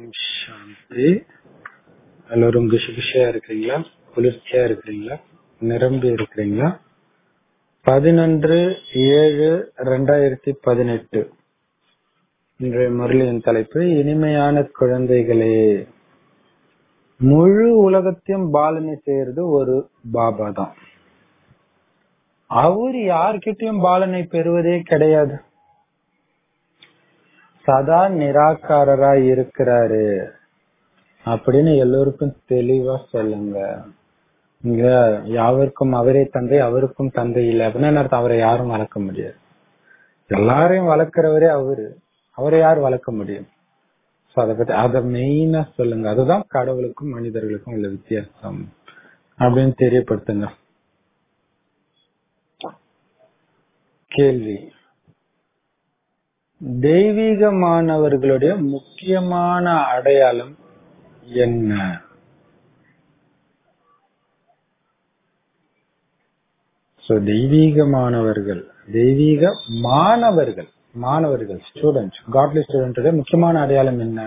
சாந்தி எல்லோரும் குஷி குஷியா இருக்கிறீங்களா குளிர்ச்சியா இருக்கிறீங்களா நிரம்பி இருக்கிறீங்களா பதினொன்று ஏழு ரெண்டாயிரத்தி பதினெட்டு இன்றைய முரளியின் தலைப்பு இனிமையான குழந்தைகளே முழு உலகத்தையும் பாலனை செய்யறது ஒரு பாபா தான் அவர் யார்கிட்டயும் பாலனை பெறுவதே கிடையாது சதா நிராகாரரா இருக்கிறாரு அப்படின்னு எல்லோருக்கும் தெளிவா சொல்லுங்க இங்க யாவருக்கும் அவரே தந்தை அவருக்கும் தந்தை இல்லை அப்படின்னு அர்த்தம் அவரை யாரும் வளர்க்க முடியாது எல்லாரையும் வளர்க்கிறவரே அவரு அவரை யார் வளர்க்க முடியும் சோ அதை பத்தி அத மெயினா சொல்லுங்க அதுதான் கடவுளுக்கும் மனிதர்களுக்கும் உள்ள வித்தியாசம் அப்படின்னு தெரியப்படுத்துங்க கேள்வி தெய்வீகமானவர்களுடைய முக்கியமான அடையாளம் என்ன சோ தெய்வீகமானவர்கள் தெய்வீக மாணவர்கள் மாணவர்கள் ஸ்டூடெண்ட் காட்லி ஸ்டூடெண்ட் முக்கியமான அடையாளம் என்ன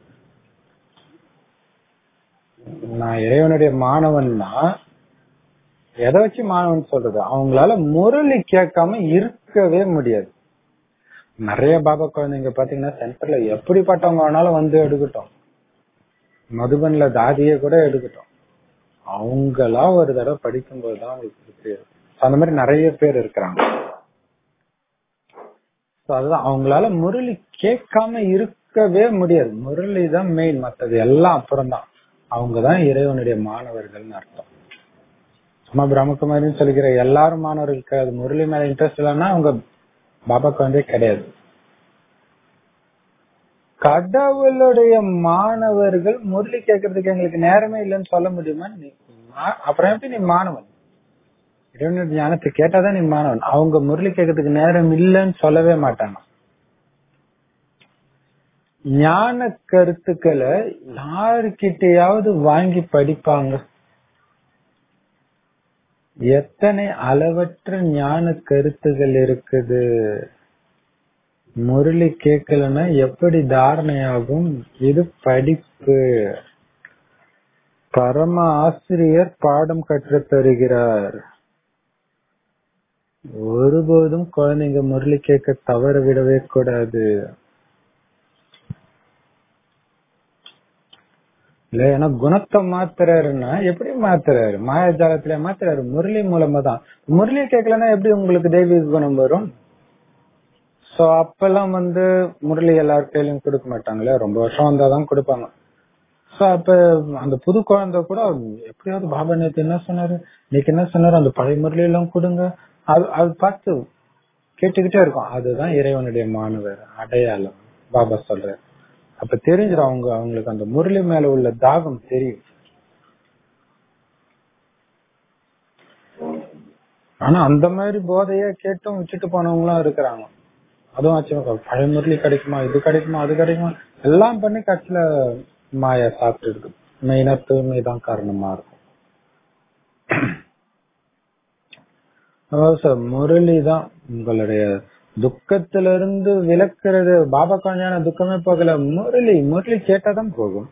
நான் இறைவனுடைய மாணவன்னா எதை வச்சு மாணவன் சொல்றது அவங்களால முரளி கேட்காம இருக்கவே முடியாது நிறைய பாபா குழந்தைங்க பாத்தீங்கன்னா சென்டர்ல எப்படிப்பட்டவங்க வேணாலும் வந்து எடுக்கட்டும் மதுபன்ல தாதிய கூட எடுக்கட்டும் அவங்களா ஒரு தடவை படிக்கும்போது தான் அவங்களுக்கு அந்த மாதிரி நிறைய பேர் இருக்கிறாங்க அதுதான் அவங்களால முரளி கேட்காம இருக்கவே முடியாது முரளி தான் மெயின் மத்தது எல்லாம் அப்புறம் தான் அவங்கதான் இறைவனுடைய மாணவர்கள்னு அர்த்தம் சும்மா பிரம்மகுமாரின்னு சொல்லிக்கிற எல்லாரும் மாணவர்களுக்கு அது முரளி மேல இன்ட்ரெஸ்ட் இல்லைன்னா அவங்க பாபாக்கு வந்து கிடையாது கடவுளுடைய மாணவர்கள் முரளி கேட்கறதுக்கு எங்களுக்கு நேரமே இல்லைன்னு சொல்ல முடியுமா நீ அப்புறம் எப்படி நீ மாணவன் இறைவனுடைய ஞானத்தை கேட்டாதான் நீ மாணவன் அவங்க முரளி கேட்கறதுக்கு நேரம் இல்லைன்னு சொல்லவே மாட்டாங்க ஞான கருத்துக்களை யாருக்கிட்டையாவது வாங்கி படிப்பாங்க எத்தனை அளவற்ற ஞான கருத்துகள் இருக்குது முரளி கேட்கலன்னா எப்படி தாரணையாகும் இது படிப்பு பரம ஆசிரியர் பாடம் கற்று தருகிறார் ஒருபோதும் குழந்தைங்க முரளி கேட்க தவற விடவே கூடாது இல்ல ஏன்னா குணத்தை மாத்துறாருன்னா எப்படி மாத்துறாரு மாயாஜாலத்தில மாத்துறாரு முரளி மூலமா தான் முரளி கேட்கலன்னா எப்படி உங்களுக்கு தெய்வீக குணம் வரும் சோ அப்பெல்லாம் வந்து முரளி எல்லார் கையிலும் கொடுக்க மாட்டாங்களே ரொம்ப வருஷம் வந்தாதான் கொடுப்பாங்க சோ அப்ப அந்த புது குழந்தை கூட எப்படியாவது பாபா நேத்து என்ன சொன்னாரு இன்னைக்கு என்ன சொன்னாரு அந்த பழைய முரளி எல்லாம் கொடுங்க அது அது பார்த்து கேட்டுக்கிட்டே இருக்கும் அதுதான் இறைவனுடைய மாணவர் அடையாளம் பாபா சொல்ற அப்ப தெரிஞ்சிடும் அவங்க அவங்களுக்கு அந்த முரளி மேல உள்ள தாகம் தெரியும் ஆனா அந்த மாதிரி போதைய கேட்டும் விட்டுட்டு போனவங்களும் இருக்கிறாங்க அதுவும் ஆச்சு பழைய முரளி கிடைக்குமா இது கிடைக்குமா அது கிடைக்குமா எல்லாம் பண்ணி கட்சியில மாயா சாப்பிட்டு இருக்கு மெயினா தூய்மை தான் காரணமா இருக்கும் அதாவது சார் முரளி தான் உங்களுடைய துக்கத்துல இருந்து விளக்குறது பாபா கொஞ்சான துக்கமே போகல முரளி முரளி கேட்டாதான் போகும்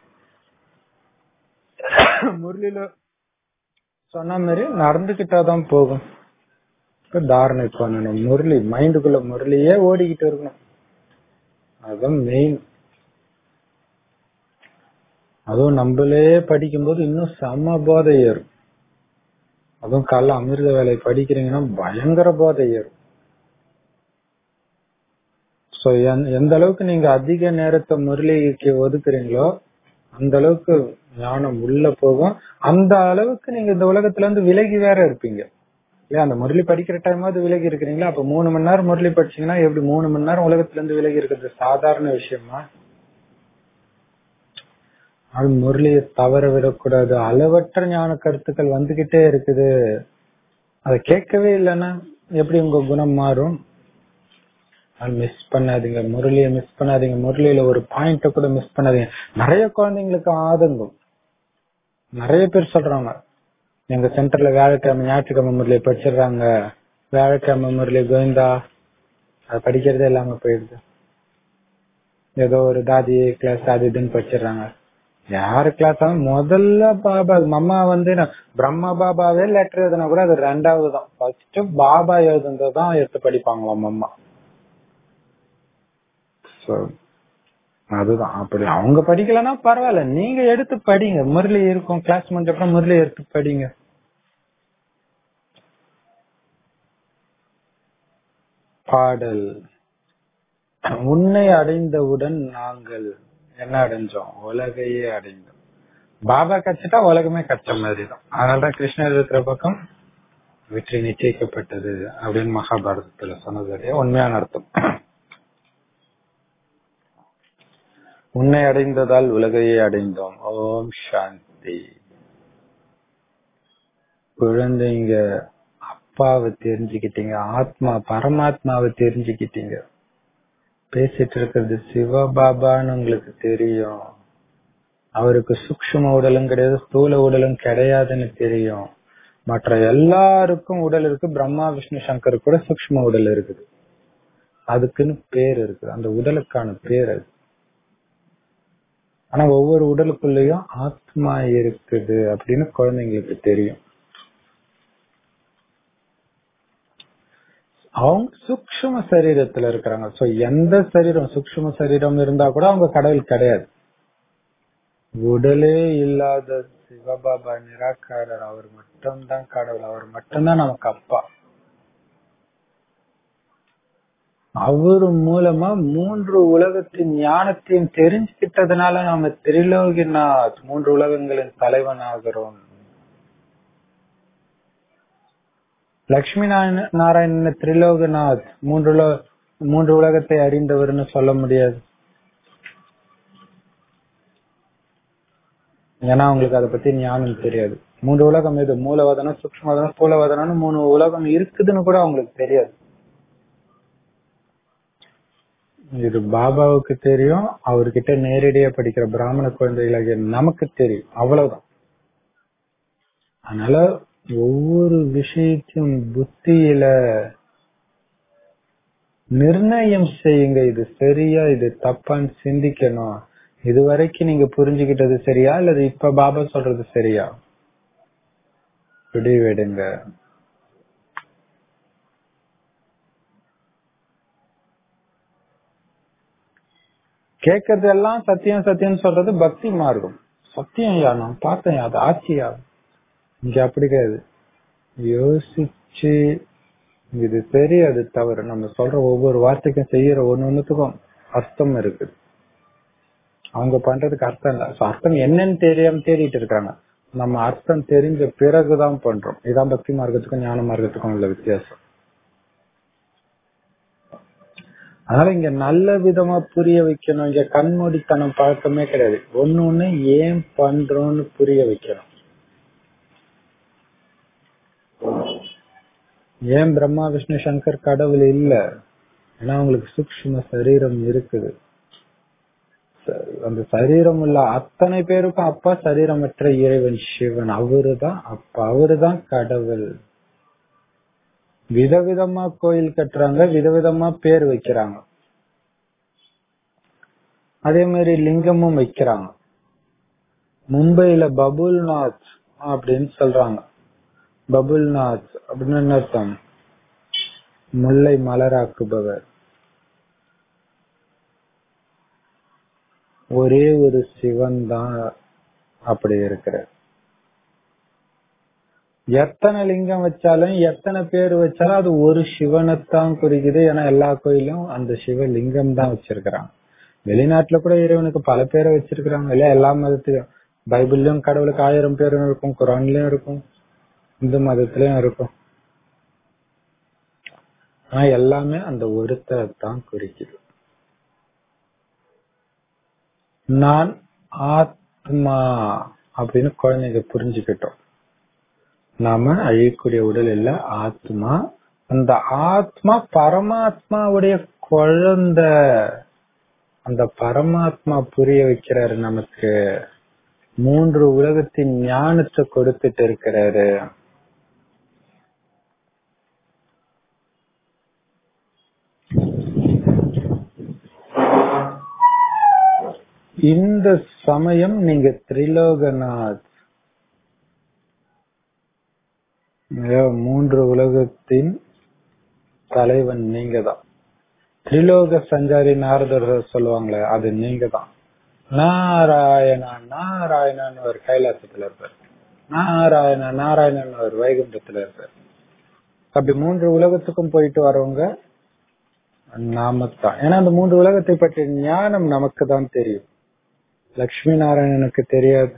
முரளியில சொன்ன மாதிரி நடந்துகிட்டாதான் போகும் தாரணை பண்ணணும் முரளி மைண்டுக்குள்ள முரளியே ஓடிக்கிட்டு இருக்கணும் அதுதான் மெயின் அதுவும் நம்மளே படிக்கும்போது இன்னும் செம போதை ஏறும் அதுவும் காலைல அமிர்த வேலை படிக்கிறீங்கன்னா பயங்கர போதை ஏறும் சோ எந்த அளவுக்கு நீங்க அதிக நேரத்தை முரளிக்கு ஒதுக்குறீங்களோ அந்த அளவுக்கு ஞானம் உள்ள போகும் அந்த அளவுக்கு நீங்க இந்த உலகத்துல இருந்து விலகி வேற இருப்பீங்க இல்லையா அந்த முரளி படிக்கிற டைமாவது விலகி இருக்கிறீங்களா அப்ப மூணு மணி நேரம் முரளி படிச்சீங்கன்னா எப்படி மூணு மணி நேரம் உலகத்துல இருந்து விலகி இருக்கிறது சாதாரண விஷயமா அது முரளியை தவற விடக்கூடாது அளவற்ற ஞான கருத்துக்கள் வந்துகிட்டே இருக்குது அதை கேட்கவே இல்லைன்னா எப்படி உங்க குணம் மாறும் அது மிஸ் பண்ணாதீங்க முரளிய மிஸ் பண்ணாதீங்க முரளியில ஒரு பாயிண்ட கூட மிஸ் பண்ணாதீங்க நிறைய குழந்தைங்களுக்கு ஆதங்கம் நிறைய பேர் சொல்றாங்க எங்க சென்டர்ல வியாழக்கிழமை ஞாயிற்றுக்கிழமை முரளி படிச்சிடுறாங்க வியாழக்கிழமை முரளி கோவிந்தா அது படிக்கிறதே இல்லாம போயிடுது ஏதோ ஒரு தாதி கிளாஸ் அது இதுன்னு படிச்சிடுறாங்க யாரு கிளாஸ் முதல்ல பாபா மம்மா வந்து நான் பிரம்மா பாபாவே லெட்டர் எழுதுனா கூட அது ரெண்டாவது தான் ஃபர்ஸ்ட் பாபா எழுதுனதான் எடுத்து படிப்பாங்களாம் அம்மா So, அதுதான் அப்படி அவங்க படிக்கலன்னா பரவாயில்ல நீங்க எடுத்து படிங்க முரளி இருக்கும் கிளாஸ் முடிஞ்ச அப்புறம் முரளி எடுத்து படிங்க பாடல் உன்னை அடைந்தவுடன் நாங்கள் என்ன அடைஞ்சோம் உலகையே அடைந்தோம் பாபா கச்சிட்டா உலகமே கச்ச மாதிரி தான் அதனாலதான் கிருஷ்ணர் இருக்கிற பக்கம் வெற்றி நிச்சயிக்கப்பட்டது அப்படின்னு மகாபாரதத்துல சொன்னது உண்மையான அர்த்தம் உன்னை அடைந்ததால் உலகையே அடைந்தோம் ஓம் சாந்தி குழந்தைங்க அப்பாவை தெரிஞ்சுக்கிட்டீங்க ஆத்மா பரமாத்மாவை தெரிஞ்சுக்கிட்டீங்க பேசிட்டு இருக்கிறது சிவபாபான்னு உங்களுக்கு தெரியும் அவருக்கு சூக்ஷ்ம உடலும் கிடையாது ஸ்தூல உடலும் கிடையாதுன்னு தெரியும் மற்ற எல்லாருக்கும் உடல் இருக்கு பிரம்மா விஷ்ணு சங்கர் கூட சூக்ஷ்ம உடல் இருக்குது அதுக்குன்னு பேர் இருக்குது அந்த உடலுக்கான பேர் அது ஆனா ஒவ்வொரு உடலுக்குள்ளயும் ஆத்மா இருக்குது அப்படின்னு குழந்தைங்களுக்கு தெரியும் அவங்க சூக்ஷ்ம சரீரத்துல இருக்கிறாங்க சோ எந்த சரீரம் சூக்ஷ்ம சரீரம் இருந்தா கூட அவங்க கடவுள் கிடையாது உடலே இல்லாத சிவபாபா நிராகாரர் அவர் மட்டும்தான் கடவுள் அவர் மட்டும்தான் நமக்கு அப்பா அவர் மூலமா மூன்று உலகத்தின் ஞானத்தையும் தெரிஞ்சுக்கிட்டதுனால நாம திரிலோகிநாத் மூன்று உலகங்களின் தலைவன் ஆகிறோம் லட்சுமி நாராயணன் திரிலோகநாத் மூன்று உலக மூன்று உலகத்தை அறிந்தவர்னு சொல்ல முடியாது ஏன்னா அவங்களுக்கு அதை பத்தி ஞானம் தெரியாது மூன்று உலகம் எது மூலவதனம் சூக்மவதனம் ஸ்தூலவதனம்னு மூணு உலகம் இருக்குதுன்னு கூட அவங்களுக்கு தெரியாது இது பாபாவுக்கு தெரியும் அவர்கிட்ட நேரடியா படிக்கிற பிராமண குழந்தைகளாகிய நமக்கு தெரியும் அவ்வளவுதான் அதனால ஒவ்வொரு விஷயத்தையும் புத்தியில நிர்ணயம் செய்யுங்க இது சரியா இது தப்பான்னு சிந்திக்கணும் இது வரைக்கும் நீங்க புரிஞ்சுக்கிட்டது சரியா இல்லது இப்ப பாபா சொல்றது சரியா விடுங்க கேட்கறது எல்லாம் சத்தியம் சத்தியம் சொல்றது பக்தி மார்க்கம் சத்தியம் யா நான் பார்த்தேன் அது ஆட்சியா இங்க அப்படி கிடையாது யோசிச்சு இது சரி அது தவறு நம்ம சொல்ற ஒவ்வொரு வார்த்தைக்கும் செய்யற ஒன்னு ஒண்ணுத்துக்கும் அர்த்தம் இருக்குது அவங்க பண்றதுக்கு அர்த்தம் இல்ல அர்த்தம் என்னன்னு தெரியாம தேடிட்டு இருக்காங்க நம்ம அர்த்தம் தெரிஞ்ச பிறகுதான் பண்றோம் இதான் பக்தி மார்க்கத்துக்கும் ஞான மார்க்கத்துக்கும் உள்ள வித்தியாசம் அதனால இங்க நல்ல விதமா புரிய வைக்கணும் இங்க கண்மூடித்தனம் பழக்கமே கிடையாது ஒன்னு ஒண்ணு ஏன் பண்றோம்னு புரிய வைக்கணும் ஏன் பிரம்மா விஷ்ணு சங்கர் கடவுள் இல்ல ஏன்னா அவங்களுக்கு சூக்ஷ்ம சரீரம் இருக்குது அந்த சரீரம் உள்ள அத்தனை பேருக்கும் அப்பா சரீரமற்ற இறைவன் சிவன் அவருதான் அப்பா அவருதான் கடவுள் விதவிதமா கோயில் கட்டுறாங்க விதவிதமா பேர் வைக்கிறாங்க அதே மாதிரி லிங்கமும் வைக்கிறாங்க மும்பைல பபுல்நாத் அப்படின்னு சொல்றாங்க பபுல்நாத் அப்படின்னு என்ன அர்த்தம் முல்லை மலராக்குபவர் ஒரே ஒரு சிவன் தான் அப்படி இருக்கிறார் எத்தனை லிங்கம் வச்சாலும் எத்தனை பேர் வச்சாலும் அது ஒரு சிவனைத்தான் குறிக்குது ஏன்னா எல்லா கோயிலும் அந்த சிவ லிங்கம் தான் வச்சிருக்கிறாங்க வெளிநாட்டுல கூட இறைவனுக்கு பல பேரை வச்சிருக்கிறாங்க இல்ல எல்லா மதத்திலும் பைபிள்லயும் கடவுளுக்கு ஆயிரம் பேரும் இருக்கும் குரான்லயும் இருக்கும் இந்து மதத்திலயும் இருக்கும் ஆனா எல்லாமே அந்த ஒருத்தரை தான் குறிக்குது நான் ஆத்மா அப்படின்னு குழந்தைங்க புரிஞ்சுக்கிட்டோம் நாம அழியக்கூடிய உடல் இல்ல ஆத்மா அந்த ஆத்மா பரமாத்மாவுடைய குழந்தை அந்த பரமாத்மா புரிய வைக்கிறாரு நமக்கு மூன்று உலகத்தின் ஞானத்தை கொடுத்துட்டு இருக்கிறாரு இந்த சமயம் நீங்க திரிலோகநாத் மூன்று உலகத்தின் தலைவன் நீங்க தான் திரிலோக சஞ்சாரி நாரதர் சொல்லுவாங்களே அது நீங்க தான் நாராயணா நாராயணான்னு ஒரு கைலாசத்துல இருப்பார் நாராயணா நாராயணன் ஒரு வைகுண்டத்துல இருப்பார் அப்படி மூன்று உலகத்துக்கும் போயிட்டு வரவங்க நாமத்தான் ஏன்னா அந்த மூன்று உலகத்தை பற்றிய ஞானம் நமக்கு தான் தெரியும் லட்சுமி நாராயணனுக்கு தெரியாது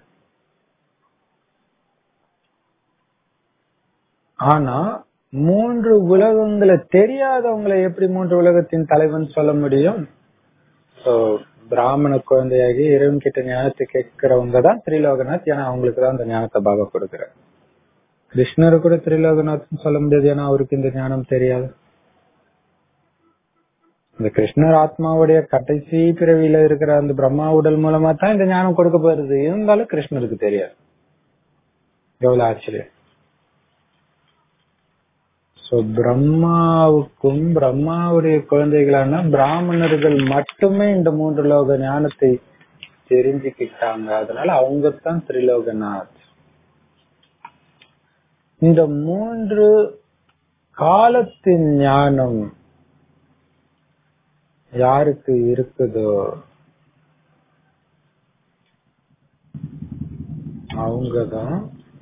ஆனா மூன்று உலகங்களை தெரியாதவங்களை எப்படி மூன்று உலகத்தின் தலைவன் சொல்ல முடியும் பிராமண குழந்தையாகி இறைவன் கிட்ட ஞானத்தை கேட்கிறவங்க தான் திரிலோகநாத் ஏன்னா அவங்களுக்கு தான் அந்த ஞானத்தை பாபா கொடுக்கிறார் கிருஷ்ணரு கூட திரிலோகநாத் சொல்ல முடியாது ஏன்னா அவருக்கு இந்த ஞானம் தெரியாது இந்த கிருஷ்ணர் ஆத்மாவுடைய கடைசி பிறவியில இருக்கிற அந்த பிரம்மா உடல் மூலமா தான் இந்த ஞானம் கொடுக்கப்படுறது இருந்தாலும் கிருஷ்ணருக்கு தெரியாது எவ்வளவு ஆச்சரியம் சோ பிரம்மாவுக்கும் பிரம்மாவுடைய குழந்தைகளான பிராமணர்கள் மட்டுமே இந்த மூன்று லோக ஞானத்தை தெரிஞ்சுக்கிட்டாங்க அதனால அவங்க தான் திரிலோகநாத் இந்த மூன்று காலத்தின் ஞானம் யாருக்கு இருக்குதோ அவங்கதான்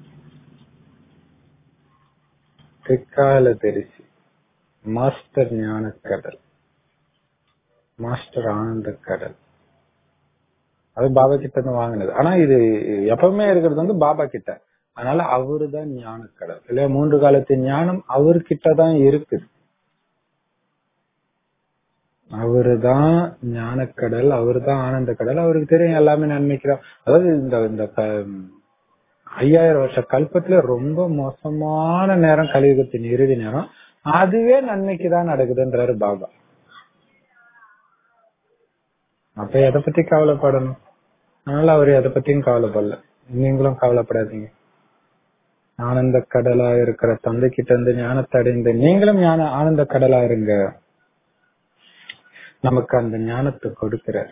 திக்கால தரிசி மாஸ்டர் ஞான கடல் மாஸ்டர் ஆனந்த கடல் அது பாபா கிட்ட இருந்து வாங்கினது ஆனா இது எப்பவுமே இருக்கிறது வந்து பாபா கிட்ட அதனால அவரு தான் ஞான கடல் இல்லையா மூன்று காலத்தின் ஞானம் அவர்கிட்ட தான் இருக்குது அவரு தான் ஞானக்கடல் அவரு தான் ஆனந்த கடல் அவருக்கு தெரியும் எல்லாமே நன்மைக்குதான் அதாவது இந்த இந்த ஐயாயிரம் வருஷ கல்பத்துல ரொம்ப மோசமான நேரம் கலியுகத்தின் இறுதி நேரம் அதுவே நன்மைக்கு தான் நடக்குதுன்றாரு பாபா அப்ப எதை பத்தி கவலைப்படணும் அதனால அவரு எதை பத்தியும் கவலைப்படல நீங்களும் கவலைப்படாதீங்க ஆனந்த கடலா இருக்கிற தந்தை கிட்ட இருந்து ஞானத்தை அடைந்த நீங்களும் ஞான ஆனந்த கடலா இருங்க நமக்கு அந்த ஞானத்தை கொடுக்கிறார்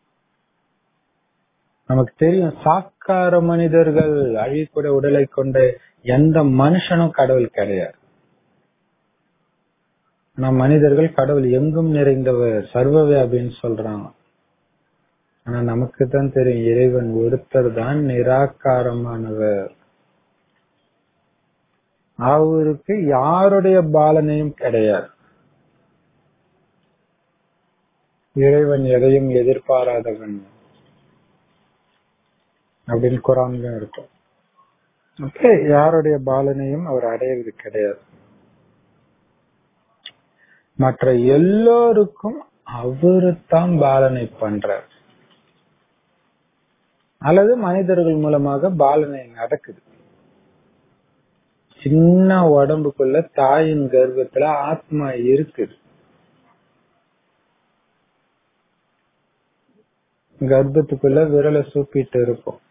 நமக்கு தெரியும் சாக்கார மனிதர்கள் அழிக்கூட உடலை கொண்ட எந்த மனுஷனும் கடவுள் கிடையாது ஆனா மனிதர்கள் கடவுள் எங்கும் நிறைந்தவர் சர்வவியாபின்னு சொல்றாங்க ஆனா நமக்கு தான் தெரியும் இறைவன் ஒருத்தர் தான் நிராகாரமானவர் அவருக்கு யாருடைய பாலனையும் கிடையாது இறைவன் எதையும் எதிர்பாராதவன் அப்படின்னு குரான்ல இருக்கும் அப்ப யாருடைய பாலனையும் அவர் அடையிறது கிடையாது மற்ற எல்லோருக்கும் அவரு தான் பாலனை பண்றார் அல்லது மனிதர்கள் மூலமாக பாலனை நடக்குது சின்ன உடம்புக்குள்ள தாயின் கர்ப்பத்துல ஆத்மா இருக்குது கர்ப்பத்துக்குள்ள விரலை சூப்பிட்டு இருக்கும்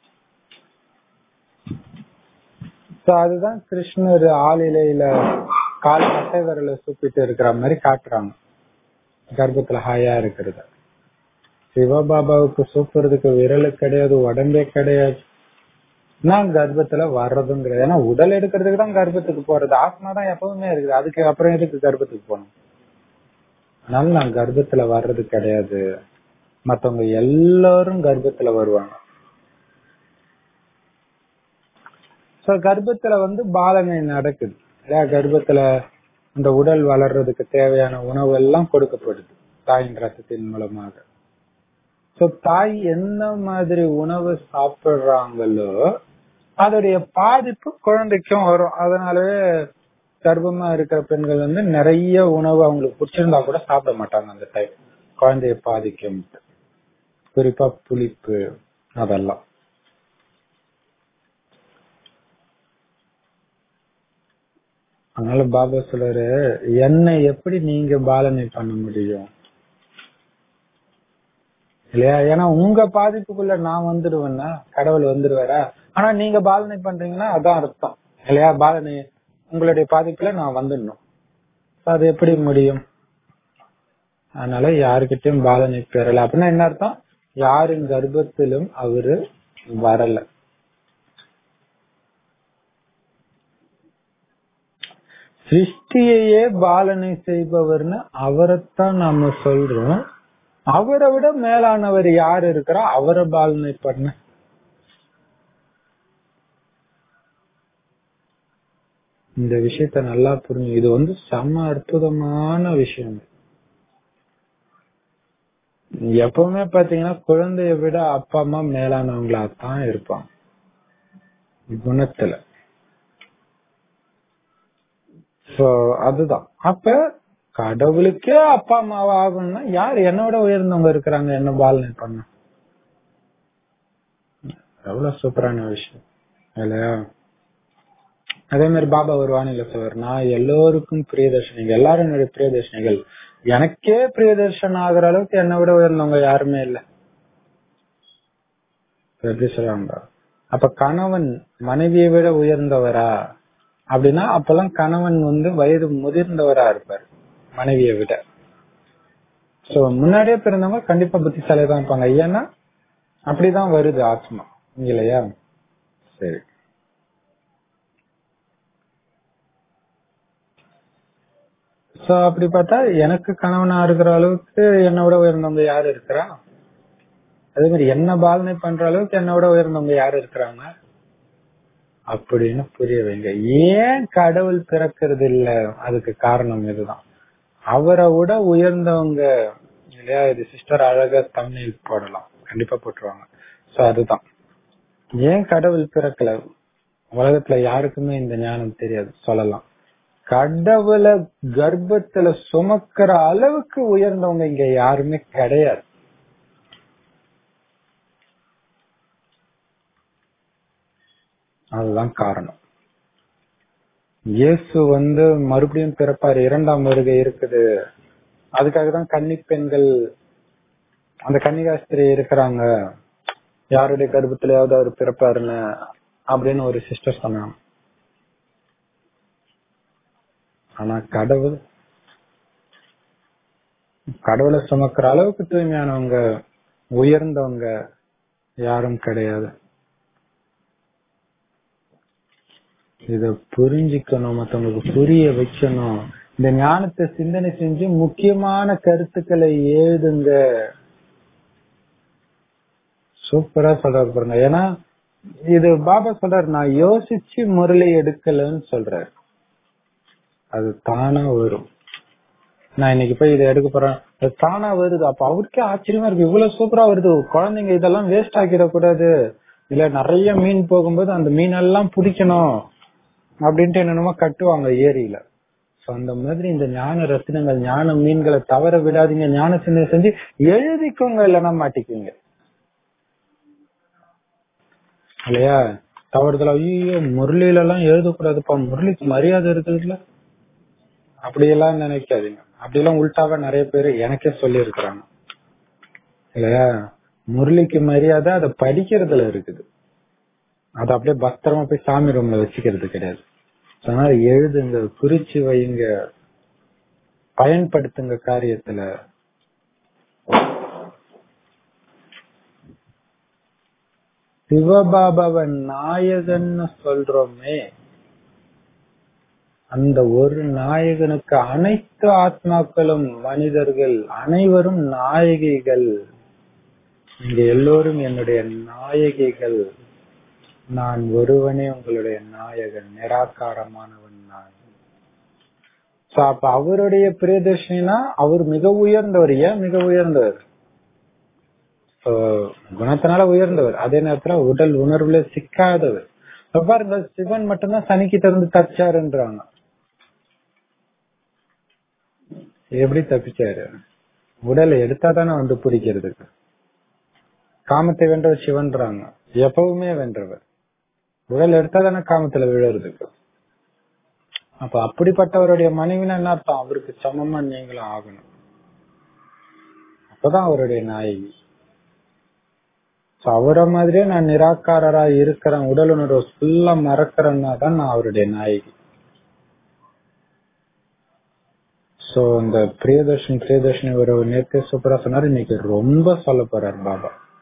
அதுதான் கிருஷ்ணர் ஆளிலையில கால் கட்டை விரலை சூப்பிட்டு இருக்கிற மாதிரி காட்டுறாங்க கர்ப்பத்துல ஹாயா இருக்கிறத சிவபாபாவுக்கு சூப்புறதுக்கு விரல் கிடையாது உடம்பே கிடையாது நான் கர்ப்பத்துல வர்றதும் கிடையாது ஏன்னா உடல் எடுக்கிறதுக்கு தான் கர்ப்பத்துக்கு போறது ஆத்மா தான் எப்பவுமே இருக்குது அதுக்கு அப்புறம் எதுக்கு கர்ப்பத்துக்கு போகணும் அதனால நான் கர்ப்பத்துல வர்றது கிடையாது மத்தவங்க எல்லாரும் கர்ப்பத்துல வருவாங்க சோ கர்ப்பத்துல வந்து பாலனை நடக்குது இல்லையா கர்ப்பத்துல இந்த உடல் வளர்றதுக்கு தேவையான உணவு எல்லாம் கொடுக்கப்படுது தாயின் ரத்தத்தின் மூலமாக சோ தாய் எந்த மாதிரி உணவு சாப்பிடுறாங்களோ அதோடைய பாதிப்பு குழந்தைக்கும் வரும் அதனாலவே கர்ப்பமா இருக்கிற பெண்கள் வந்து நிறைய உணவு அவங்களுக்கு பிடிச்சிருந்தா கூட சாப்பிட மாட்டாங்க அந்த டைம் குழந்தைய பாதிக்கும் குறிப்பா புளிப்பு அதெல்லாம் அதனால பாபா சொல்றாரு என்ன எப்படி நீங்க பாலனை பண்ண முடியும் இல்லையா ஏன்னா உங்க பாதிப்புக்குள்ள நான் வந்துடுவேன்னா கடவுள் வந்துடுவாரா ஆனா நீங்க பாலனை பண்றீங்கன்னா அதான் அர்த்தம் இல்லையா பாலனை உங்களுடைய பாதிப்புல நான் வந்துடணும் அது எப்படி முடியும் அதனால யாருக்கிட்டையும் பாலனை பெறல அப்படின்னா என்ன அர்த்தம் யாரின் கர்ப்பத்திலும் அவரு வரல சிருஷ்டியையே பாலனை செய்பவர்னு அவரைத்தான் நாம சொல்றோம் அவரை விட மேலானவர் யார் இருக்கிறா அவரை பாலனை பண்ண இந்த விஷயத்த நல்லா புரிஞ்சு இது வந்து செம அற்புதமான விஷயம் எப்பவுமே பாத்தீங்கன்னா குழந்தைய விட அப்பா அம்மா மேலானவங்களா தான் இருப்பாங்க குணத்துல சோ அதுதான் அப்ப கடவுளுக்கே அப்பா அம்மாவா ஆகணும்னா யார் என்னோட உயர்ந்தவங்க இருக்கிறாங்க என்ன பாலனை பண்ண எவ்வளவு சூப்பரான விஷயம் இல்லையா அதே மாதிரி பாபா ஒரு வானிலை சொல்வார் நான் எல்லோருக்கும் பிரியதர்ஷனிகள் எல்லாரும் என்னுடைய பிரியதர்ஷனிகள் எனக்கே பிரியதர்ஷன் ஆகுற அளவுக்கு என்னை விட உயர்ந்தவங்க யாருமே இல்ல எப்படி சொல்றாங்க அப்ப கணவன் மனைவியை விட உயர்ந்தவரா அப்படின்னா அப்பெல்லாம் கணவன் வந்து வயது முதிர்ந்தவரா இருப்பார் மனைவியை விட சோ முன்னாடியே பிறந்தவங்க கண்டிப்பா புத்திசாலியா தான் இருப்பாங்க ஏன்னா அப்படிதான் வருது ஆத்மா இல்லையா சரி சோ அப்படி பார்த்தா எனக்கு கணவனா இருக்கிற அளவுக்கு என்னை விட உயர்ந்தவங்க யாரு இருக்கிறா அதே மாதிரி என்ன பாலனை பண்ற அளவுக்கு என்னை விட உயர்ந்தவங்க யாரு இருக்கிறாங்க அப்படின்னு புரிய வைங்க ஏன் கடவுள் பிறக்கிறது இல்ல அதுக்கு காரணம் இதுதான் அவரை விட உயர்ந்தவங்க இல்லையா இது சிஸ்டர் அழகா தமிழ் போடலாம் கண்டிப்பா போட்டுருவாங்க சோ அதுதான் ஏன் கடவுள் பிறக்கல உலகத்துல யாருக்குமே இந்த ஞானம் தெரியாது சொல்லலாம் கடவுளை கர்ப்பத்துல சுமக்கிற அளவுக்கு உயர்ந்தவங்க இங்க யாருமே கிடையாது அதுதான் காரணம் இயேசு வந்து மறுபடியும் பிறப்பாரு இரண்டாம் வருகை இருக்குது அதுக்காக தான் கன்னி பெண்கள் அந்த கன்னிகாஸ்திரி இருக்கிறாங்க யாருடைய கர்ப்பத்திலேயாவது அவர் பிறப்பாருன்னு அப்படின்னு ஒரு சிஸ்டர் சொன்னாங்க ஆனா கடவுள் கடவுளை சுமக்கிற அளவுக்கு தூய்மையானவங்க உயர்ந்தவங்க யாரும் கிடையாது இத புரிஞ்சுக்கணும் மத்தவங்களுக்கு புரிய வைக்கணும் இந்த ஞானத்தை சிந்தனை செஞ்சு முக்கியமான கருத்துக்களை எழுதுங்க சூப்பரா சொல்றாரு பாருங்க ஏன்னா இது பாபா சொல்றாரு நான் யோசிச்சு முரளி எடுக்கலன்னு சொல்றாரு அது தானா வரும் நான் இன்னைக்கு போய் இதை எடுக்க போறேன் அது தானா வருது அப்ப அவருக்கே ஆச்சரியமா இருக்கு இவ்வளவு சூப்பரா வருது குழந்தைங்க இதெல்லாம் வேஸ்ட் ஆக்கிடக்கூடாது இல்ல நிறைய மீன் போகும்போது அந்த மீன் எல்லாம் பிடிக்கணும் அப்படின்ட்டு என்னென்னமோ கட்டுவாங்க ஏரியில சோ அந்த மாதிரி இந்த ஞான ரத்தினங்கள் ஞான மீன்களை தவற விடாதீங்க ஞான சிந்தனை செஞ்சு எழுதிக்கோங்க இல்லைன்னா மாட்டிக்குங்க இல்லையா தவறுதலா ஐயோ முரளியில எல்லாம் எழுதக்கூடாதுப்பா முரளிக்கு மரியாதை இருக்குதுல்ல அப்படியெல்லாம் நினைக்காதீங்க அப்படியெல்லாம் உள்டாவா நிறைய பேர் எனக்கே சொல்லி இருக்கிறாங்க இல்லையா முரளிக்கு மரியாதை அதை படிக்கிறதுல இருக்குது அது அப்படியே பத்திரமா போய் சாமி ரூம்ல வச்சுக்கிறது கிடையாது அதனால எழுதுங்க குறிச்சு வைங்க பயன்படுத்துங்க காரியத்துல சிவபாபாவன் நாயகன்னு சொல்றோமே அந்த ஒரு நாயகனுக்கு அனைத்து ஆத்மாக்களும் மனிதர்கள் அனைவரும் நாயகிகள் இங்க எல்லோரும் என்னுடைய நாயகிகள் நான் ஒருவனே உங்களுடைய நாயகன் நிராகாரமானவன் நான் So, அப்ப அவருடைய பிரியதர்ஷினா அவர் மிக உயர்ந்தவர் ஏன் மிக உயர்ந்தவர் So, குணத்தினால உயர்ந்தவர் அதே நேரத்துல உடல் உணர்வுல சிக்காதவர் இப்ப பாருங்க சிவன் மட்டும்தான் சனிக்கிட்ட இருந்து தப்பிச்சாருன்றாங்க எப்படி தப்பிச்சாரு உடலை எடுத்தா தானே வந்து பிடிக்கிறதுக்கு காமத்தை வென்றவர் சிவன்றாங்க எப்பவுமே வென்றவர் உடல் எடுத்தா தானே காமத்துல விழுறதுக்கு அப்ப அப்படிப்பட்டவருடைய மனைவினா என்ன அர்த்தம் அவருக்கு சமமா நீங்களும் ஆகணும் அப்பதான் அவருடைய நாயகி So, அவரை மாதிரியே நான் நிராகாரரா இருக்கிறேன் உடல் உணர்வு ஃபுல்லா மறக்கிறேன்னா தான் நான் அவருடைய நாயகி சோ இந்த பிரியதர்ஷன் பிரியதர்ஷன் ஒரு நேர்த்தே சூப்பரா சொன்னாரு இன்னைக்கு ரொம்ப சொல்ல போறாரு பாபா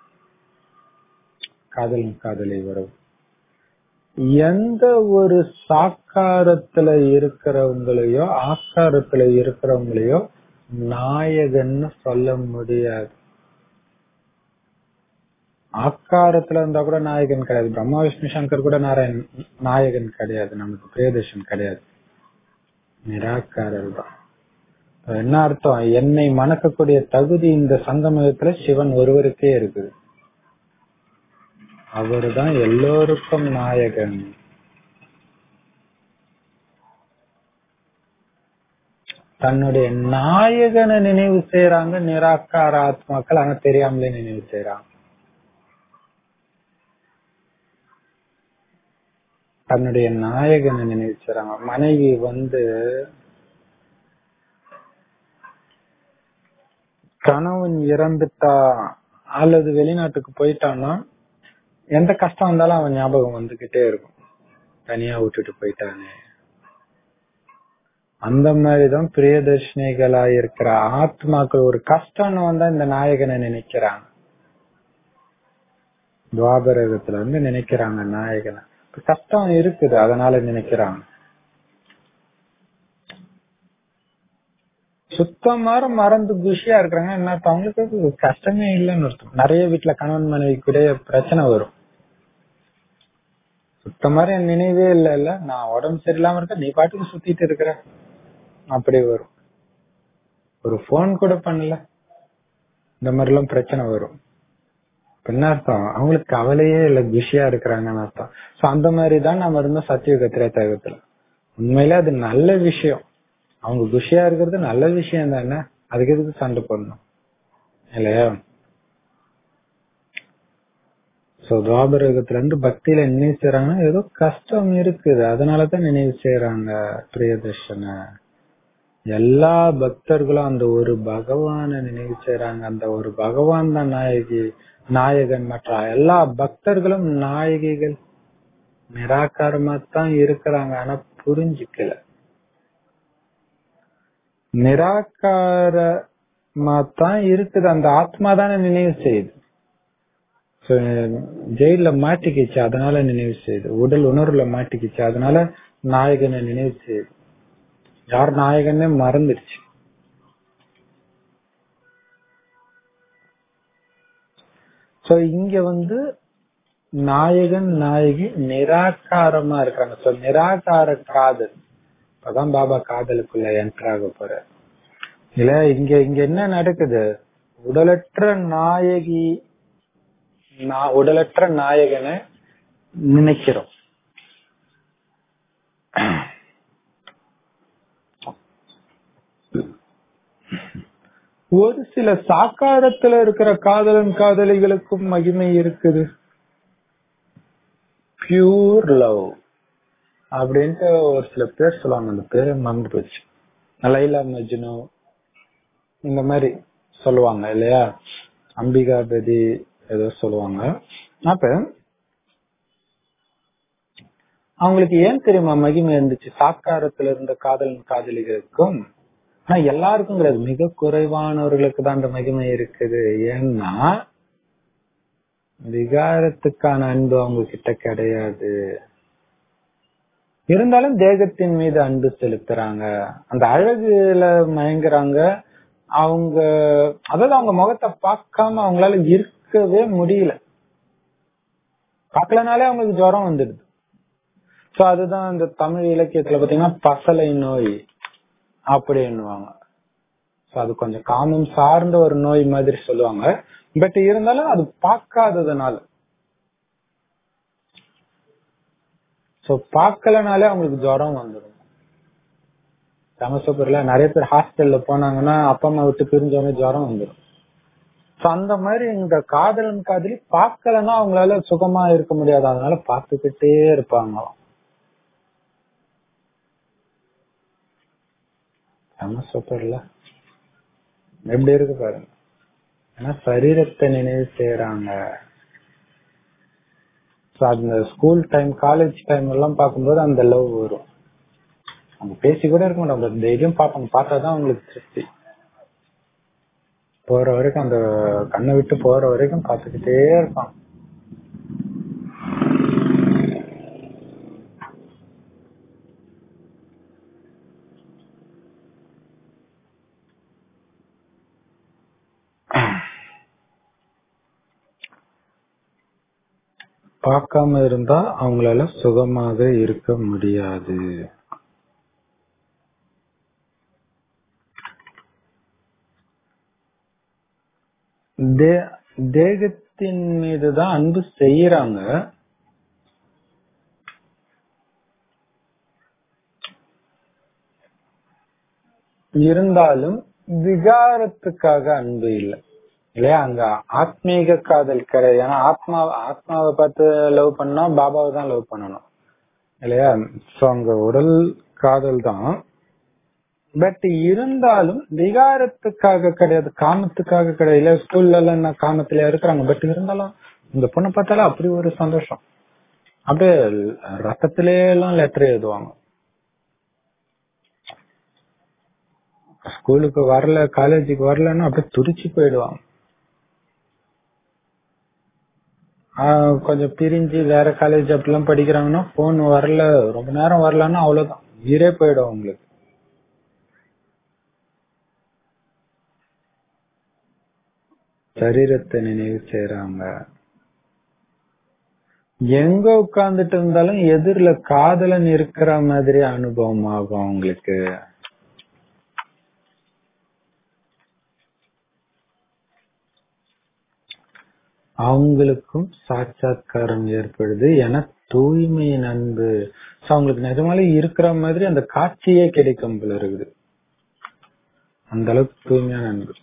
காதல் காதலி உறவு எந்த ஒரு சாக்காரத்துல இருக்கிறவங்களையோ ஆக்காரத்துல இருக்கிறவங்களையோ நாயகன்னு சொல்ல முடியாது ஆக்காரத்துல இருந்தா கூட நாயகன் கிடையாது பிரம்மா விஷ்ணு சங்கர் கூட நாராயண் நாயகன் கிடையாது நமக்கு பிரியதர்ஷன் கிடையாது நிராகாரர் தான் என்ன அர்த்தம் என்னை மணக்கக்கூடிய தகுதி இந்த சங்கமயத்துல சிவன் ஒருவருக்கே இருக்குது அவருதான் எல்லோருக்கும் நாயகன் தன்னுடைய நாயகனை நினைவு செய்யறாங்க நிராகார ஆத்மாக்கள் ஆனா தெரியாமலே நினைவு செய்யறாங்க தன்னுடைய நாயகனை நினைவு செய்யறாங்க மனைவி வந்து கணவன் இறந்துட்டா அல்லது வெளிநாட்டுக்கு போயிட்டான்னா எந்த கஷ்டம் வந்தாலும் அவன் ஞாபகம் வந்துகிட்டே இருக்கும் தனியா விட்டுட்டு போயிட்டானே அந்த மாதிரிதான் பிரியதர்ஷினிகளா இருக்கிற ஆத்மாக்கள் ஒரு கஷ்டம்னு வந்தா இந்த நாயகனை நினைக்கிறாங்க துவாபரகத்துல இருந்து நினைக்கிறாங்க நாயகனை கஷ்டம் இருக்குது அதனால நினைக்கிறாங்க சுத்தமாக மறந்து குஷியா இருக்கிறாங்க என்ன அவங்களுக்கு கஷ்டமே இல்லைன்னு அர்த்தம் நிறைய வீட்டுல கணவன் மனைவி கூட பிரச்சனை வரும் சுத்தமாக என் நினைவே இல்ல இல்ல நான் உடம்பு சரியில்லாம இருக்க நீ பாட்டுக்கு சுத்திட்டு இருக்கிற அப்படி வரும் ஒரு போன் கூட பண்ணல இந்த மாதிரி எல்லாம் பிரச்சனை வரும் என்ன அர்த்தம் அவங்களுக்கு கவலையே இல்ல குஷியா இருக்கிறாங்கன்னு அர்த்தம் சோ அந்த மாதிரி தான் நம்ம இருந்தோம் சத்தியுக திரேத்தகத்துல உண்மையில அது நல்ல விஷயம் அவங்க குஷியா இருக்கிறது நல்ல விஷயம் தானே அதுக்கு எதுக்கு சண்டை போடணும் இல்லையா சோ துவாபரகத்துல இருந்து பக்தியில நினைவு செய்யறாங்கன்னா ஏதோ கஷ்டம் இருக்குது அதனாலதான் நினைவு செய்யறாங்க பிரியதர்ஷன எல்லா பக்தர்களும் அந்த ஒரு பகவான நினைவு செய்யறாங்க அந்த ஒரு பகவான் தான் நாயகி நாயகன் மற்ற எல்லா பக்தர்களும் நாயகிகள் நிராகாரமா தான் இருக்கிறாங்க ஆனா புரிஞ்சுக்கல நிராகாரமா தான் இருக்குது அந்த ஆத்மா தானே நினைவு செய்யுது ஜெயில மாட்டிக்கிச்சு அதனால நினைவு செய்யுது உடல் உணர்வுல மாட்டிக்கிச்சு அதனால நாயகனை நினைவு செய்யுது யார் நாயகனே மறந்துடுச்சு சோ இங்க வந்து நாயகன் நாயகி நிராகாரமா இருக்காங்க சோ நிராகார காதல் அதான் பாபா காதலுக்குள்ள என்ட்ராக போற இல்ல இங்க இங்க என்ன நடக்குது உடலற்ற நாயகி உடலற்ற நாயகனை நினைக்கிறோம் ஒரு சில சாக்காரத்துல இருக்கிற காதலன் காதலிகளுக்கும் மகிமை இருக்குது பியூர் லவ் அப்படின்ட்டு ஒரு சில பேர் சொல்லுவாங்க அந்த பேரு மறந்து போச்சு லைலா மஜ்னு இந்த மாதிரி சொல்லுவாங்க இல்லையா அம்பிகாபதி ஏதோ சொல்லுவாங்க அப்ப அவங்களுக்கு ஏன் தெரியுமா மகிமை இருந்துச்சு சாக்காரத்துல இருந்த காதல் காதலிகளுக்கும் ஆனா எல்லாருக்கும் கிடையாது மிக குறைவானவர்களுக்கு தான் அந்த மகிமை இருக்குது ஏன்னா விகாரத்துக்கான அன்பு அவங்க கிட்ட கிடையாது இருந்தாலும் தேகத்தின் மீது அன்பு செலுத்துறாங்க அந்த அழகுல மயங்குறாங்க அவங்க அதாவது அவங்க முகத்தை பார்க்காம அவங்களால இருக்கவே முடியல பார்க்கலனாலே அவங்களுக்கு ஜுரம் வந்துடுது சோ அதுதான் இந்த தமிழ் இலக்கியத்துல பாத்தீங்கன்னா பசலை நோய் அப்படின்னுவாங்க அது கொஞ்சம் காமம் சார்ந்த ஒரு நோய் மாதிரி சொல்லுவாங்க பட் இருந்தாலும் அது பார்க்காததுனால சோ பார்க்கலனாலே அவங்களுக்கு ஜுரம் வந்துடும் சமசூப்பர்ல நிறைய பேர் ஹாஸ்டல்ல போனாங்கன்னா அப்பா அம்மா விட்டு பிரிஞ்சவங்க ஜுரம் வந்துடும் சோ அந்த மாதிரி இந்த காதலன் காதலி பார்க்கலன்னா அவங்களால சுகமா இருக்க முடியாது அதனால பார்த்துக்கிட்டே இருப்பாங்களாம் செம சூப்பர்ல எப்படி இருக்கு பாருங்க ஏன்னா சரீரத்தை நினைவு செய்யறாங்க அந்த ஸ்கூல் டைம் காலேஜ் டைம் எல்லாம் பார்க்கும்போது அந்த லவ் வரும் அவங்க பேசி கூட இருக்க மாட்டாங்க டெய்லியும் பார்ப்பாங்க பார்த்தாதான் அவங்களுக்கு திருப்தி போற வரைக்கும் அந்த கண்ணை விட்டு போற வரைக்கும் பார்த்துக்கிட்டே இருப்பாங்க பார்க்காம இருந்தா அவங்களால சுகமாக இருக்க முடியாது தே- தேகத்தின் மீதுதான் அன்பு செய்யறாங்க இருந்தாலும் விகாரத்துக்காக அன்பு இல்லை இல்லையா அங்க ஆத்மீக காதல் கிடையாது ஏன்னா ஆத்மா ஆத்மாவை பார்த்து லவ் பண்ணா பாபாவை தான் லவ் பண்ணணும் இல்லையா சோ அங்க உடல் காதல் தான் பட் இருந்தாலும் விகாரத்துக்காக கிடையாது காமத்துக்காக கிடையாது இல்ல ஸ்கூல்ல எல்லாம் என்ன காமத்துல இருக்கிறாங்க பட் இருந்தாலும் இந்த பொண்ணை பார்த்தாலும் அப்படி ஒரு சந்தோஷம் அப்படியே ரத்தத்திலே எல்லாம் லெட்டர் எழுதுவாங்க ஸ்கூலுக்கு வரல காலேஜுக்கு வரலன்னா அப்படியே துடிச்சு போயிடுவாங்க ஆஹ் கொஞ்சம் பிரிஞ்சு வேற காலேஜ் அப்படிலாம் படிக்கிறாங்கன்னா போன் வரல ரொம்ப நேரம் வரலன்னா அவ்வளவுதான் உயிரே போயிடும் அவங்களுக்கு சரீரத்தை நினைவு செய்யறாங்க எங்க உட்கார்ந்துட்டு இருந்தாலும் எதிரில காதலன் இருக்கிற மாதிரி அனுபவம் ஆகும் அவங்களுக்கு அவங்களுக்கும் சாட்சாத்காரம் ஏற்படுது ஏன்னா தூய்மையின் அன்பு So, அவங்களுக்கு நிஜமாலே இருக்கிற மாதிரி அந்த காட்சியே கிடைக்கும் போல இருக்குது அந்த அளவுக்கு தூய்மையான அன்பு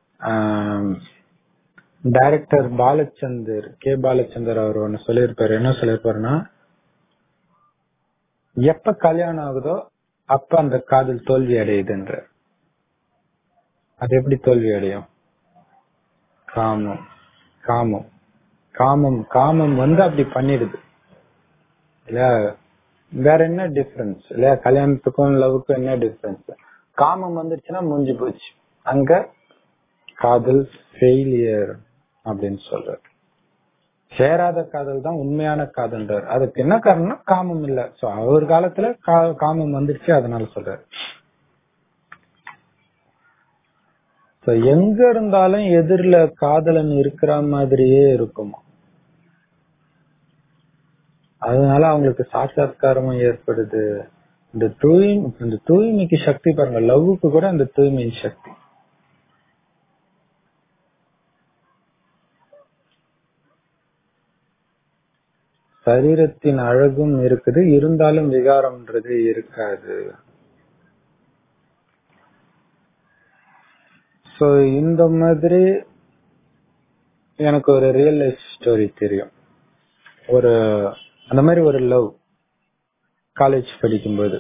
டைரக்டர் பாலச்சந்தர் கே பாலச்சந்தர் அவர் ஒன்னு சொல்லியிருப்பாரு என்ன சொல்லியிருப்பாருன்னா எப்ப கல்யாணம் ஆகுதோ அப்ப அந்த காதல் தோல்வி அடையுதுன்ற அது எப்படி தோல்வி அடையும் காமம் காமம் காமம் காமம் வந்து அப்படி பண்ணிடுது இல்ல வேற என்ன டிஃபரன்ஸ் இல்ல கல்யாணத்துக்கும் லவ்வுக்கும் என்ன டிஃபரன்ஸ் காமம் வந்துருச்சுன்னா முடிஞ்சு போச்சு அங்க காதல் ஃபெயிலியர் அப்படின்னு சொல்றாரு சேராத காதல் தான் உண்மையான காதல்ன்றார் அதுக்கு என்ன காரணம்னா காமம் இல்ல சோ அவர் காலத்துல கா- காமம் வந்துருச்சு அதனால சொல்றாரு So, எங்க இருந்தாலும் எதிரில காதலன் இருக்கிற மாதிரியே இருக்குமா அதனால அவங்களுக்கு சாட்சாத்காரமும் ஏற்படுது இந்த தூய் இந்த தூய்மைக்கு சக்தி பாருங்க லவ்வுக்கு கூட அந்த தூய்மையின் சக்தி சரீரத்தின் அழகும் இருக்குது இருந்தாலும் விகாரம்ன்றது இருக்காது சோ இந்த மாதிரி எனக்கு ஒரு ரியல் லைஃப் ஸ்டோரி தெரியும் ஒரு அந்த மாதிரி ஒரு லவ் காலேஜ் படிக்கும்போது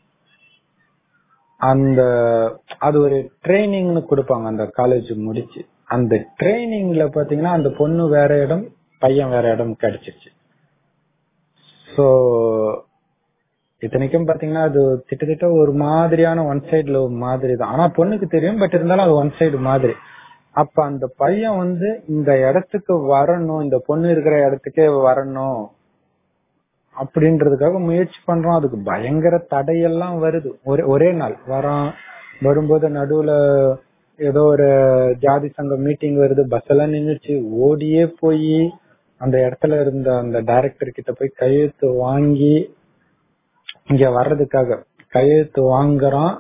அந்த அது ஒரு ட்ரைனிங்னு கொடுப்பாங்க அந்த காலேஜ் முடிச்சு அந்த ட்ரைனிங்ல பாத்தீங்கன்னா அந்த பொண்ணு வேற இடம் பையன் வேற இடம் கிடைச்சிருச்சு சோ இத்தனைக்கும் பாத்தீங்கன்னா அது கிட்டத்தட்ட ஒரு மாதிரியான ஒன் சைடு லவ் மாதிரி தான் ஆனா பொண்ணுக்கு தெரியும் பட் இருந்தாலும் அது ஒன் சைடு மாதிரி அப்ப அந்த பையன் வந்து இந்த இடத்துக்கு வரணும் இந்த பொண்ணு இருக்கிற இடத்துக்கே வரணும் அப்படின்றதுக்காக முயற்சி பண்றோம் அதுக்கு பயங்கர தடையெல்லாம் வருது ஒரே ஒரே நாள் வரான் வரும்போது நடுவுல ஏதோ ஒரு ஜாதி சங்க மீட்டிங் வருது பஸ் எல்லாம் நின்னுச்சு ஓடியே போய் அந்த இடத்துல இருந்த அந்த டைரக்டர் கிட்ட போய் கையெழுத்து வாங்கி இங்க வர்றதுக்காக கையெழுத்து வாங்குறான்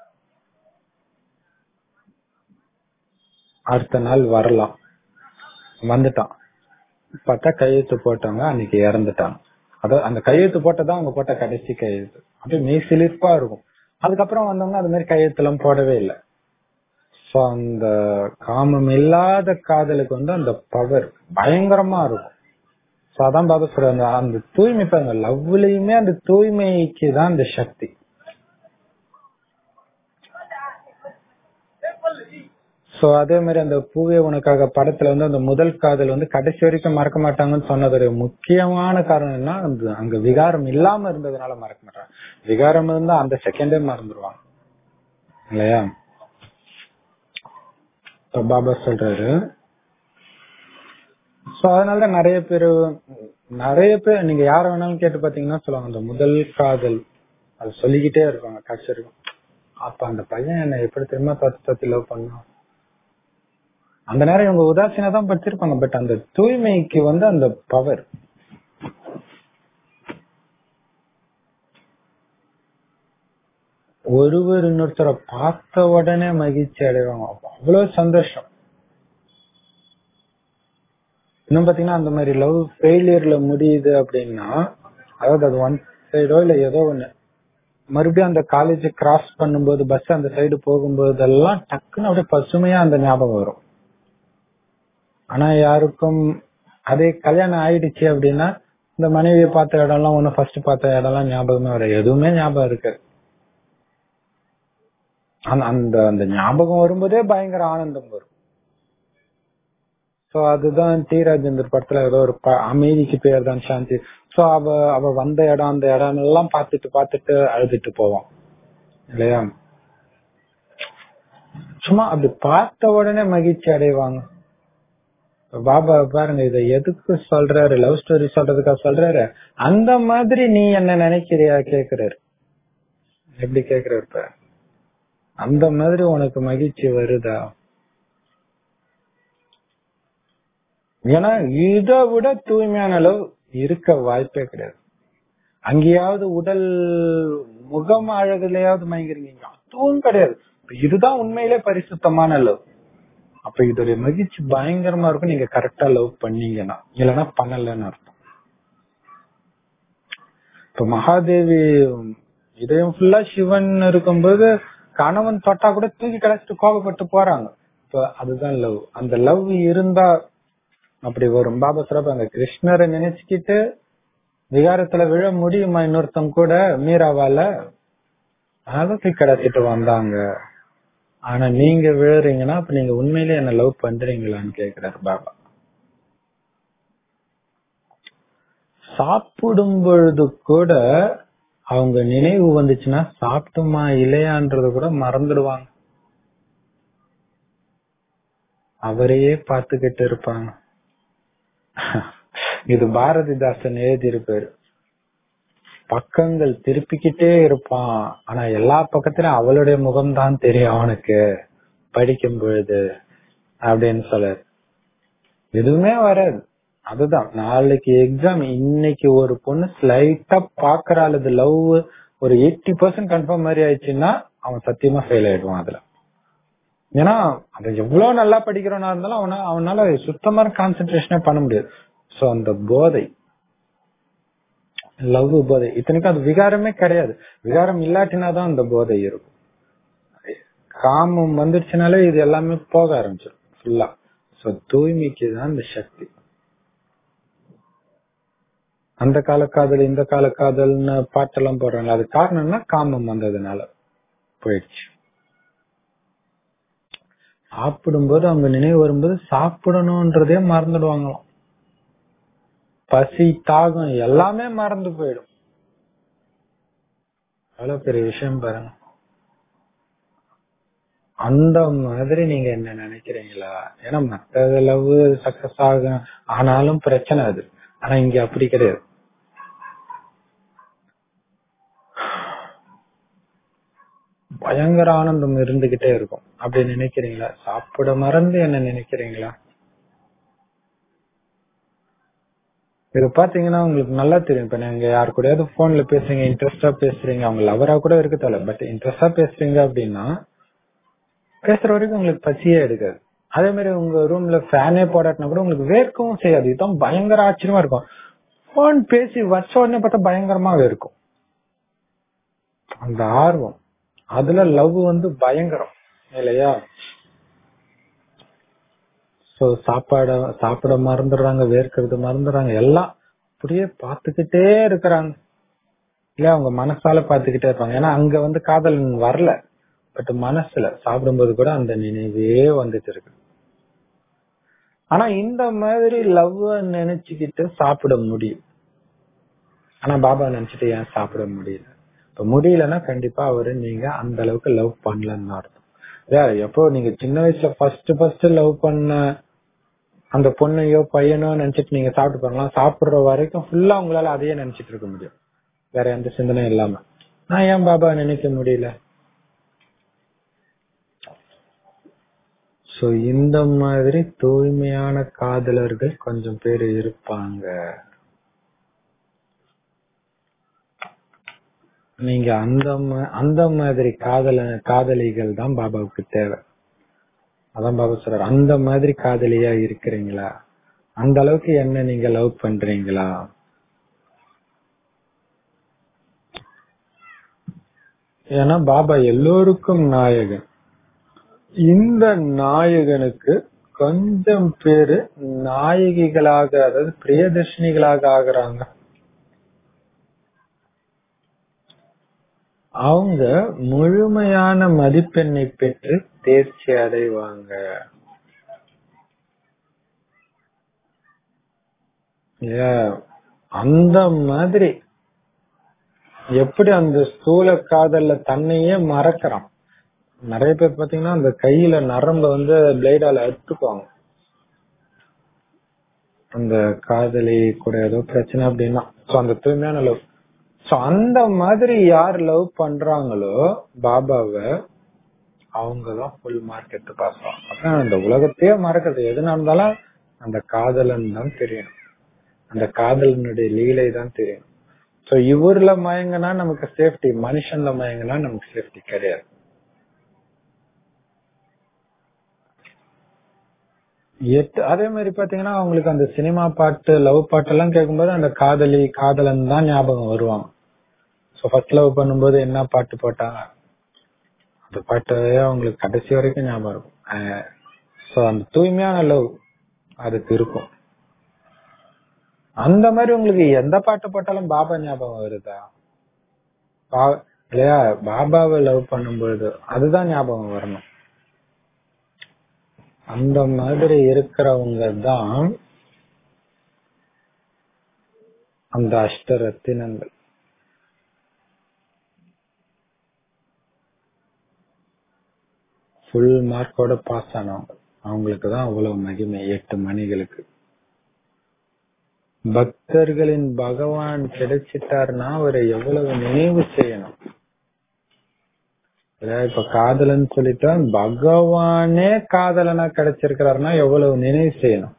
அடுத்த நாள் வரலாம் வந்துட்டான் பார்த்தா கையெழுத்து போட்டாங்க அன்னைக்கு இறந்துட்டாங்க அதாவது அந்த கையெழுத்து போட்டதான் அவங்க போட்ட கடைசி கையெழுத்து அப்படியே மெய் சிலிர்ப்பா இருக்கும் அதுக்கப்புறம் வந்தவங்க அது மாதிரி கையெழுத்து எல்லாம் போடவே இல்லை சோ அந்த காமம் இல்லாத காதலுக்கு வந்து அந்த பவர் பயங்கரமா இருக்கும் சோ அதான் பாபா சொல்ற அந்த அந்த தூய்மை பாருங்க லவ்லயுமே அந்த தூய்மைக்கு தான் அந்த சக்தி சோ அதே மாதிரி அந்த பூவே உனக்காக படத்துல வந்து அந்த முதல் காதல் வந்து கடைசி வரைக்கும் மறக்க மாட்டாங்கன்னு சொன்னது ஒரு முக்கியமான காரணம் என்ன அந்த அங்க விகாரம் இல்லாம இருந்ததுனால மறக்க மாட்டாங்க விகாரம் இருந்தா அந்த செகண்டே மறந்துடுவாங்க இல்லையா இப்ப பாபா சொல்றாரு சோ அதனாலதான் நிறைய பேர் நிறைய பேர் நீங்க யார வேணாலும் கேட்டு பாத்தீங்கன்னா சொல்லுவாங்க அந்த முதல் காதல் அது சொல்லிக்கிட்டே இருப்பாங்க கடைசி வரைக்கும் அப்ப அந்த பையன் என்ன எப்படி தெரியுமா தத்து தத்தி லவ் பண்ணான் அந்த நேரம் இவங்க உதாசீனா தான் படிச்சிருப்பாங்க பட் அந்த தூய்மைக்கு வந்து அந்த பவர் ஒருவர் இன்னொருத்தரை பார்த்த உடனே மகிழ்ச்சி அடைவாங்க அவ்வளவு சந்தோஷம் இன்னும் பாத்தீங்கன்னா அந்த மாதிரி லவ் ஃபெயிலியர்ல முடியுது அப்படின்னா அதாவது அது ஒன் சைடோ இல்ல ஏதோ ஒண்ணு மறுபடியும் அந்த காலேஜ் கிராஸ் பண்ணும்போது பஸ் அந்த சைடு போகும்போதெல்லாம் டக்குன்னு அப்படியே பசுமையா அந்த ஞாபகம் வரும் ஆனா யாருக்கும் அதே கல்யாணம் ஆயிடுச்சு அப்படின்னா இந்த மனைவியை பார்த்த இடம்லாம் ஒண்ணு ஃபர்ஸ்ட் பார்த்த இடம்லாம் ஞாபகமே வர எதுவுமே ஞாபகம் இருக்கு அந்த அந்த அந்த ஞாபகம் வரும்போதே பயங்கர ஆனந்தம் வரும் சோ அதுதான் டி ராஜேந்தர் படத்துல ஏதோ ஒரு ப- அமைதிக்கு பேர் தான் சாந்தி சோ அவ அவ வந்த இடம் அந்த இடம் எல்லாம் பார்த்துட்டு பார்த்துட்டு அழுதுட்டு போவான் இல்லையா சும்மா அப்படி பார்த்த உடனே மகிழ்ச்சி அடைவாங்க இப்ப பாபா பாருங்க இத எதுக்கு சொல்றாரு லவ் ஸ்டோரி சொல்றதுக்காக சொல்றாரு அந்த மாதிரி நீ என்ன நினைக்கிறியா கேக்குறாரு எப்படி கேக்குறாரு இப்ப அந்த மாதிரி உனக்கு மகிழ்ச்சி வருதா ஏன்னா இதை விட தூய்மையான அளவு இருக்க வாய்ப்பே கிடையாது அங்கேயாவது உடல் முகம் அழகுலயாவது மயங்குறீங்க அதுவும் கிடையாது இப்ப இதுதான் உண்மையிலே பரிசுத்தமான லவ் அப்ப இதோடைய மகிழ்ச்சி பயங்கரமா இருக்கும் நீங்க கரெக்டா லவ் பண்ணீங்கன்னா இல்லைன்னா பண்ணலன்னு அர்த்தம் இப்ப மகாதேவி இதயம் ஃபுல்லா சிவன் இருக்கும்போது கணவன் தொட்டா கூட தூக்கி கடைச்சிட்டு கோபப்பட்டு போறாங்க இப்ப அதுதான் லவ் அந்த லவ் இருந்தா அப்படி வரும் பாபா சிறப்பு அந்த கிருஷ்ணரை நினைச்சுக்கிட்டு விகாரத்துல விழ முடியுமா இன்னொருத்தம் கூட மீராவால அதை தூக்கி கடைச்சிட்டு வந்தாங்க ஆனா நீங்க விழுறீங்கன்னா அப்ப நீங்க உண்மையிலே என்ன லவ் பண்றீங்களான்னு கேக்குறாரு பாபா சாப்பிடும் பொழுது கூட அவங்க நினைவு வந்துச்சுன்னா சாப்பிட்டுமா இல்லையான்றது கூட மறந்துடுவாங்க அவரையே பார்த்துக்கிட்டு இருப்பாங்க இது பாரதிதாசன் எழுதியிருப்பாரு பக்கங்கள் திருப்பிக்கிட்டே இருப்பான் ஆனா எல்லா பக்கத்திலும் அவளுடைய முகம்தான் தெரியும் அவனுக்கு படிக்கும் பொழுது அப்படின்னு சொல்றாரு எதுவுமே வராது அதுதான் நாளைக்கு எக்ஸாம் இன்னைக்கு ஒரு பொண்ணு ஸ்லைட்டா பாக்குறாள் அது லவ் ஒரு எயிட்டி பர்சன்ட் கன்ஃபார்ம் மாதிரி ஆயிடுச்சுன்னா அவன் சத்தியமா ஃபெயில் ஆயிடுவான் அதுல ஏன்னா அது எவ்வளவு நல்லா படிக்கிறவனா இருந்தாலும் அவன அவனால சுத்தமான கான்சென்ட்ரேஷனே பண்ண முடியாது சோ அந்த போதை லவ் போதை இத்தனைக்கும் அது விகாரமே கிடையாது விகாரம் இல்லாட்டினாதான் அந்த போதை இருக்கும் காமம் வந்துடுச்சுனாலே இது எல்லாமே போக ஆரம்பிச்சிடும் ஃபுல்லா சோ தூய்மைக்கு தான் இந்த சக்தி அந்த கால காதல் இந்த கால காதல்னு பாட்டெல்லாம் போடுறாங்க அது காரணம்னா காமம் வந்ததுனால போயிடுச்சு சாப்பிடும்போது அவங்க நினைவு வரும்போது சாப்பிடணும்ன்றதே மறந்துடுவாங்களாம் பசி தாகம் எல்லாமே மறந்து போயிடும் எவ்வளவு பெரிய விஷயம் பாருங்க அந்த மாதிரி நீங்க என்ன நினைக்கிறீங்களா ஏன்னா மத்த லவ் சக்சஸ் ஆகும் ஆனாலும் பிரச்சனை அது ஆனா இங்க அப்படி கிடையாது பயங்கர ஆனந்தம் இருந்துகிட்டே இருக்கும் அப்படி நினைக்கிறீங்களா சாப்பிட மறந்து என்ன நினைக்கிறீங்களா இது பாத்தீங்கன்னா உங்களுக்கு நல்லா தெரியும் இப்ப நீங்க யாரு கூடயாவது போன்ல பேசுறீங்க இன்ட்ரெஸ்டா பேசுறீங்க அவங்க லவரா கூட இருக்க தேவை பட் இன்ட்ரெஸ்டா பேசுறீங்க அப்படின்னா பேசுற வரைக்கும் உங்களுக்கு பசியே எடுக்காது அதே மாதிரி உங்க ரூம்ல ஃபேனே போடாட்டினா கூட உங்களுக்கு வேர்க்கவும் செய்யாது இதுதான் பயங்கர ஆச்சரியமா இருக்கும் போன் பேசி வச்ச உடனே பார்த்தா பயங்கரமாவே இருக்கும் அந்த ஆர்வம் அதுல லவ் வந்து பயங்கரம் இல்லையா சோ சாப்பாட சாப்பிட மறந்துடுறாங்க வேர்க்கிறது மறந்துடுறாங்க எல்லாம் அப்படியே பாத்துக்கிட்டே இருக்கிறாங்க இல்ல அவங்க மனசால பாத்துக்கிட்டே இருப்பாங்க ஏன்னா அங்க வந்து காதல் வரல பட் மனசுல சாப்பிடும்போது கூட அந்த நினைவே வந்துட்டு இருக்கு ஆனா இந்த மாதிரி லவ் நினைச்சுக்கிட்டு சாப்பிட முடியும் ஆனா பாபா நினைச்சிட்டு ஏன் சாப்பிட முடியல இப்ப முடியலன்னா கண்டிப்பா அவரு நீங்க அந்த அளவுக்கு லவ் பண்ணலன்னு அர்த்தம் ஏன் எப்போ நீங்க சின்ன வயசுல ஃபர்ஸ்ட் ஃபர்ஸ்ட் லவ் பண்ண அந்த பொண்ணையோ பையனோ நினைச்சிட்டு நீங்க சாப்பிட்டு பாருங்களா சாப்பிடுற வரைக்கும் ஃபுல்லா உங்களால அதையே நினைச்சிட்டு இருக்க முடியும் வேற எந்த சிந்தனையும் இல்லாம நான் ஏன் பாபா நினைக்க முடியல சோ இந்த மாதிரி தூய்மையான காதலர்கள் கொஞ்சம் பேர் இருப்பாங்க நீங்க அந்த ம- அந்த மாதிரி காதல காதலிகள் தான் பாபாவுக்கு தேவை அதான் பாபா சொல்றாரு அந்த மாதிரி காதலியா இருக்கிறீங்களா அந்த அளவுக்கு என்ன நீங்க லவ் பண்றீங்களா ஏன்னா பாபா எல்லோருக்கும் நாயகன் இந்த நாயகனுக்கு கொஞ்சம் பேரு நாயகிகளாக அதாவது பிரியதர்ஷினிகளாக ஆகுறாங்க அவங்க முழுமையான மதிப்பெண்ணை பெற்று தேர்ச்சி அடைவாங்க இல்லையா? அந்த மாதிரி எப்படி அந்த ஸ்தூல காதல்ல தன்னையே மறக்கிறான் நிறைய பேர் பாத்தீங்கன்னா அந்த கையில நரம்ப வந்து பிளேடால அறுத்துக்குவாங்க அந்த காதலி கூட ஏதோ பிரச்சனை அப்படின்னா சோ அந்த தூய்மையான லவ் சோ அந்த மாதிரி யார் லவ் பண்றாங்களோ பாபாவை அவங்கதான் ஃபுல் மார்க் எடுத்து பாஸ் ஆகும் அதான் அந்த உலகத்தையே மறக்கிறது எது நடந்தாலும் அந்த காதலன் தான் தெரியும் அந்த காதலனுடைய லீலை தான் தெரியும் சோ இவர்ல மயங்கினா நமக்கு சேஃப்டி மனுஷன்ல மயங்கினா நமக்கு சேஃப்டி கிடையாது எட்டு அதே மாதிரி பாத்தீங்கன்னா அவங்களுக்கு அந்த சினிமா பாட்டு லவ் பாட்டு எல்லாம் கேட்கும்போது அந்த காதலி காதலன் தான் ஞாபகம் வருவாங்க சோ ஃபர்ஸ்ட் லவ் பண்ணும்போது என்ன பாட்டு போட்டாங்க அந்த பாட்டு அவங்களுக்கு கடைசி வரைக்கும் ஞாபகம் இருக்கும் சோ அந்த தூய்மையான லவ் அதுக்கு இருக்கும் அந்த மாதிரி உங்களுக்கு எந்த பாட்டு போட்டாலும் பாபா ஞாபகம் வருதா பா- இல்லையா பாபாவை லவ் பண்ணும்பொழுது அதுதான் ஞாபகம் வரணும் அந்த மாதிரி இருக்கிறவங்க தான் அந்த அஷ்டரத்தினங்கள் ஃபுல் மார்க்கோட பாஸ் ஆனவங்க அவங்களுக்கு தான் அவ்வளவு மகிமை எட்டு மணிகளுக்கு பக்தர்களின் பகவான் கிடைச்சிட்டாருன்னா அவரை எவ்வளவு நினைவு செய்யணும் இல்லையா, இப்ப காதலன் சொல்லிட்டா பகவானே காதலனா கிடைச்சிருக்கிறாருன்னா எவ்வளவு நினைவு செய்யணும்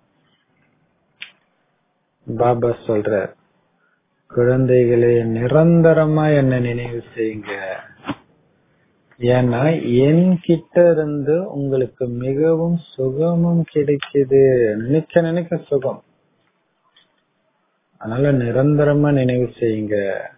பாபா சொல்ற குழந்தைகளே நிரந்தரமா என்ன நினைவு செய்யுங்க ஏன்னா என் கிட்ட இருந்து உங்களுக்கு மிகவும் சுகமும் கிடைக்குது நினைக்க நினைக்க சுகம் அதனால நிரந்தரமா நினைவு செய்யுங்க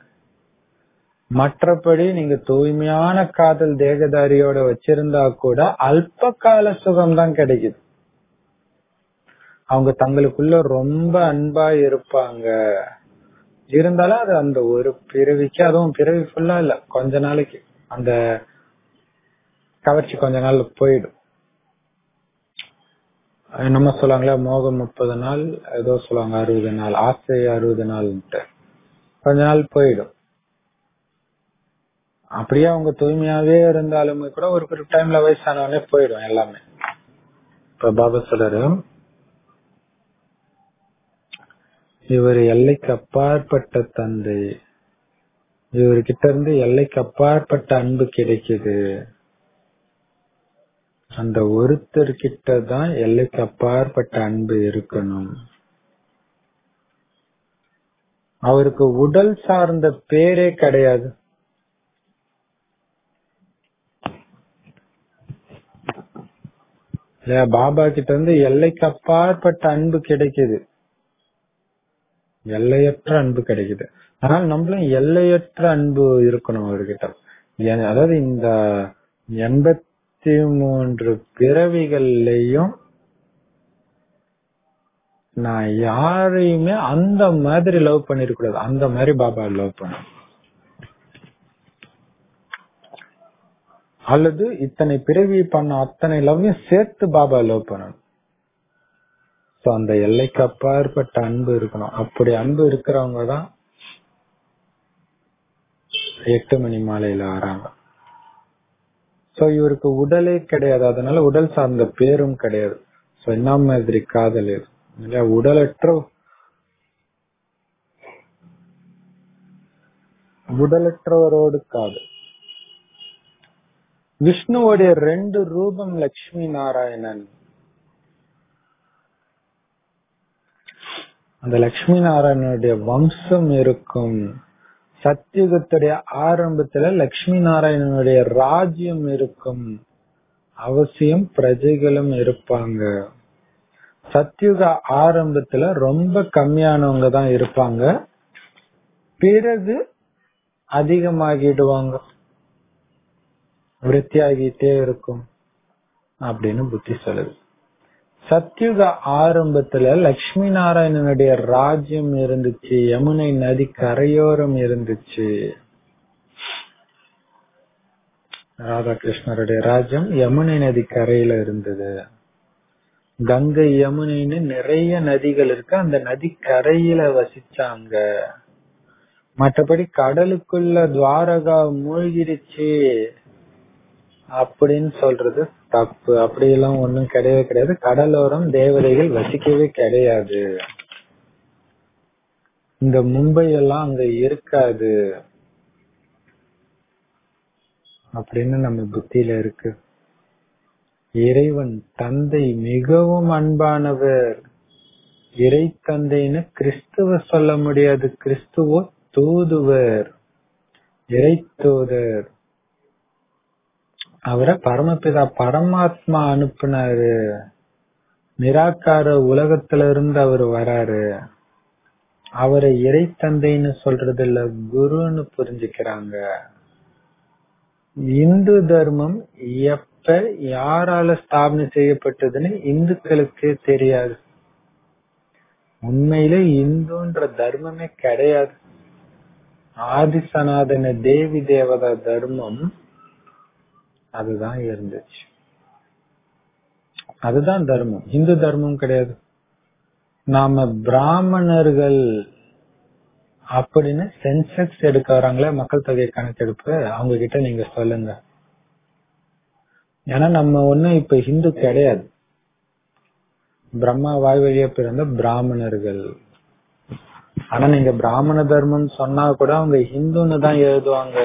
மற்றபடி நீங்க தூய்மையான காதல் தேகதாரியோட வச்சிருந்தா கூட அல்ப கால சுகம் தான் கிடைக்குது அவங்க தங்களுக்குள்ள ரொம்ப அன்பா இருப்பாங்க இருந்தாலும் அது அந்த ஒரு பிறவிக்கு அதுவும் பிறவி ஃபுல்லா இல்ல கொஞ்ச நாளைக்கு அந்த கவர்ச்சி கொஞ்ச நாள் போயிடும் அஹ் நம்ம சொல்லுவாங்களே மோகம் முப்பது நாள் ஏதோ சொல்லுவாங்க அறுபது நாள் ஆசை அறுபது நாள்ன்ட்டு கொஞ்ச நாள் போயிடும் அப்படியே அவங்க தூய்மையாவே இருந்தாலுமே கூட ஒரு குறிப்பிட்ட டைம்ல வயசானவனே போயிடும் எல்லாமே இப்ப பாபா சொல்றாரு இவர் எல்லைக்கு அப்பாற்பட்ட தந்தை இவர்கிட்ட இருந்து எல்லைக்கு அப்பாற்பட்ட அன்பு கிடைக்குது அந்த ஒருத்தர் கிட்ட தான் எல்லைக்கு அப்பாற்பட்ட அன்பு இருக்கணும் அவருக்கு உடல் சார்ந்த பேரே கிடையாது இல்லையா பாபா கிட்ட இருந்து எல்லைக்கு அப்பாற்பட்ட அன்பு கிடைக்குது எல்லையற்ற அன்பு கிடைக்குது ஆனால் நம்மளும் எல்லையற்ற அன்பு இருக்கணும் அவர்கிட்ட ஏன் அதாவது இந்த எண்பத்தி மூன்று பிறவிகள்லயும் நான் யாரையுமே அந்த மாதிரி லவ் பண்ணிருக்க கூடாது அந்த மாதிரி பாபா லவ் பண்ண அல்லது இத்தனை பிறவி பண்ண அத்தனை லவ்வையும் சேர்த்து பாபா லவ் பண்ணணும் சோ அந்த எல்லைக்கு அப்பாற்பட்ட அன்பு இருக்கணும் அப்படி அன்பு இருக்கிறவங்க தான் எட்டு மணி மாலையில வராங்க சோ இவருக்கு உடலே கிடையாது அதனால உடல் சார்ந்த பேரும் கிடையாது சோ என்ன மாதிரி காதல் இது இல்லையா உடலற்ற உடலற்றவரோடு காதல் விஷ்ணுவோடைய ரெண்டு ரூபம் லட்சுமி நாராயணன் அந்த லட்சுமி நாராயணனுடைய வம்சம் இருக்கும் சத்தியுகத்துடைய ஆரம்பத்துல லட்சுமி நாராயணனுடைய ராஜ்யம் இருக்கும் அவசியம் பிரஜைகளும் இருப்பாங்க சத்தியுக ஆரம்பத்துல ரொம்ப கம்மியானவங்க தான் இருப்பாங்க பிறகு அதிகமாகிடுவாங்க விருத்தியாகிட்டே இருக்கும் அப்படின்னு புத்தி சொல்லுது சத்யுக ஆரம்பத்துல லட்சுமி நாராயணனுடைய ராஜ்யம் இருந்துச்சு யமுனை நதி கரையோரம் இருந்துச்சு ராதாகிருஷ்ணருடைய ராஜ்யம் யமுனை நதி கரையில இருந்தது கங்கை யமுனைன்னு நிறைய நதிகள் இருக்கு அந்த நதி கரையில வசிச்சாங்க மற்றபடி கடலுக்குள்ள துவாரகா மூழ்கிடுச்சு அப்படின்னு சொல்றது தப்பு அப்படியெல்லாம் ஒண்ணும் கிடையவே கிடையாது கடலோரம் தேவதைகள் வசிக்கவே கிடையாது இந்த மும்பை எல்லாம் அங்க இருக்காது அப்படின்னு நம்ம புத்தியில இருக்கு இறைவன் தந்தை மிகவும் அன்பானவர் இறை தந்தைன்னு கிறிஸ்துவ சொல்ல முடியாது கிறிஸ்துவோ தூதுவர் இறை தூதர் அவரை பரமபிதா பரமாத்மா அனுப்புனாரு நிராகார உலகத்துல இருந்து அவர் வராரு அவரை இறை தந்தைன்னு சொல்றது இல்ல குருன்னு புரிஞ்சுக்கிறாங்க இந்து தர்மம் எப்ப யாரால ஸ்தாபனை செய்யப்பட்டதுன்னு இந்துக்களுக்கு தெரியாது உண்மையிலே இந்துன்ற தர்மமே கிடையாது ஆதி சனாதன தேவி தேவதா தர்மம் அதுதான் இருந்துச்சு அதுதான் தர்மம் இந்து தர்மம் கிடையாது நாம பிராமணர்கள் அப்படின்னு சென்செக்ஸ் எடுக்க வராங்களே மக்கள் தொகை கணக்கெடுப்பு அவங்க கிட்ட நீங்க சொல்லுங்க ஏன்னா நம்ம ஒண்ணும் இப்ப ஹிந்து கிடையாது பிரம்மா வாய் வழியா பிறந்த பிராமணர்கள் ஆனா நீங்க பிராமண தர்மம் சொன்னா கூட அவங்க ஹிந்துன்னு தான் எழுதுவாங்க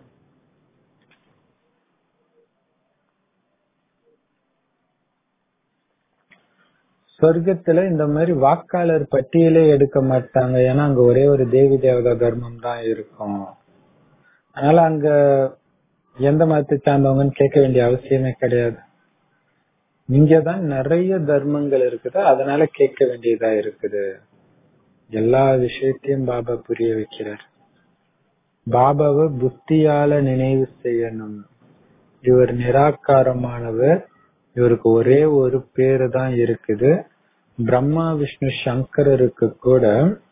சொர்க்கத்துல இந்த மாதிரி வாக்காளர் பட்டியலே எடுக்க மாட்டாங்க ஏன்னா அங்க ஒரே ஒரு தேவி தேவதா தர்மம் தான் இருக்கும் அதனால அங்க எந்த மதத்தை சார்ந்தவங்கன்னு கேட்க வேண்டிய அவசியமே கிடையாது இங்கதான் நிறைய தர்மங்கள் இருக்குது அதனால கேட்க வேண்டியதா இருக்குது எல்லா விஷயத்தையும் பாபா புரிய வைக்கிறார் பாபாவை புத்தியால நினைவு செய்யணும் இவர் நிராகாரமானவர் இவருக்கு ஒரே ஒரு பேரு தான் இருக்குது பிரம்மா விஷ்ணு சங்கரருக்கு கூட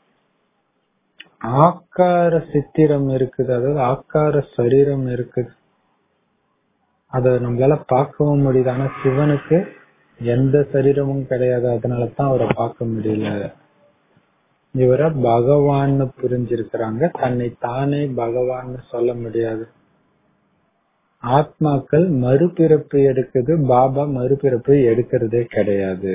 ஆக்கார சித்திரம் இருக்குது அதாவது ஆக்கார சரீரம் இருக்குது அத நம்மளால பார்க்கவும் முடியுது ஆனா சிவனுக்கு எந்த சரீரமும் கிடையாது அதனாலதான் அவரை பார்க்க முடியல இவரை பகவான்னு புரிஞ்சிருக்கிறாங்க தன்னை தானே பகவான்னு சொல்ல முடியாது ஆத்மாக்கள் மறுபிறப்பு எடுக்குது பாபா மறுபிறப்பு எடுக்கிறதே கிடையாது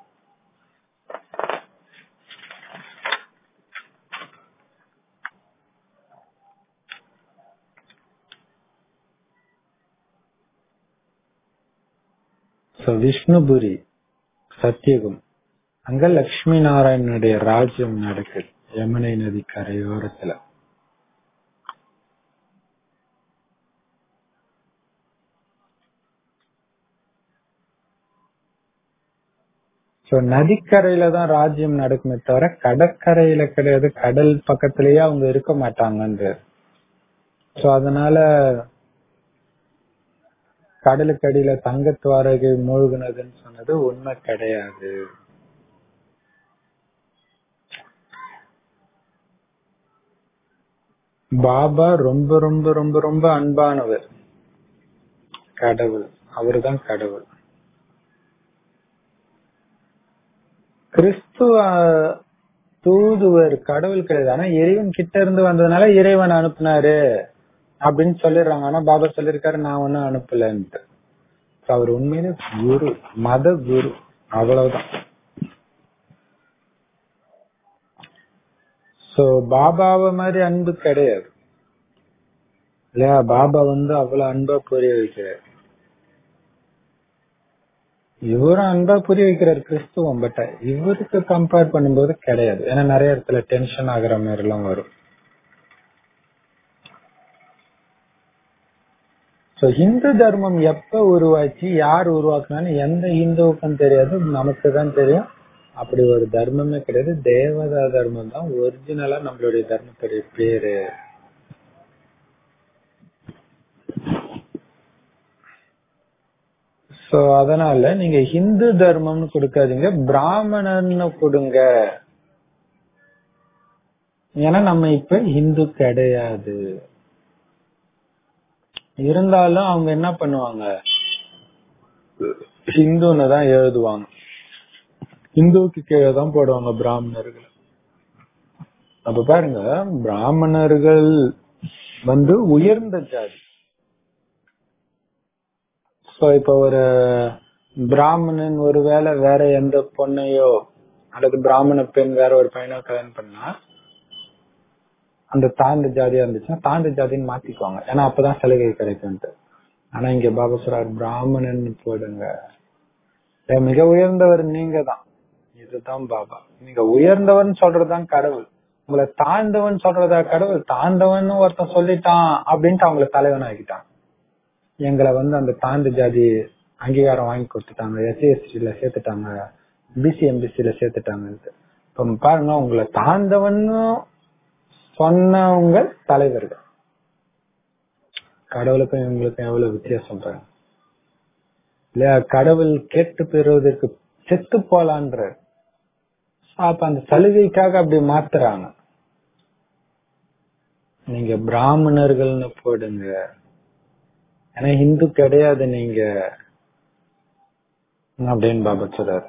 விஷ்ணுபுரி சத்தியகம் அங்க லட்சுமி நாராயணனுடைய ராஜ்யம் நடக்குது யமுனை நதி கரையோரத்துல சோ நதிக்கரையில தான் ராஜ்யம் நடக்குமே தவிர கடற்கரையில கிடையாது கடல் பக்கத்திலேயே அவங்க இருக்க மாட்டாங்க சோ அதனால கடலுக்கு அடியில தங்கத்துவாரகை மூழ்கினதுன்னு சொன்னது உண்மை கிடையாது பாபா ரொம்ப ரொம்ப ரொம்ப ரொம்ப அன்பானவர் கடவுள் அவர்தான் கடவுள் கிறிஸ்துவ தூதுவர் கடவுள் கிடையாது ஆனா இறைவன் கிட்ட இருந்து வந்ததுனால இறைவன் அனுப்புனாரு அப்படின்னு சொல்லிடுறாங்க ஆனா பாபா சொல்லிருக்காரு நான் ஒன்னும் அனுப்பலன்ட்டு அவர் உண்மையில குரு மத குரு அவ்வளவுதான் சோ பாபாவை மாதிரி அன்பு கிடையாது இல்லையா பாபா வந்து அவ்வளவு அன்பா புரிய வைக்கிறார் இவரும் அன்பா புரிய வைக்கிறார் கிறிஸ்துவம் பட் இவருக்கு கம்பேர் பண்ணும்போது கிடையாது ஏன்னா நிறைய இடத்துல டென்ஷன் ஆகுற மாதிரி எல்லாம் வரும் சோ ஹிந்து தர்மம் எப்ப உருவாச்சு யார் உருவாக்குனான்னு எந்த ஹிந்துவுக்கும் தெரியாது நமக்கு தான் தெரியும் அப்படி ஒரு தர்மமே கிடையாது தேவதா தர்மம் தான் ஒரிஜினலா நம்மளுடைய தர்மத்துடைய பேரு சோ அதனால நீங்க ஹிந்து தர்மம்னு கொடுக்காதீங்க பிராமணன்னு கொடுங்க ஏன்னா நம்ம இப்ப ஹிந்து கிடையாது இருந்தாலும் அவங்க என்ன பண்ணுவாங்க ஹிந்துன்னு தான் எழுதுவாங்க இந்துவுக்கு கீழே தான் போடுவாங்க பிராமணர்கள் அப்ப பாருங்க பிராமணர்கள் வந்து உயர்ந்த ஜாதி சோ இப்ப ஒரு பிராமணன் ஒருவேளை வேற எந்த பொண்ணையோ அல்லது பிராமண பெண் வேற ஒரு பையனோ கல்யாணம் பண்ணா அந்த தாழ்ந்த ஜாதியா இருந்துச்சுன்னா தாழ்ந்த ஜாதின்னு மாத்திக்குவாங்க ஏன்னா அப்பதான் சலுகை கிடைக்கும்ட்டு ஆனா இங்க பாபா சொல்றாரு பிராமணன் போடுங்க ஏன் மிக உயர்ந்தவர் நீங்க தான் இதுதான் பாபா நீங்க உயர்ந்தவன் சொல்றதுதான் கடவுள் உங்களை தாழ்ந்தவன் சொல்றதா கடவுள் தாழ்ந்தவன் ஒருத்தன் சொல்லிட்டான் அப்படின்ட்டு அவங்களை தலைவன் ஆகிட்டான் எங்களை வந்து அந்த தாழ்ந்த ஜாதி அங்கீகாரம் வாங்கி கொடுத்துட்டாங்க எஸ்சி எஸ்டில சேர்த்துட்டாங்க பிசி எம்பிசில சேர்த்துட்டாங்க இப்ப பாருங்க உங்களை தாழ்ந்தவன்னு சொன்னவங்க தலைவர்கள் கடவுளுக்கும் இவங்களுக்கும் எவ்வளவு வித்தியாசம் பாருங்க இல்லையா கடவுள் கேட்டு பெறுவதற்கு செத்து போலான்ற அப்ப அந்த சலுகைக்காக அப்படி மாத்துறாங்க நீங்க பிராமணர்கள்னு போடுங்க ஏன்னா இந்து கிடையாது நீங்க அப்படின்னு பாபா சொல்றாரு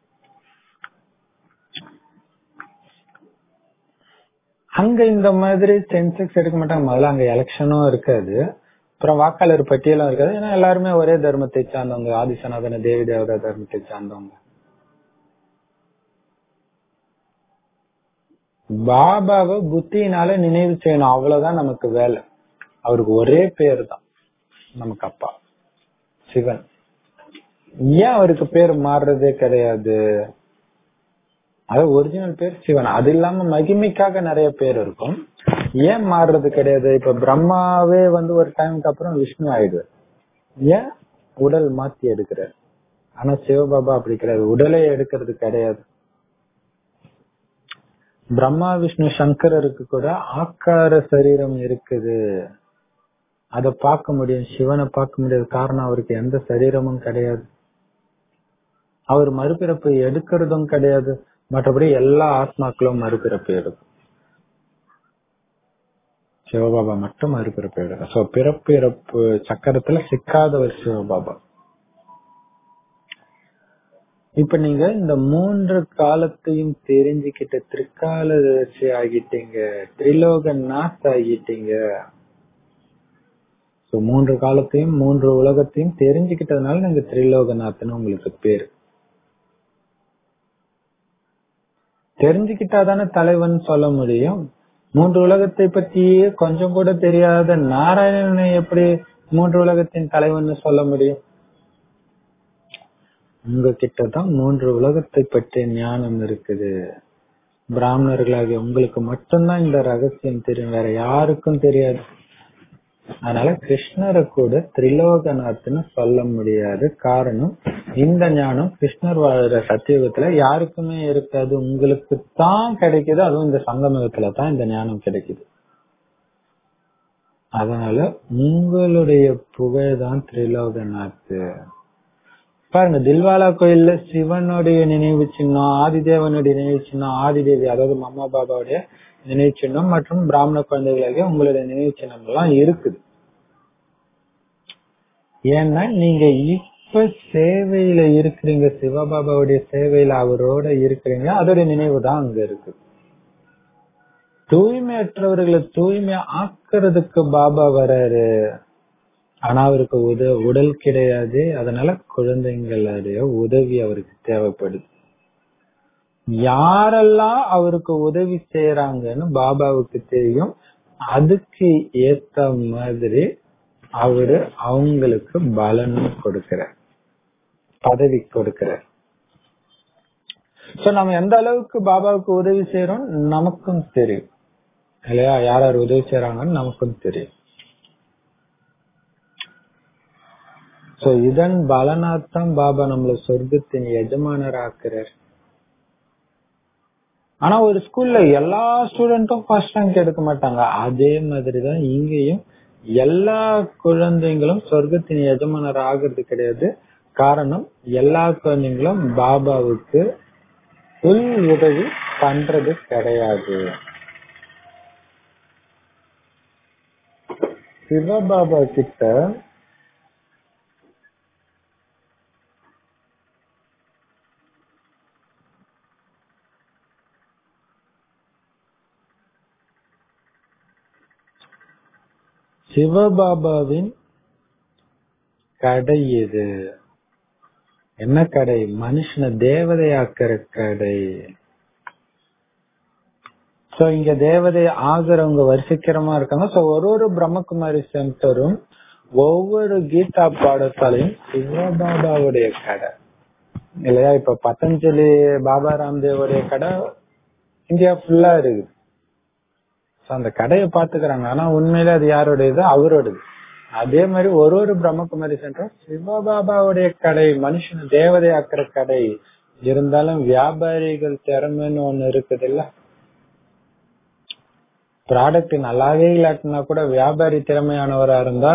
அங்க இந்த மாதிரி சென்செக்ஸ் எடுக்க மாட்டாங்க முதல்ல அங்க எலெக்ஷனும் இருக்காது அப்புறம் வாக்காளர் பட்டியலும் இருக்காது ஏன்னா எல்லாருமே ஒரே தர்மத்தை சார்ந்தவங்க ஆதிசனாதன தேவி தேவதா தர்மத்தை சார்ந்தவங்க பாபாவை புத்தியினால நினைவு செய்யணும் அவ்வளவுதான் நமக்கு வேலை அவருக்கு ஒரே பேர் தான் நமக்கு அப்பா சிவன் ஏன் அவருக்கு பேர் மாறுறதே கிடையாது அது ஒரிஜினல் பேர் சிவன் அது இல்லாம மகிமைக்காக நிறைய பேர் இருக்கும் ஏன் மாறுறது கிடையாது இப்ப பிரம்மாவே வந்து ஒரு டைமுக்கு அப்புறம் விஷ்ணு ஆயிடுவார் ஏன் உடல் மாத்தி எடுக்கிறார் ஆனா சிவபாபா அப்படி கிடையாது உடலே எடுக்கிறது கிடையாது பிரம்மா விஷ்ணு சங்கரருக்கு கூட ஆக்கார சரீரம் இருக்குது அத பார்க்க முடியும் சிவனை பார்க்க முடியாது காரணம் அவருக்கு எந்த சரீரமும் கிடையாது அவர் மறுபிறப்பு எடுக்கிறதும் கிடையாது மற்றபடி எல்லா ஆத்மாக்களும் மறுபிறப்பு எடுக்கும் சிவபாபா மட்டும் மறுபிறப்பு எடுக்கும் சோ பிறப்பு இறப்பு சக்கரத்துல சிக்காதவர் சிவபாபா இப்ப நீங்க இந்த மூன்று காலத்தையும் தெரிஞ்சுக்கிட்ட திரிகாலதர்சி ஆகிட்டீங்க திரிலோக நாஸ் ஆகிட்டீங்க சோ மூன்று காலத்தையும் மூன்று உலகத்தையும் தெரிஞ்சுக்கிட்டதுனால நீங்க திரிலோகநாத்னு உங்களுக்கு பேரு தெரிஞ்சுக்கிட்டா தானே தலைவன் சொல்ல முடியும் மூன்று உலகத்தை பற்றியே கொஞ்சம் கூட தெரியாத நாராயணனை எப்படி மூன்று உலகத்தின் தலைவன் சொல்ல முடியும் உங்ககிட்ட தான் மூன்று உலகத்தை பற்றிய ஞானம் இருக்குது பிராமணர்களாகிய உங்களுக்கு மட்டும்தான் இந்த ரகசியம் தெரியும் வேற யாருக்கும் தெரியாது அதனால கிருஷ்ணரை கூட திரிலோகநாத்னு சொல்ல முடியாது காரணம் இந்த ஞானம் கிருஷ்ணர் வாழ்ற சத்தியுகத்துல யாருக்குமே இருக்காது உங்களுக்கு தான் கிடைக்குது அதுவும் இந்த சங்கமயுகத்துல தான் இந்த ஞானம் கிடைக்குது அதனால உங்களுடைய புகழ் தான் திரிலோகநாத் பாருங்க தில்வாலா கோயில்ல சிவனுடைய நினைவு சின்னம் ஆதிதேவனுடைய நினைவு சின்னம் ஆதிதேவி அதாவது மம்மா பாபாவுடைய நினைவு சின்னம் மற்றும் பிராமண குழந்தைகளாக உங்களுடைய நினைவு சின்னம் எல்லாம் இருக்குது ஏன்னா நீங்க இப்ப சேவையில இருக்கிறீங்க சிவபாபாவுடைய சேவையில அவரோட இருக்கிறீங்க அதோட நினைவு தான் அங்க இருக்கு தூய்மையற்றவர்களை தூய்மை ஆக்குறதுக்கு பாபா வராரு ஆனா அவருக்கு உத உடல் கிடையாது அதனால குழந்தைங்களுடைய உதவி அவருக்கு தேவைப்படுது யாரெல்லாம் அவருக்கு உதவி செய்யறாங்கன்னு பாபாவுக்கு தெரியும் அதுக்கு ஏத்த மாதிரி அவரு அவங்களுக்கு பலனும் கொடுக்கிறார் பதவி கொடுக்கிறார் சோ நம்ம எந்த அளவுக்கு பாபாவுக்கு உதவி செய்யறோம் நமக்கும் தெரியும் இல்லையா யார் யார் உதவி செய்யறாங்கன்னு நமக்கும் தெரியும் சோ இதன் பலனாத்தான் பாபா நம்மள சொர்க்கத்தின் எஜமானர் ஆக்குறார் ஆனா ஒரு ஸ்கூல்ல எல்லா ஸ்டூடெண்ட்டும் ஃபர்ஸ்ட் ரேங்க் எடுக்க மாட்டாங்க அதே மாதிரிதான் இங்கேயும் எல்லா குழந்தைங்களும் சொர்க்கத்தின் எஜமானர் ஆகிறது கிடையாது காரணம் எல்லா குழந்தைங்களும் பாபாவுக்கு உள் உதவி பண்றது கிடையாது சிவபாபா கிட்ட சிவபாபாவின் கடை இது என்ன கடை மனுஷனை தேவதையாக்குற கடை சோ இங்க தேவதை ஆகுறவங்க வரிசைக்கிரமா இருக்காங்க சோ ஒரு ஒரு பிரம்மகுமாரி சென்டரும் ஒவ்வொரு கீதா பாடசாலையும் சிவபாபாவுடைய கடை இல்லையா இப்ப பதஞ்சலி பாபா ராம்தேவுடைய கடை இந்தியா ஃபுல்லா இருக்குது So, அந்த கடையை பாத்துக்கிறாங்க ஆனா உண்மையில அது யாரோடது அவரோடது அதே மாதிரி ஒரு ஒரு பிரம்மகுமாரி சென்டரும் சிவபாபாவுடைய கடை மனுஷன் தேவதையாக்குற கடை இருந்தாலும் வியாபாரிகள் திறமைன்னு ஒண்ணு இருக்குது இல்ல ப்ராடக்ட் நல்லாவே இல்லாட்டினா கூட வியாபாரி திறமையானவரா இருந்தா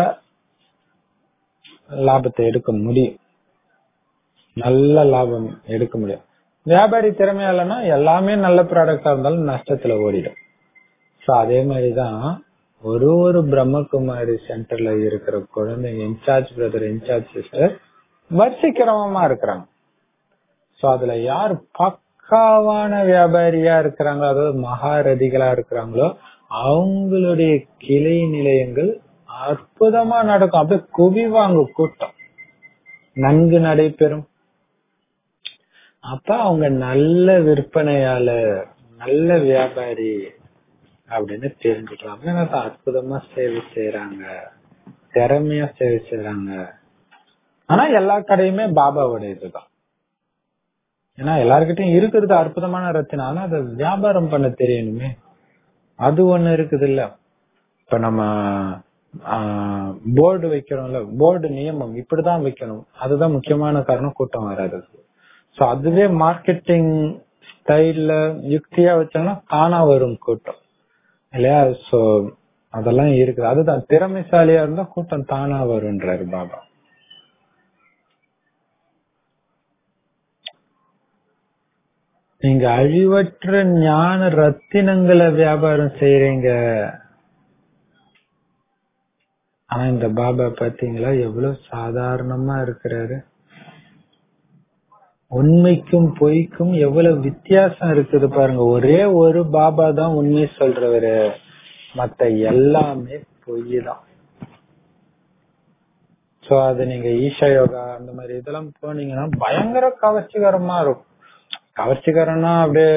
லாபத்தை எடுக்க முடியும் நல்ல லாபம் எடுக்க முடியும் வியாபாரி திறமையா இல்லைன்னா எல்லாமே நல்ல ப்ராடக்டா இருந்தாலும் நஷ்டத்துல ஓடிடும் சோ அதே மாதிரிதான் ஒரு ஒரு பிரம்மகுமாரி சென்டர்ல இருக்கிற குழந்தைங்க இன்சார்ஜ் பிரதர் இன்சார்ஜ் சிஸ்டர் வரிசைக்கிரமமா இருக்கிறாங்க சோ அதுல யார் பக்காவான வியாபாரியா இருக்கிறாங்களோ அதாவது மகாரதிகளா இருக்கிறாங்களோ அவங்களுடைய கிளை நிலையங்கள் அற்புதமா நடக்கும் அப்படியே குவிவாங்க கூட்டம் நன்கு நடைபெறும் அப்ப அவங்க நல்ல விற்பனையாளர் நல்ல வியாபாரி அப்படின்னு தெரிஞ்சுக்கலாம் அப்படின்னா அது அற்புதமா சேவை செய்யறாங்க திறமையா சேவை செய்யறாங்க ஆனா எல்லா கடையுமே பாபாவோட இதுதான் ஏன்னா எல்லார்கிட்டயும் இருக்கிறது அற்புதமான ரத்தினம் ஆனா அதை வியாபாரம் பண்ண தெரியணுமே அது ஒண்ணு இருக்குது இல்ல இப்ப நம்ம போர்டு வைக்கிறோம்ல போர்டு நியமம் இப்படிதான் வைக்கணும் அதுதான் முக்கியமான காரணம் கூட்டம் வராது சோ அதுவே மார்க்கெட்டிங் ஸ்டைல்ல யுக்தியா வச்சாங்கன்னா தானா வரும் கூட்டம் இல்லையா சோ அதெல்லாம் இருக்குது அதுதான் திறமைசாலியா இருந்தா கூட்டம் தானா வரும்ன்றாரு பாபா நீங்க அழிவற்ற ஞான ரத்தினங்களை வியாபாரம் செய்யறீங்க ஆனா இந்த பாபா பாத்தீங்களா எவ்வளவு சாதாரணமா இருக்கிறாரு உண்மைக்கும் பொய்க்கும் எவ்வளவு வித்தியாசம் இருக்குது பாருங்க ஒரே ஒரு பாபா தான் உண்மை சொல்றவரு மத்த எல்லாமே பொய் தான் சோ அது நீங்க ஈஷா யோகா அந்த மாதிரி இதெல்லாம் போனீங்கன்னா பயங்கர கவர்ச்சிகரமா இருக்கும் கவர்ச்சிகரம்னா அப்படியே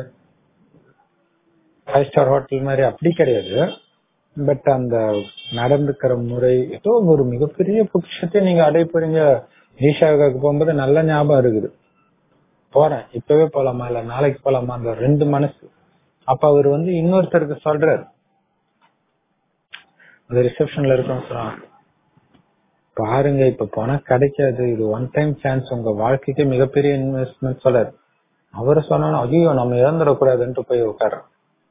ஃபைவ் ஸ்டார் ஹோட்டல் மாதிரி அப்படி கிடையாது பட் அந்த நடந்துக்கிற முறை ஏதோ ஒரு மிகப்பெரிய பொக்கிஷத்தை நீங்க அடைய போறீங்க ஈஷா யோகாக்கு போகும்போது நல்ல ஞாபகம் இருக்குது போறேன் இப்பவே போலாமா இல்ல நாளைக்கு போலாமா அந்த ரெண்டு மனசு அப்ப அவர் வந்து இன்னொருத்தருக்கு சொல்றாரு அந்த ரிசப்ஷன்ல இருக்கோம் சொல்றாங்க பாருங்க இப்ப போனா கிடைக்காது இது ஒன் டைம் சான்ஸ் உங்க வாழ்க்கைக்கு மிகப்பெரிய இன்வெஸ்ட்மெண்ட் சொல்றாரு அவரு சொன்னாலும் ஐயோ நம்ம இழந்துடக்கூடாதுன்ட்டு போய் உட்கார்றோம்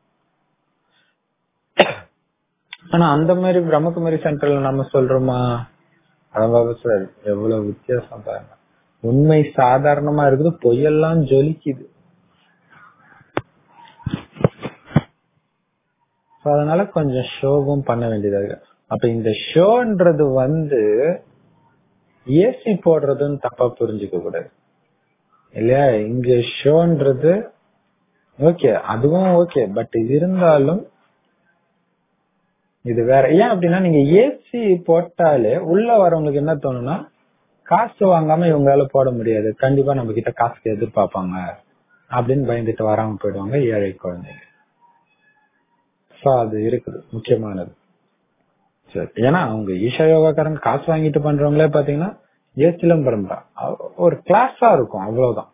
ஆனா அந்த மாதிரி பிரம்மகுமாரி சென்டர்ல நம்ம சொல்றோமா அதான் சார் எவ்வளவு வித்தியாசம் பாருங்க உண்மை சாதாரணமா இருக்குது பொய்யெல்லாம் ஜொலிக்குது அதனால கொஞ்சம் ஷோவும் பண்ண வேண்டியதா இருக்கு அப்ப இந்த ஷோன்றது வந்து ஏசி போடுறதுன்னு தப்பா புரிஞ்சுக்க கூடாது இல்லையா இங்க ஷோன்றது ஓகே அதுவும் ஓகே பட் இருந்தாலும் இது வேற ஏன் அப்படின்னா நீங்க ஏசி போட்டாலே உள்ள வரவங்களுக்கு என்ன தோணும்னா காசு வாங்காம இவங்களால போட முடியாது கண்டிப்பா நம்ம கிட்ட காசுக்கு எதிர்பார்ப்பாங்க அப்படின்னு பயந்துட்டு வராம போயிடுவாங்க ஏழை குழந்தைங்க சோ அது இருக்குது முக்கியமானது சரி ஏன்னா அவங்க ஈஷா யோகாக்காரங்க காசு வாங்கிட்டு பண்றவங்களே பாத்தீங்கன்னா ஏ சிலம்பரம் தான் ஒரு கிளாஸா இருக்கும் அவ்வளவுதான்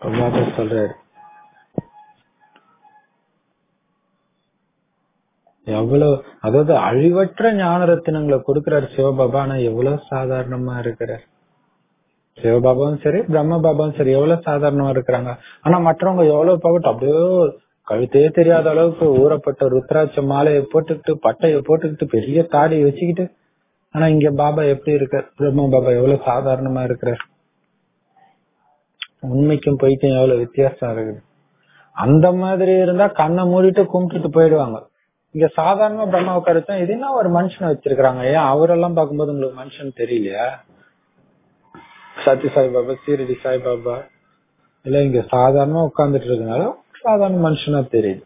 சொல்றாரு எவ்வளவு அதாவது அழிவற்ற ஞான ரத்தினங்களை கொடுக்கிறார் சிவபாபா ஆனா எவ்வளவு சாதாரணமா இருக்கிறார் சிவபாபாவும் சரி பிரம்ம பாபாவும் சரி எவ்வளவு சாதாரணமா இருக்கிறாங்க ஆனா மற்றவங்க எவ்வளவு பகட்டு அப்படியே கழுத்தே தெரியாத அளவுக்கு ஊறப்பட்ட ருத்ராட்ச மாலையை போட்டுக்கிட்டு பட்டைய போட்டுக்கிட்டு பெரிய தாடியை வச்சுக்கிட்டு ஆனா இங்க பாபா எப்படி இருக்கார் பிரம்ம பாபா எவ்வளவு சாதாரணமா இருக்கிறார் உண்மைக்கும் பொய்க்கும் எவ்வளவு வித்தியாசம் இருக்குது அந்த மாதிரி இருந்தா கண்ணை மூடிட்டு கும்பிட்டுட்டு போயிடுவாங்க இங்க சாதாரணமா பிரம்மா உட்காரச்சா இது என்ன ஒரு மனுஷனை வச்சிருக்காங்க ஏன் அவரெல்லாம் பார்க்கும்போது உங்களுக்கு மனுஷன் தெரியலையா சத்ய சாய்பாபா சீரடி சாய்பாபா இல்ல இங்க சாதாரணமா உட்கார்ந்துட்டு இருக்கனால சாதாரண மனுஷனா தெரியுது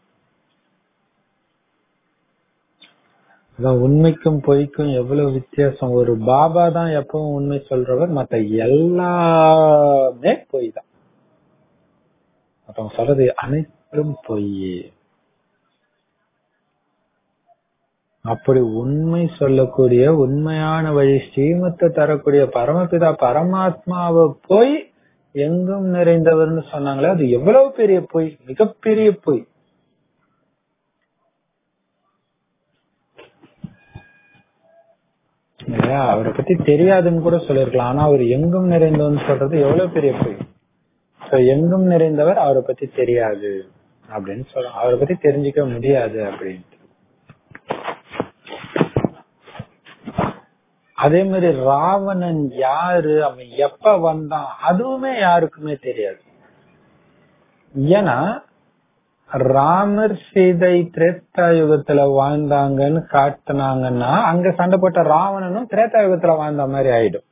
அதான் உண்மைக்கும் பொய்க்கும் எவ்வளவு வித்தியாசம் ஒரு பாபா தான் எப்பவும் உண்மை சொல்றவர் மத்த எல்லாமே பொய் தான் மத்தவங்க சொல்றது அனைத்தும் பொய் அப்படி உண்மை சொல்லக்கூடிய உண்மையான வழி ஸ்ரீமத்தை தரக்கூடிய பரமபிதா பரமாத்மாவை போய் எங்கும் நிறைந்தவர்னு சொன்னாங்களே அது எவ்வளவு பெரிய பொய் மிகப்பெரிய பொய் இல்லையா அவரை பத்தி தெரியாதுன்னு கூட சொல்லிருக்கலாம் ஆனா அவர் எங்கும் நிறைந்தவர்னு சொல்றது எவ்வளவு பெரிய பொய் So, எங்கும் நிறைந்தவர் அவரை பத்தி தெரியாது அப்படின்னு சொல்றோம் அவரை பத்தி தெரிஞ்சுக்க முடியாது அப்படின்ட்டு அதே மாதிரி ராவணன் யாரு அவன் எப்ப வந்தான் அதுவுமே யாருக்குமே தெரியாது ஏன்னா ராமர் சீதை திரேத்தா யுகத்துல வாழ்ந்தாங்கன்னு காட்டுனாங்கன்னா அங்க சண்டை போட்ட ராவணனும் திரேத்தா யுகத்துல வாழ்ந்த மாதிரி ஆயிடும்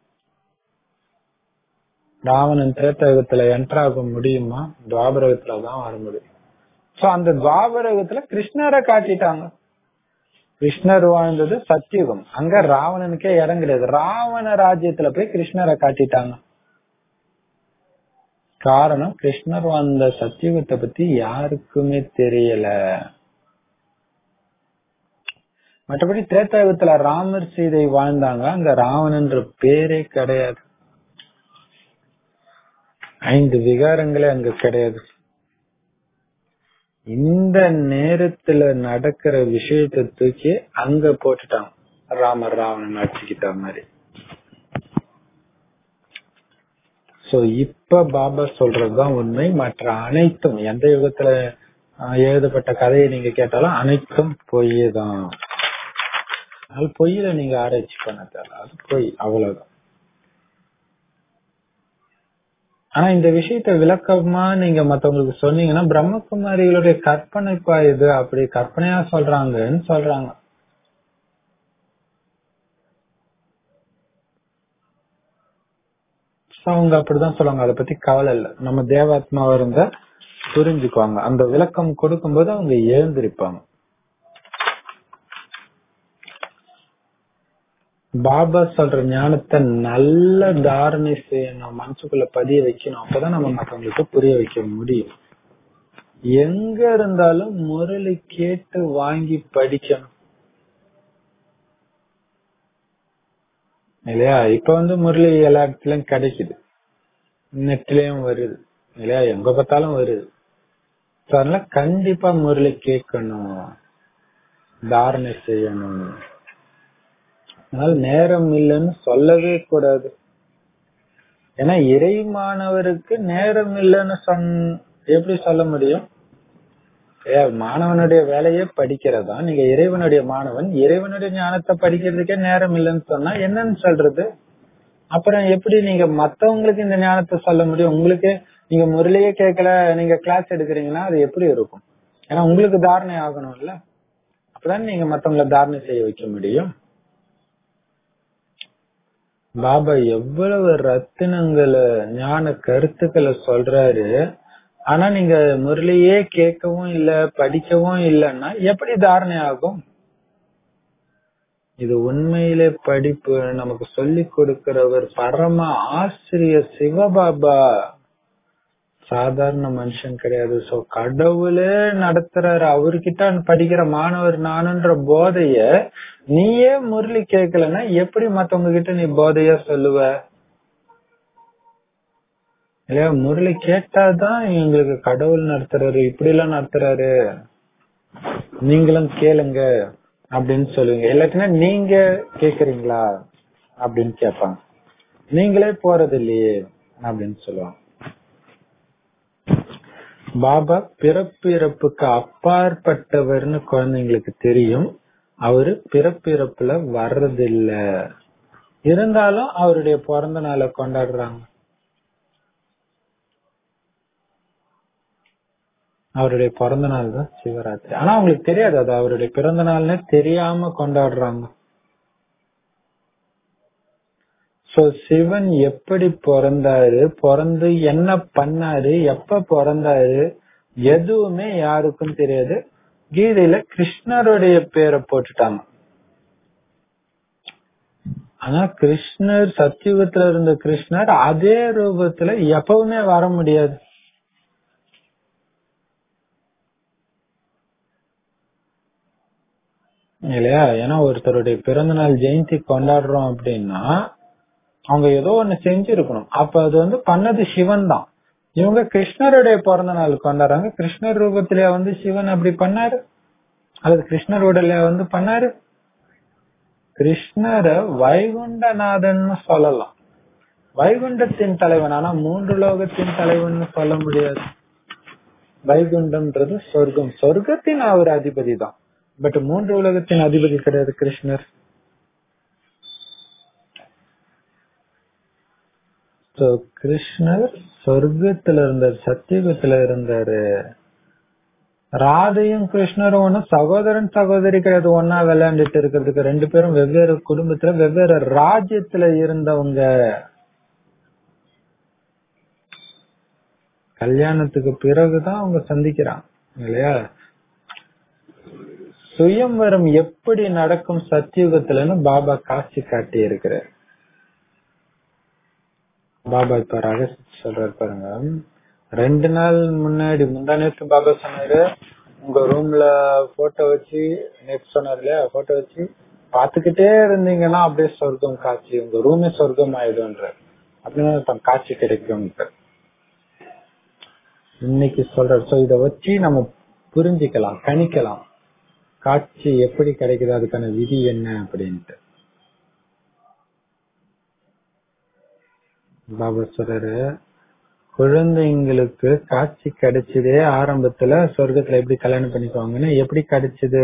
ராவணன் திரேத்தா யுகத்துல என்டர் ஆக முடியுமா துவாபரகத்துல தான் வர முடியும் சோ அந்த துவாபரகத்துல கிருஷ்ணரை காட்டிட்டாங்க கிருஷ்ணர் வாழ்ந்தது சத்தியுகம் அங்க ராவணனுக்கே இடம் கிடையாது ராவண ராஜ்யத்துல போய் கிருஷ்ணரை காட்டிட்டாங்க காரணம் கிருஷ்ணர் வாழ்ந்த சத்தியுகத்தை பத்தி யாருக்குமே தெரியல மற்றபடி திரேத்தாயுகத்துல ராமர் சீதை வாழ்ந்தாங்க அங்க ராவணன்ற பேரே கிடையாது ஐந்து விகாரங்களே அங்க கிடையாது இந்த நேரத்துல நடக்கிற விஷயத்தை தூக்கி அங்க போட்டுட்டான் ராமர் ராவணன் அடிச்சுக்கிட்ட மாதிரி சோ இப்ப பாபா சொல்றதுதான் உண்மை மற்ற அனைத்தும் எந்த யுகத்துல ஆஹ், எழுதப்பட்ட கதையை நீங்க கேட்டாலும் அனைத்தும் பொய் தான் அது பொய்யில நீங்க ஆராய்ச்சி பண்ண தேவை அது பொய் அவ்வளவுதான் ஆனா இந்த விஷயத்த விளக்கமா நீங்க மத்தவங்களுக்கு சொன்னீங்கன்னா பிரம்மகுமாரிகளுடைய கற்பனைப்பா இது அப்படி கற்பனையா சொல்றாங்கன்னு சொல்றாங்க So, அவங்க அப்படிதான் சொல்லுவாங்க அதை பத்தி கவலை இல்ல நம்ம தேவாத்மாவா இருந்தா புரிஞ்சுக்குவாங்க அந்த விளக்கம் கொடுக்கும்போது அவங்க எழுந்திருப்பாங்க பாபா சொல்ற ஞானத்தை நல்ல தாரணை செய்யணும் மனசுக்குள்ள பதிய வைக்கணும் அப்பதான் நம்ம மத்தவங்களுக்கு புரிய வைக்க முடியும் எங்க இருந்தாலும் முரளி கேட்டு வாங்கி படிக்கணும் இல்லையா இப்ப வந்து முரளி எல்லா இடத்துலயும் கிடைக்குது நெட்லயும் வருது இல்லையா எங்க பார்த்தாலும் வருது So, அதனால கண்டிப்பா முரளி கேட்கணும் தாரணை செய்யணும் அதனால நேரம் இல்லைன்னு சொல்லவே கூடாது ஏன்னா இறை மாணவருக்கு நேரம் இல்லைன்னு சொன் எப்படி சொல்ல முடியும் ஏ, மாணவனுடைய வேலையே படிக்கிறதா நீங்க இறைவனுடைய மாணவன் இறைவனுடைய ஞானத்தை படிக்கிறதுக்கே நேரம் இல்லைன்னு சொன்னா என்னன்னு சொல்றது அப்புறம் எப்படி நீங்க மத்தவங்களுக்கு இந்த ஞானத்தை சொல்ல முடியும் உங்களுக்கு நீங்க முரளியே கேட்கல நீங்க கிளாஸ் எடுக்கிறீங்கன்னா அது எப்படி இருக்கும் ஏன்னா உங்களுக்கு தாரணை ஆகணும்ல அப்பதான் நீங்க மத்தவங்கள தாரணை செய்ய வைக்க முடியும் பாபா எவ்வளவு ரத்தினங்களை ஞான கருத்துக்களை சொல்றாரு ஆனா நீங்க முரளியே கேட்கவும் இல்ல படிக்கவும் இல்லைன்னா எப்படி தாரணை ஆகும் இது உண்மையிலே படிப்பு நமக்கு சொல்லி கொடுக்கிறவர் பரம ஆசிரியர் சிவபாபா சாதாரண மனுஷன் கிடையாது சோ கடவுளே நடத்துறாரு அவர்கிட்ட படிக்கிற மாணவர் நானுன்ற போதைய நீயே முரளி கேட்கலன்னா எப்படி மத்தவங்க கிட்ட நீ போதையா சொல்லுவ இல்லையா முரளி கேட்டாதான் எங்களுக்கு கடவுள் நடத்துறாரு இப்படி எல்லாம் நடத்துறாரு நீங்களும் கேளுங்க அப்படின்னு சொல்லுவீங்க இல்லாட்டினா நீங்க கேக்குறீங்களா அப்படின்னு கேட்பாங்க நீங்களே போறது இல்லையே அப்படின்னு சொல்லுவாங்க பாபா பிறப்பு இறப்புக்கு அப்பாற்பட்டவர்னு குழந்தைங்களுக்கு தெரியும் அவரு பிறப்பு இறப்புல வர்றதில்ல இருந்தாலும் அவருடைய பிறந்த நாளை கொண்டாடுறாங்க அவருடைய பிறந்த நாள் தான் சிவராத்திரி ஆனா அவங்களுக்கு தெரியாது அது அவருடைய பிறந்த நாள்னு தெரியாம கொண்டாடுறாங்க சோ சிவன் எப்படி பிறந்தாரு பிறந்து என்ன பண்ணாரு எப்ப பிறந்தாரு எதுவுமே யாருக்கும் தெரியாது கீதையில கிருஷ்ணருடைய பேரை போட்டுட்டாங்க ஆனா கிருஷ்ணர் சத்தியுகத்துல இருந்த கிருஷ்ணர் அதே ரூபத்துல எப்பவுமே வர முடியாது இல்லையா ஏன்னா ஒருத்தருடைய பிறந்த நாள் ஜெயந்தி கொண்டாடுறோம் அப்படின்னா அவங்க ஏதோ ஒண்ணு செஞ்சிருக்கணும் அப்ப அது வந்து பண்ணது சிவன் தான் இவங்க கிருஷ்ணருடைய பிறந்த நாள் கொண்டாடுறாங்க கிருஷ்ணர் ரூபத்திலே வந்து சிவன் அப்படி பண்ணாரு அல்லது கிருஷ்ணர் உடல வந்து பண்ணாரு கிருஷ்ணர வைகுண்டநாதன் சொல்லலாம் வைகுண்டத்தின் தலைவன் ஆனா மூன்று லோகத்தின் தலைவன் சொல்ல முடியாது வைகுண்டம்ன்றது சொர்க்கம் சொர்க்கத்தின் அவர் அதிபதி தான் பட் மூன்று உலகத்தின் அதிபதி கிடையாது கிருஷ்ணர் So, கிருஷ்ணர் சொர்க்கத்துல இருந்தார் சத்தியுகத்துல இருந்தாரு ராதையும் கிருஷ்ணரும் ஒண்ணு சகோதரன் சகோதரி கிடையாது ஒன்னா விளையாண்டுட்டு இருக்கிறதுக்கு ரெண்டு பேரும் வெவ்வேறு குடும்பத்துல வெவ்வேறு ராஜ்யத்துல இருந்தவங்க கல்யாணத்துக்கு பிறகுதான் அவங்க சந்திக்கிறாங்க இல்லையா சுயம்வரம் எப்படி நடக்கும் சத்தியுகத்துலன்னு பாபா காட்சி காட்டி இருக்கிறார் பாபா இப்ப ரகசியம் சொல்றாரு பாருங்க ரெண்டு நாள் முன்னாடி முந்தா நேற்று பாபா சொன்னாரு உங்க ரூம்ல போட்டோ வச்சு நேற்று சொன்னாரு இல்லையா போட்டோ வச்சு பாத்துக்கிட்டே இருந்தீங்கன்னா அப்படியே சொர்க்கம் காட்சி உங்க ரூமே சொர்க்கம் ஆயிடும்ன்ற அப்படின்னா காட்சி கிடைக்கும் இன்னைக்கு சொல்ற சோ இத வச்சு நம்ம புரிஞ்சுக்கலாம் கணிக்கலாம் காட்சி எப்படி கிடைக்குது அதுக்கான விதி என்ன அப்படின்ட்டு பாபா சொல்றாரு குழந்தைங்களுக்கு காட்சி கிடைச்சதே ஆரம்பத்துல சொர்க்கத்துல எப்படி கல்யாணம் பண்ணிக்குவாங்கன்னு எப்படி கிடைச்சது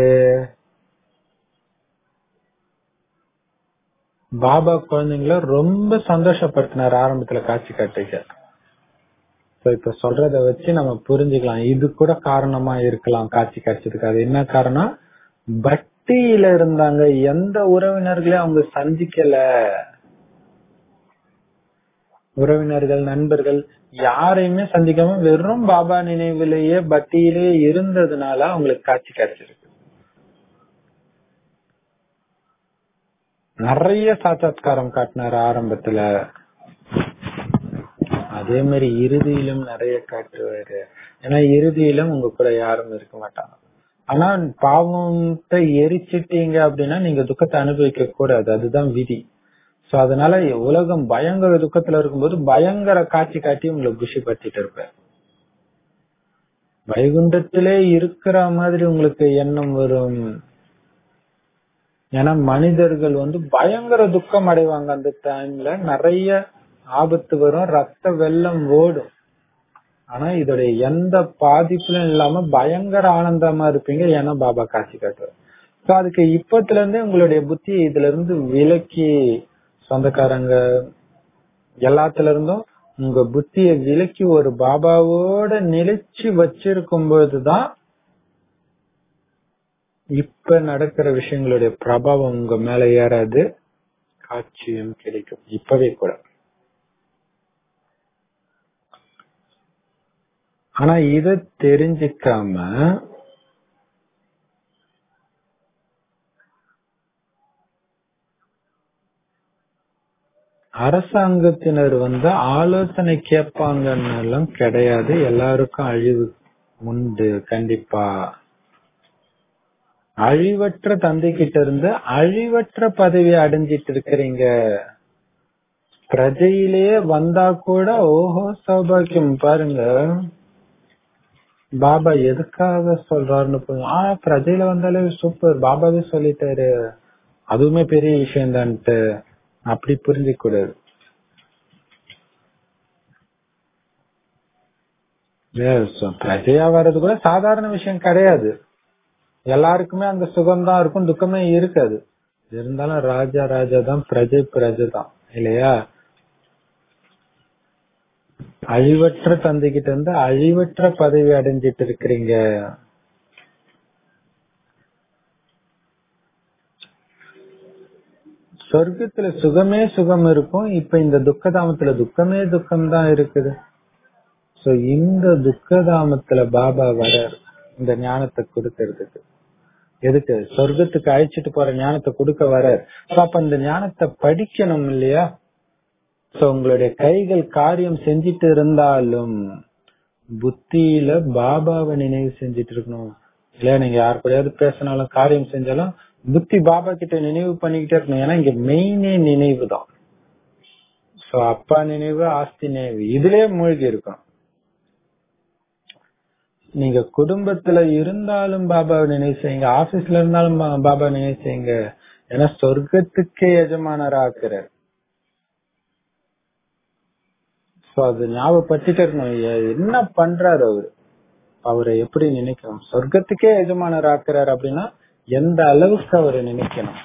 பாபா குழந்தைங்கள ரொம்ப சந்தோஷப்படுத்தினார் ஆரம்பத்துல காட்சி காட்டிக்க இப்ப சொல்றத வச்சு நம்ம புரிஞ்சுக்கலாம் இது கூட காரணமா இருக்கலாம் காட்சி காட்சிக்கு அது என்ன காரணம் பக்தியில இருந்தாங்க எந்த உறவினர்களையும் அவங்க சந்திக்கல உறவினர்கள் நண்பர்கள் யாரையுமே சந்திக்காம வெறும் பாபா நினைவிலேயே பக்தியிலேயே இருந்ததுனால அவங்களுக்கு காட்சி கிடைச்சிருக்கு நிறைய சாட்சாத்காரம் காட்டினார் ஆரம்பத்துல அதே மாதிரி இறுதியிலும் நிறைய காட்டுவாரு ஏன்னா இறுதியிலும் உங்க கூட யாரும் இருக்க மாட்டாங்க ஆனா பாவத்தை எரிச்சிட்டீங்க அப்படின்னா நீங்க துக்கத்தை அனுபவிக்க கூடாது அதுதான் விதி சோ அதனால உலகம் பயங்கர துக்கத்துல இருக்கும்போது பயங்கர காட்சி காட்டி உங்களை குஷிப்படுத்திட்டு இருப்பேன் வைகுண்டத்திலே இருக்கிற மாதிரி உங்களுக்கு எண்ணம் வரும் ஏன்னா மனிதர்கள் வந்து பயங்கர துக்கம் அடைவாங்க அந்த டைம்ல நிறைய ஆபத்து வரும் ரத்த வெள்ளம் ஓடும் ஆனா இதோடைய எந்த பாதிப்பும் இல்லாம பயங்கர ஆனந்தமா இருப்பீங்க ஏன்னா பாபா காட்சி காட்டுவார் சோ அதுக்கு இப்பத்துல இருந்தே உங்களுடைய புத்தி இதுல இருந்து விலக்கி சொந்தக்காரங்க எல்லாத்துல இருந்தும் உங்க புத்திய விலக்கி ஒரு பாபாவோட நிலைச்சு வச்சிருக்கும் பொழுதுதான் இப்ப நடக்கிற விஷயங்களுடைய பிரபாவம் உங்க மேல ஏறாது காட்சியும் கிடைக்கும் இப்பவே கூட ஆனா இத தெரிஞ்சுக்காம அரசாங்கத்தினர் வந்து ஆலோசனை கேட்பாங்கன்னு எல்லாம் கிடையாது எல்லாருக்கும் அழிவு உண்டு கண்டிப்பா அழிவற்ற தந்தை கிட்ட இருந்து அழிவற்ற பதவியை அடைஞ்சிட்டு இருக்கிறீங்க பிரஜையிலேயே வந்தா கூட ஓஹோ சௌபாக்கியம் பாருங்க பாபா எதுக்காக சொல்றாருன்னு புரியும். ஆ பிரஜையில வந்தாலே சூப்பர் பாபாவே சொல்லிட்டாரு அதுவுமே பெரிய விஷயம் தான்ட்டு அப்படி புரிஞ்சிக்க கூடாது Yes, so பிரஜையா வர்றது கூட சாதாரண விஷயம் கிடையாது எல்லாருக்குமே அந்த சுகம் தான் இருக்கும் துக்கமே இருக்காது இருந்தாலும் ராஜா ராஜா தான் பிரஜை பிரஜை தான் இல்லையா அழிவற்ற தந்தைகிட்ட இருந்து அழிவற்ற பதவி அடைஞ்சிட்டு இருக்கிறீங்க சொர்க்கத்துல சுகமே சுகம் இருக்கும் இப்ப இந்த துக்கதாமத்துல துக்கமே துக்கம் தான் இருக்குது சோ இந்த துக்கதாமத்துல பாபா வரார் இந்த ஞானத்தை கொடுக்கறதுக்கு எதுக்கு சொர்க்கத்துக்கு அழைச்சிட்டு போற ஞானத்தை கொடுக்க வரார் So, அப்ப இந்த ஞானத்தை படிக்கணும் இல்லையா சோ உங்களுடைய கைகள் காரியம் செஞ்சிட்டு இருந்தாலும் புத்தியில பாபாவை நினைவு செஞ்சிட்டு இருக்கணும் இல்லையா நீங்க யார் கூடயாவது பேசினாலும் காரியம் செஞ்சாலும் புத்தி பாபா கிட்ட நினைவு பண்ணிக்கிட்டே இருக்கணும் ஏன்னா இங்க மெயினே நினைவு தான் சோ அப்பா நினைவு ஆஸ்தி நினைவு இதுலயே மூழ்கி இருக்கும் நீங்க குடும்பத்துல இருந்தாலும் பாபாவை நினைவு செய்யுங்க ஆபீஸ்ல இருந்தாலும் பா- பாபா நினைவு செய்யுங்க ஏன்னா சொர்க்கத்துக்கே எஜமானரா ஆக்குறார் சோ அது ஞாபகப்படுத்திட்டு இருக்கணும் எ- என்ன பண்றாரு அவரு அவரை எப்படி நினைக்கணும் சொர்க்கத்துக்கே எஜமானர் ஆக்குறாரு அப்படின்னா எந்த அளவுக்கு அவரை நினைக்கணும்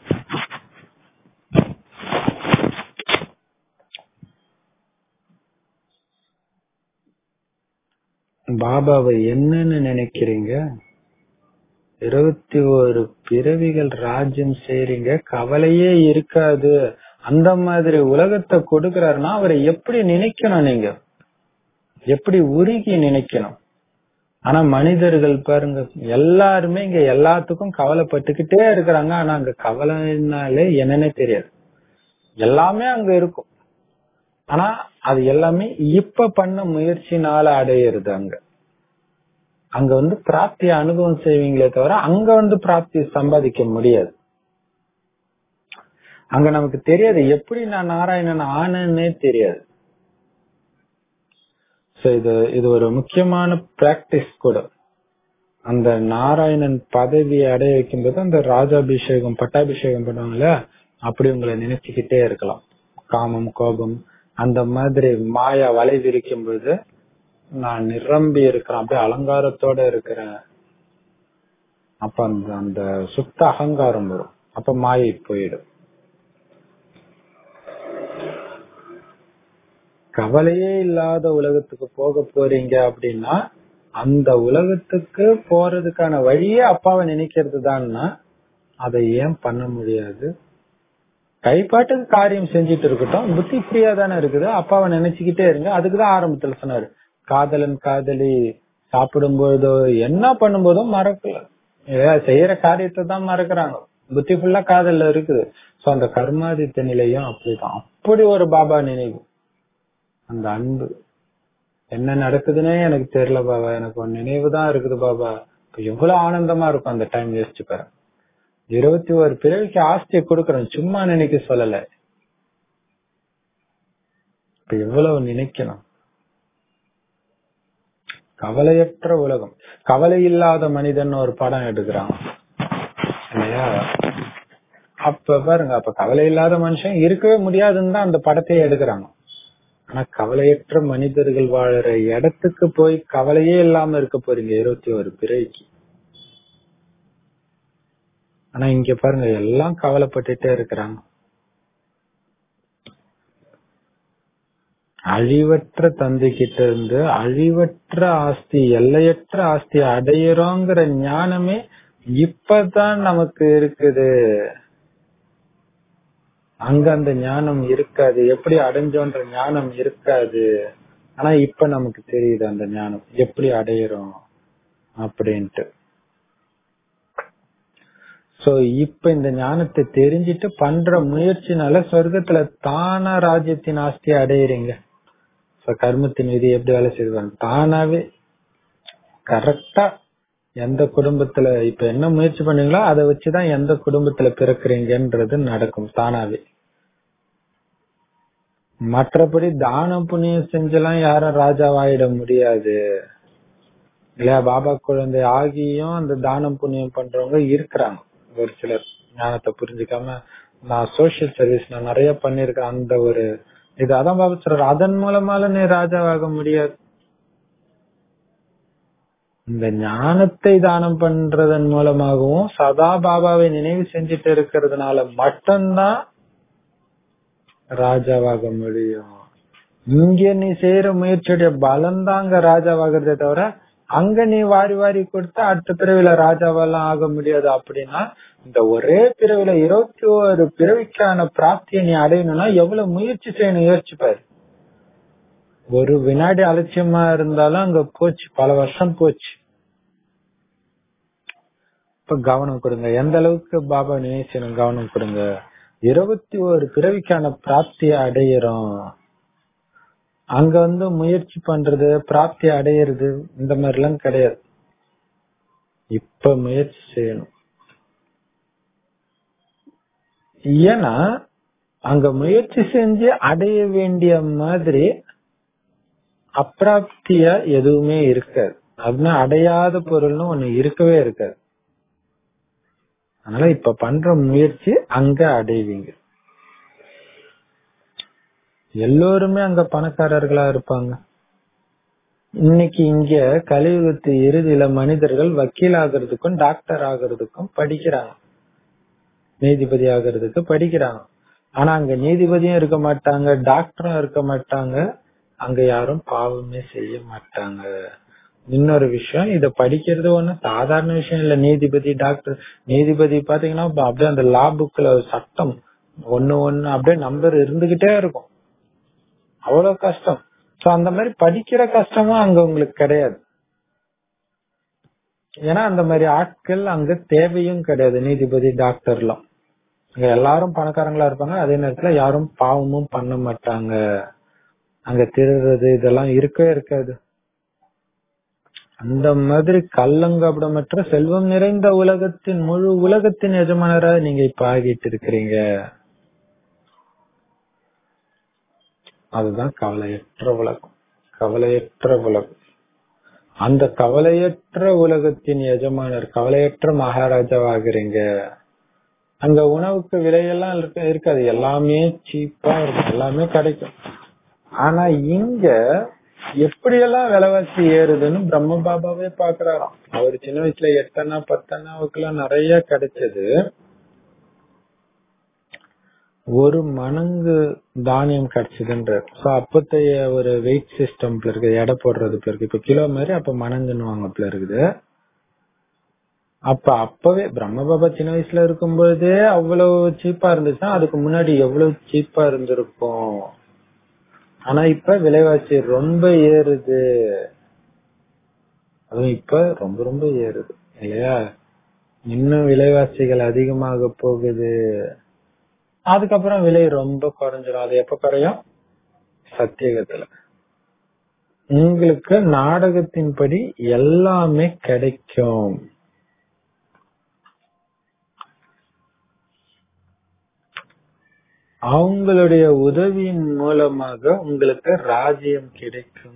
பாபாவை என்னன்னு நினைக்கிறீங்க இருபத்தி ஒரு பிறவிகள் ராஜ்யம் செய்றீங்க கவலையே இருக்காது அந்த மாதிரி உலகத்தை கொடுக்கறாருன்னா அவரை எப்படி நினைக்கணும் நீங்க எப்படி உருகி நினைக்கணும் ஆனா மனிதர்கள் பாருங்க எல்லாருமே இங்க எல்லாத்துக்கும் கவலைப்பட்டுக்கிட்டே இருக்கிறாங்க ஆனா அங்க கவலைனாலே என்னன்னே தெரியாது எல்லாமே அங்க இருக்கும் ஆனா அது எல்லாமே இப்ப பண்ண முயற்சினால அடையிறது அங்க அங்க வந்து பிராப்தி அனுபவம் செய்வீங்களே தவிர அங்க வந்து பிராப்தி சம்பாதிக்க முடியாது அங்க நமக்கு தெரியாது எப்படி நான் நாராயணன் ஆனேன்னே தெரியாது சோ இது இது ஒரு முக்கியமான பிராக்டிஸ் கூட அந்த நாராயணன் பதவியை அடைய வைக்கும்போது அந்த ராஜாபிஷேகம் பட்டாபிஷேகம் பண்ணுவாங்கல்ல அப்படி உங்களை நினைச்சுக்கிட்டே இருக்கலாம் காமம் கோபம் அந்த மாதிரி மாயா வலை விரிக்கும் போது நான் நிரம்பி இருக்கிறேன் அப்படியே அலங்காரத்தோட இருக்கிறேன் அப்ப அந்த அந்த சுத்த அகங்காரம் வரும் அப்ப மாயை போயிடும் கவலையே இல்லாத உலகத்துக்கு போக போறீங்க அப்படின்னா அந்த உலகத்துக்கு போறதுக்கான வழியே அப்பாவை நினைக்கிறது தான்னா அதை ஏன் பண்ண முடியாது கைப்பாட்டுக்கு காரியம் செஞ்சுட்டு இருக்கட்டும் புத்தி ஃப்ரீயா தானே இருக்குது அப்பாவை நினைச்சுக்கிட்டே இருங்க அதுக்குதான் ஆரம்பத்துல சொன்னாரு காதலன் காதலி சாப்பிடும் போதோ என்ன பண்ணும்போதோ மறக்கல இல்லையா? செய்யற காரியத்தை தான் மறக்கிறாங்க புத்தி ஃபுல்லா காதல்ல இருக்குது சோ அந்த கர்மாதித்த நிலையும் அப்படிதான் அப்படி ஒரு பாபா நினைவு அந்த அன்பு என்ன நடக்குதுன்னே எனக்கு தெரியல பாபா எனக்கு ஒரு நினைவு தான் இருக்குது பாபா இப்ப எவ்வளவு ஆனந்தமா இருக்கும் அந்த டைம் யோசிச்சு பாரு இருபத்தி ஒரு பிறவிக்கு ஆஸ்தியை கொடுக்கறோம் சும்மா நினைக்க சொல்லல இப்ப எவ்வளவு நினைக்கணும் கவலையற்ற உலகம் கவலை இல்லாத மனிதன் ஒரு படம் எடுக்கிறான் இல்லையா அப்ப பாருங்க அப்ப கவலை இல்லாத மனுஷன் இருக்கவே முடியாதுன்னு தான் அந்த படத்தையே எடுக்கிறாங்க ஆனா கவலையற்ற மனிதர்கள் வாழற இடத்துக்கு போய் கவலையே இல்லாம இருக்க போறீங்க இருபத்தி ஒரு பிறவிக்கு ஆனா இங்க பாருங்க எல்லாம் கவலைப்பட்டுட்டே இருக்கிறாங்க அழிவற்ற தந்தை கிட்ட இருந்து அழிவற்ற ஆஸ்தி எல்லையற்ற ஆஸ்தி அடையிறோங்கிற ஞானமே இப்பதான் நமக்கு இருக்குது அங்க அந்த ஞானம் இருக்காது எப்படி அடைஞ்சோன்ற ஞானம் இருக்காது ஆனா இப்ப நமக்கு தெரியுது அந்த ஞானம் எப்படி அடையிறோம் அப்படின்ட்டு சோ இப்ப இந்த ஞானத்தை தெரிஞ்சிட்டு பண்ற முயற்சினால சொர்க்கத்துல தானா ராஜ்யத்தின் ஆஸ்தியை அடையிறீங்க சோ கர்மத்தின் விதி எப்படி வேலை செய்வாங்க தானாவே கரெக்டா எந்த குடும்பத்துல இப்ப என்ன முயற்சி பண்ணீங்களோ அதை வச்சுதான் எந்த குடும்பத்துல பிறக்குறீங்கன்றது நடக்கும் தானாவே மற்றபடி தான புண்ணியம் செஞ்செல்லாம் யாரும் ராஜாவாயிட முடியாது இல்லையா பாபா குழந்தை ஆகியும் அந்த தானம் புண்ணியம் பண்றவங்க இருக்கிறாங்க ஒரு சிலர் ஞானத்தை புரிஞ்சுக்காம நான் சோசியல் சர்வீஸ் நான் நிறைய பண்ணிருக்கேன் அந்த ஒரு இது அதான் பாபா சொல்றாரு அதன் மூலமால நீ ராஜாவாக முடியாது இந்த ஞானத்தை தானம் பண்றதன் மூலமாகவும் சதா பாபாவை நினைவு செஞ்சுட்டு இருக்கிறதுனால மட்டும்தான் ராஜாவாக முடியும் இங்க நீ செய்யற முயற்சியுடைய பலம் தான் அங்க ராஜாவாகிறதே தவிர அங்க நீ வாரி வாரி கொடுத்தா அடுத்த பிறவில ராஜாவெல்லாம் ஆக முடியாது அப்படின்னா இந்த ஒரே பிறவில இருபத்தி ஒரு பிறவிக்கான பிராப்தியை நீ அடையணும்னா எவ்வளவு முயற்சி செய்யணும் யோசிச்சு பாரு ஒரு வினாடி அலட்சியமா இருந்தாலும் அங்க போச்சு பல வருஷம் போச்சு இப்ப கவனம் கொடுங்க எந்த அளவுக்கு பாபா நினைச்சணும் கவனம் கொடுங்க இருபத்தி ஒரு பிறவிக்கான பிராப்தியை அடையிறோம் அங்க வந்து முயற்சி பண்றது பிராப்தி அடையிறது இந்த மாதிரி எல்லாம் கிடையாது இப்ப முயற்சி செய்யணும் ஏன்னா அங்க முயற்சி செஞ்சு அடைய வேண்டிய மாதிரி அப்பிராப்தியா எதுவுமே இருக்காது அப்படின்னா அடையாத பொருள்னு ஒண்ணு இருக்கவே இருக்காது அதனால இப்ப பண்ற முயற்சி அங்க அடைவீங்க எல்லோருமே அங்க பணக்காரர்களா இருப்பாங்க இன்னைக்கு இங்க கலியுகத்து இறுதியில மனிதர்கள் வக்கீல் ஆகிறதுக்கும் டாக்டர் ஆகிறதுக்கும் படிக்கிறாங்க நீதிபதி ஆகிறதுக்கு படிக்கிறாங்க ஆனா அங்க நீதிபதியும் இருக்க மாட்டாங்க டாக்டரும் இருக்க மாட்டாங்க அங்க யாரும் பாவமே செய்ய மாட்டாங்க இன்னொரு விஷயம் இத படிக்கிறது ஒண்ணு சாதாரண விஷயம் இல்ல நீதிபதி டாக்டர் நீதிபதி பாத்தீங்கன்னா அப்படியே அந்த லா புக்ல சட்டம் ஒண்ணு ஒண்ணு அப்படியே நம்பர் இருந்துகிட்டே இருக்கும் அவ்வளவு கஷ்டம் சோ அந்த மாதிரி படிக்கிற கஷ்டமும் அங்க உங்களுக்கு கிடையாது ஏன்னா அந்த மாதிரி ஆட்கள் அங்க தேவையும் கிடையாது நீதிபதி டாக்டர்லாம் அங்க எல்லாரும் பணக்காரங்களா இருப்பாங்க அதே நேரத்துல யாரும் பாவமும் பண்ண மாட்டாங்க அங்க திருடுறது இதெல்லாம் இருக்கவே இருக்காது அந்த மாதிரி கள்ளங்கபடமற்ற செல்வம் நிறைந்த உலகத்தின் முழு உலகத்தின் எஜமானராக நீங்க இப்ப ஆகிட்டு இருக்கிறீங்க அதுதான் கவலையற்ற உலகம் கவலையற்ற உலகம் அந்த கவலையற்ற உலகத்தின் எஜமானர் கவலையற்ற மகாராஜாவாகிறீங்க அங்க உணவுக்கு விலையெல்லாம் இருக்க இருக்காது எல்லாமே சீப்பா இருக்கும் எல்லாமே கிடைக்கும் ஆனா இங்க எப்படியெல்லாம் விலைவாசி ஏறுதுன்னு பிரம்ம பாபாவே பாக்குறாராம் அவர் சின்ன வயசுல எட்டனா பத்தனாவுக்கு எல்லாம் நிறைய கிடைச்சது ஒரு மணங்கு தானியம் கிடைச்சதுன்ற சோ அப்பத்தைய ஒரு வெயிட் சிஸ்டம்ல இருக்கு எடை போடுறதுல இருக்கு இப்ப கிலோ மாதிரி அப்ப மணங்குன்னு இருக்குது அப்ப அப்பவே பிரம்ம பாபா சின்ன வயசுல இருக்கும்போதே அவ்வளவு சீப்பா இருந்துச்சுன்னா அதுக்கு முன்னாடி எவ்வளவு சீப்பா இருந்திருக்கும் ஆனா இப்ப விலைவாசி ரொம்ப ஏறுது அதுவும் இப்ப ரொம்ப ரொம்ப ஏறுது இல்லையா இன்னும் விலைவாசிகள் அதிகமாக போகுது அதுக்கப்புறம் விலை ரொம்ப குறைஞ்சிடும் அது எப்ப குறையும் சத்தியகத்துல உங்களுக்கு நாடகத்தின்படி எல்லாமே கிடைக்கும் அவங்களுடைய உதவியின் மூலமாக உங்களுக்கு ராஜ்யம் கிடைக்கும்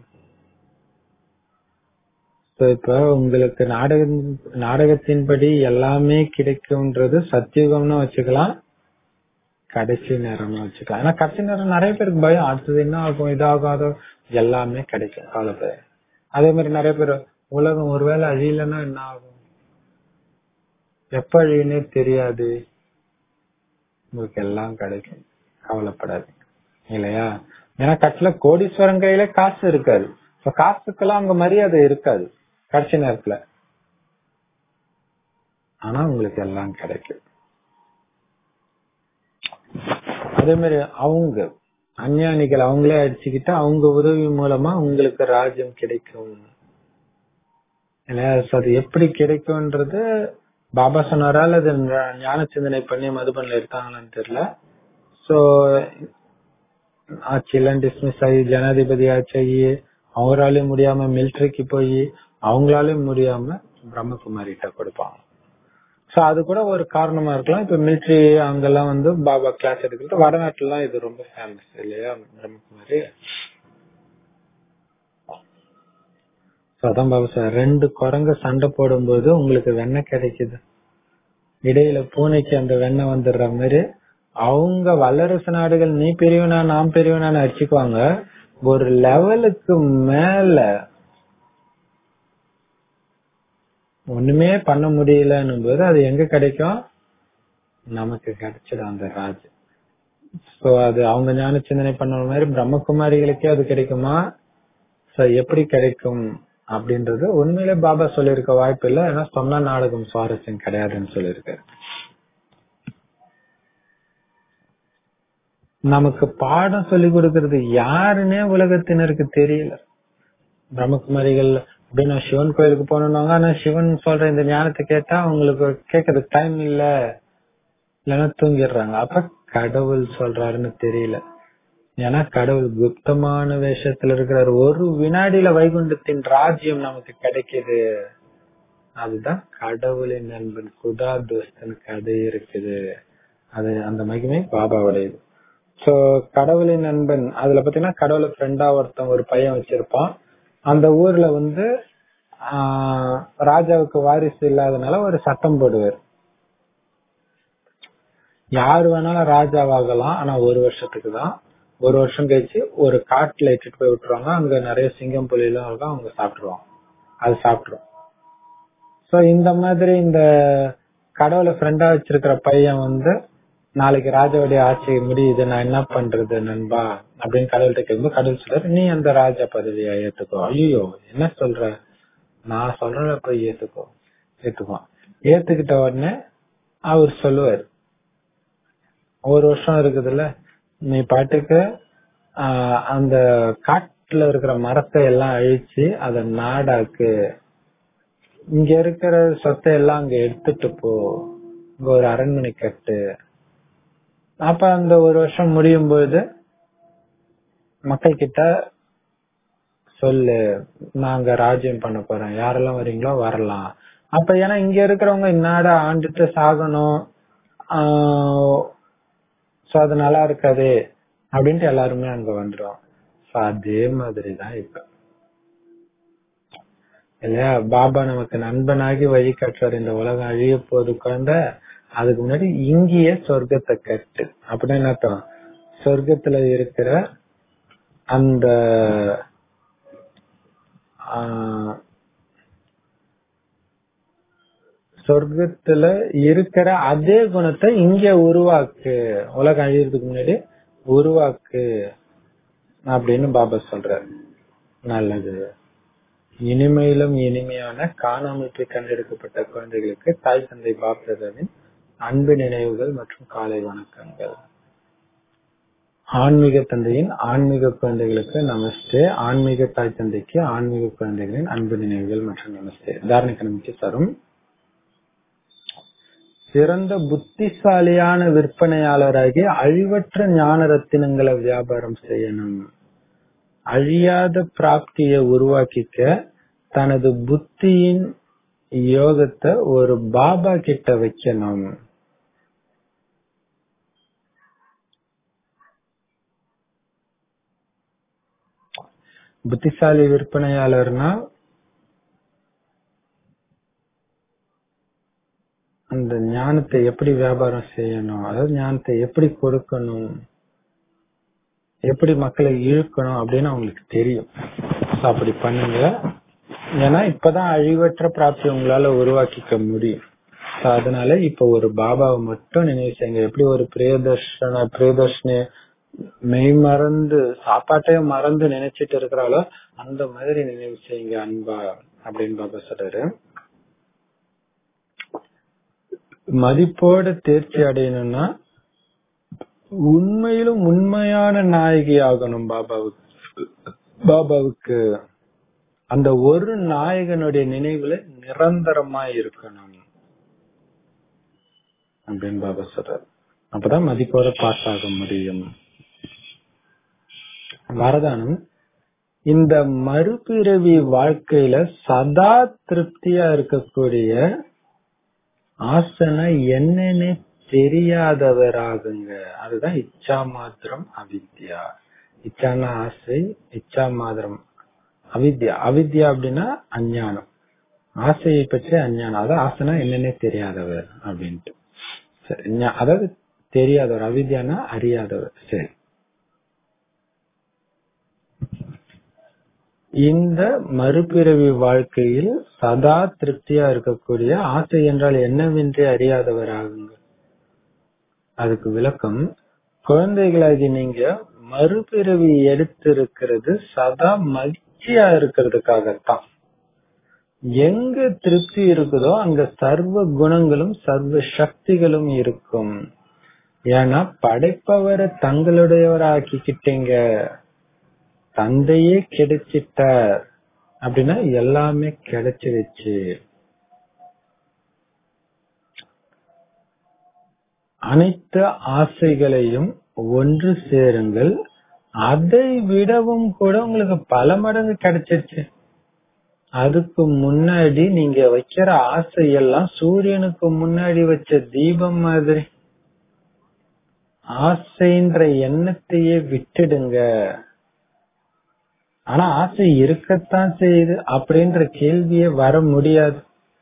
இப்ப உங்களுக்கு நாடக நாடகத்தின்படி எல்லாமே கிடைக்கும்ன்றது சத்தியுகம்னு வச்சுக்கலாம் கடைசி நேரம்னு வச்சுக்கலாம் ஏன்னா கடைசி நேரம் நிறைய பேருக்கு பயம் அடுத்தது என்ன ஆகும் இதாகாதோ எல்லாமே கிடைக்கும் காலத்தை அதே மாதிரி நிறைய பேர் உலகம் ஒருவேளை அழியலன்னா என்ன ஆகும் எப்ப அழியுன்னே தெரியாது உங்களுக்கு எல்லாம் கிடைக்கும் கவலைப்படாதீங்க இல்லையா ஏன்னா கட்சியில கோடீஸ்வரன் கையில காசு இருக்காது இப்ப காசுக்கெல்லாம் அங்க மரியாதை இருக்காது கடைசி நேரத்துல ஆனா உங்களுக்கு எல்லாம் கிடைக்கும் அதே மாதிரி அவங்க அஞ்ஞானிகள் அவங்களே அடிச்சுக்கிட்டு அவங்க உதவி மூலமா உங்களுக்கு ராஜ்யம் கிடைக்கும் அது எப்படி கிடைக்கும்ன்றது பாபா சொன்னாரா அது ஞான சிந்தனை பண்ணி மதுபன்ல எடுத்தாங்களான்னு தெரியல சோ ஆட்சியெல்லாம் டிஸ்மிஸ் ஆகி ஜனாதிபதி ஆட்சி அவங்களாலையும் முடியாம மிலிட்டரிக்கு போய் அவங்களாலையும் முடியாம பிரம்மகுமாரிட்ட கொடுப்பாங்க சோ அது கூட ஒரு காரணமா இருக்கலாம் இப்ப மிலிட்டரி அங்கெல்லாம் வந்து பாபா கிளாஸ் எடுக்கிறது வடநாட்டுல எல்லாம் இது ரொம்ப ஃபேமஸ் இல்லையா பிரம்மகுமாரி அதான் பாபா சார் ரெண்டு குரங்கு சண்டை போடும்போது உங்களுக்கு வெண்ணெய் கிடைக்குது இடையில பூனைக்கு அந்த வெண்ணெய் வந்துடுற மாதிரி அவங்க வல்லரசு நாடுகள் நீ பெரியவனா நான் பெரியவனான்னு அடிச்சுக்குவாங்க ஒரு லெவலுக்கு மேல ஒண்ணுமே பண்ண முடியலன்னும் போது அது எங்க கிடைக்கும் நமக்கு கிடைச்சிடும் அந்த ராஜ் சோ அது அவங்க ஞான சிந்தனை பண்ண மாதிரி பிரம்மகுமாரிகளுக்கே அது கிடைக்குமா சோ எப்படி கிடைக்கும் அப்படின்றது உண்மையிலே பாபா சொல்லியிருக்க வாய்ப்பு இல்லை ஏன்னா சொன்ன நாடகம் சுவாரஸ்யம் கிடையாதுன்னு சொல்லியிருக்காரு நமக்கு பாடம் சொல்லி கொடுக்கறது யாருன்னே உலகத்தினருக்கு தெரியல பிரம்மகுமாரிகள் அப்படின்னா சிவன் கோயிலுக்கு போனோம்னாங்க ஆனா சிவன் சொல்ற இந்த ஞானத்தை கேட்டா அவங்களுக்கு கேட்கறதுக்கு டைம் இல்ல இல்லைன்னா தூங்கிடுறாங்க அப்ப கடவுள் சொல்றாருன்னு தெரியல ஏன்னா கடவுள் குப்தமான வேஷத்துல இருக்கிறார் ஒரு வினாடியில வைகுண்டத்தின் ராஜ்யம் நமக்கு கிடைக்குது அதுதான் கடவுளின் நண்பன் குதா தோஸ்தன் கதை இருக்குது அது அந்த மகிமை பாபாவுடையது சோ கடவுளின் நண்பன் அதுல பாத்தீங்கன்னா கடவுளை ஃப்ரெண்டா ஒருத்தன் ஒரு பையன் வச்சிருப்பான் அந்த ஊர்ல வந்து ஆஹ் ராஜாவுக்கு வாரிசு இல்லாதனால ஒரு சட்டம் போடுவார் யார் வேணாலும் ராஜாவாகலாம் ஆனா ஒரு வருஷத்துக்கு தான் ஒரு வருஷம் கழிச்சு ஒரு காட்டுல இட்டுட்டு போய் விட்டுருவாங்க அங்க நிறைய சிங்கம் புலி எல்லாம் இருக்கும் அவங்க சாப்பிட்டுருவாங்க அது சாப்பிட்டுரும் சோ இந்த மாதிரி இந்த கடவுளை ஃப்ரெண்டா வச்சிருக்கிற பையன் வந்து நாளைக்கு ராஜாவுடைய ஆட்சி முடியுது நான் என்ன பண்றது நண்பா அப்படின்னு கடவுள்கிட்ட கேட்கும்போது கடவுள் சொல்றாரு நீ அந்த ராஜா பதவியை ஏத்துக்கோ ஐயோ என்ன சொல்ற நான் சொல்றேன் போய் ஏத்துக்கோ ஏத்துக்கோ ஏத்துக்கிட்ட உடனே அவர் சொல்லுவார் ஒரு வருஷம் இருக்குதுல்ல நீ பாட்டுக்கு ஆஹ் அந்த காட்டுல இருக்கிற மரத்தை எல்லாம் அழிச்சு அத நாடாக்கு இங்க இருக்கிற சொத்தை எல்லாம் அங்க எடுத்துட்டு போ இங்க ஒரு அரண்மனை கட்டு அப்ப அந்த ஒரு வருஷம் முடியும் போது மக்கள் கிட்ட சொல்லு நாங்க ராஜ்யம் பண்ண போறோம் யாரெல்லாம் வரீங்களோ வரலாம் அப்ப ஏன்னா இங்க இருக்கிறவங்க இந்நாட ஆண்டுட்டு சாகணும் சோ அது நல்லா இருக்காது அப்படின்ட்டு எல்லாருமே அங்க வந்துடும் சோ அதே மாதிரிதான் இப்ப இல்லையா பாபா நமக்கு நண்பனாகி வழி காட்டுறாரு இந்த உலகம் அழிய போது குழந்தை அதுக்கு முன்னாடி இங்கேயே சொர்க்கத்தை கட்டு அப்படின்னு என்ன அர்த்தம் சொர்க்கத்துல இருக்கிற அந்த ஆஹ், சொர்க்கத்துல இருக்கிற அதே குணத்தை இங்க உருவாக்கு உலகம் அழியறதுக்கு முன்னாடி உருவாக்கு அப்படின்னு பாபா சொல்றாரு நல்லது இனிமையிலும் இனிமையான காணாமல் போய் கண்டெடுக்கப்பட்ட குழந்தைகளுக்கு தாய் தந்தை பாப்ரதாவின் அன்பு நினைவுகள் மற்றும் காலை வணக்கங்கள் ஆன்மீக தந்தையின் ஆன்மீக குழந்தைகளுக்கு நமஸ்தே ஆன்மீக தாய் தந்தைக்கு ஆன்மீக குழந்தைகளின் அன்பு நினைவுகள் மற்றும் நமஸ்தே தாரணிக்க நம்பிக்கை தரும் சிறந்த புத்திசாலியான விற்பனையாளராகி அழிவற்ற ஞான ரத்தினங்களை வியாபாரம் செய்யணும் அழியாத பிராப்தியை உருவாக்கிக்க தனது புத்தியின் யோகத்தை ஒரு பாபா கிட்ட வைக்கணும் புத்திசாலி விற்பனையாளர்னா அந்த ஞானத்தை எப்படி வியாபாரம் செய்யணும் அதாவது ஞானத்தை எப்படி கொடுக்கணும் எப்படி மக்களை இழுக்கணும் அப்படின்னு அவங்களுக்கு தெரியும் So, அப்படி பண்ணுங்க ஏன்னா இப்பதான் அழிவற்ற பிராப்தி உங்களால உருவாக்கிக்க முடியும் So, அதனால இப்ப ஒரு பாபாவை மட்டும் நினைவு செய்யுங்க எப்படி ஒரு பிரியதர்ஷன பிரியதர்ஷனி மெய் மறந்து சாப்பாட்டையும் மறந்து நினைச்சிட்டு இருக்கிறாளோ அந்த மாதிரி நினைவு செய்யுங்க அன்பா அப்படின்னு பாபா சொல்றாரு மதிப்போட தேர்ச்சி அடையணும்னா உண்மையிலும் உண்மையான நாயகி ஆகணும் பாபாவுக்கு பாபாவுக்கு அந்த ஒரு நாயகனுடைய நினைவுல நிரந்தரமா இருக்கணும் அப்படின்னு பாபா சொல்றாரு அப்பதான் மதிப்போட பாஸ் ஆக முடியும் வரதானம் இந்த மறுபிறவி வாழ்க்கையில சதா திருப்தியா இருக்கக்கூடிய ஆசனை என்னன்னு தெரியாதவராகுங்க அதுதான் இச்சா மாத்திரம் அவித்யா இச்சான ஆசை இச்சா மாத்திரம் அவித்யா அவித்யா அப்படின்னா அஞ்ஞானம் ஆசையை பற்றி அஞ்ஞானம் அதாவது ஆசைனா என்னன்னே தெரியாதவர் அப்படின்ட்டு சரி ஞா- அதாவது தெரியாதவர் அவித்யானா அறியாதவர் சரி இந்த மறுபிறவி வாழ்க்கையில் சதா திருப்தியா இருக்கக்கூடிய ஆசை என்றால் என்னவென்றே அறியாதவர் ஆகுங்க அதுக்கு விளக்கம் குழந்தைகளாகி நீங்க மறுபிறவி எடுத்திருக்கிறது சதா மகிழ்ச்சியா இருக்கிறதுக்காகத்தான் எங்க திருப்தி இருக்குதோ அங்க சர்வ குணங்களும் சர்வ சக்திகளும் இருக்கும் ஏன்னா படைப்பவரை தங்களுடையவராக்கிக்கிட்டீங்க தந்தையே கிடைச்சிட்டார் அப்படின்னா எல்லாமே கிடைச்சிருச்சு அனைத்து ஆசைகளையும் ஒன்று சேருங்கள் அதை விடவும் கூட உங்களுக்கு பல மடங்கு கிடைச்சிருச்சு அதுக்கு முன்னாடி நீங்க வைக்கிற ஆசையெல்லாம் சூரியனுக்கு முன்னாடி வச்ச தீபம் மாதிரி ஆசைன்ற எண்ணத்தையே விட்டுடுங்க ஆனா ஆசை இருக்கத்தான் செய்யுது அப்படின்ற கேள்வியே வர முடியாது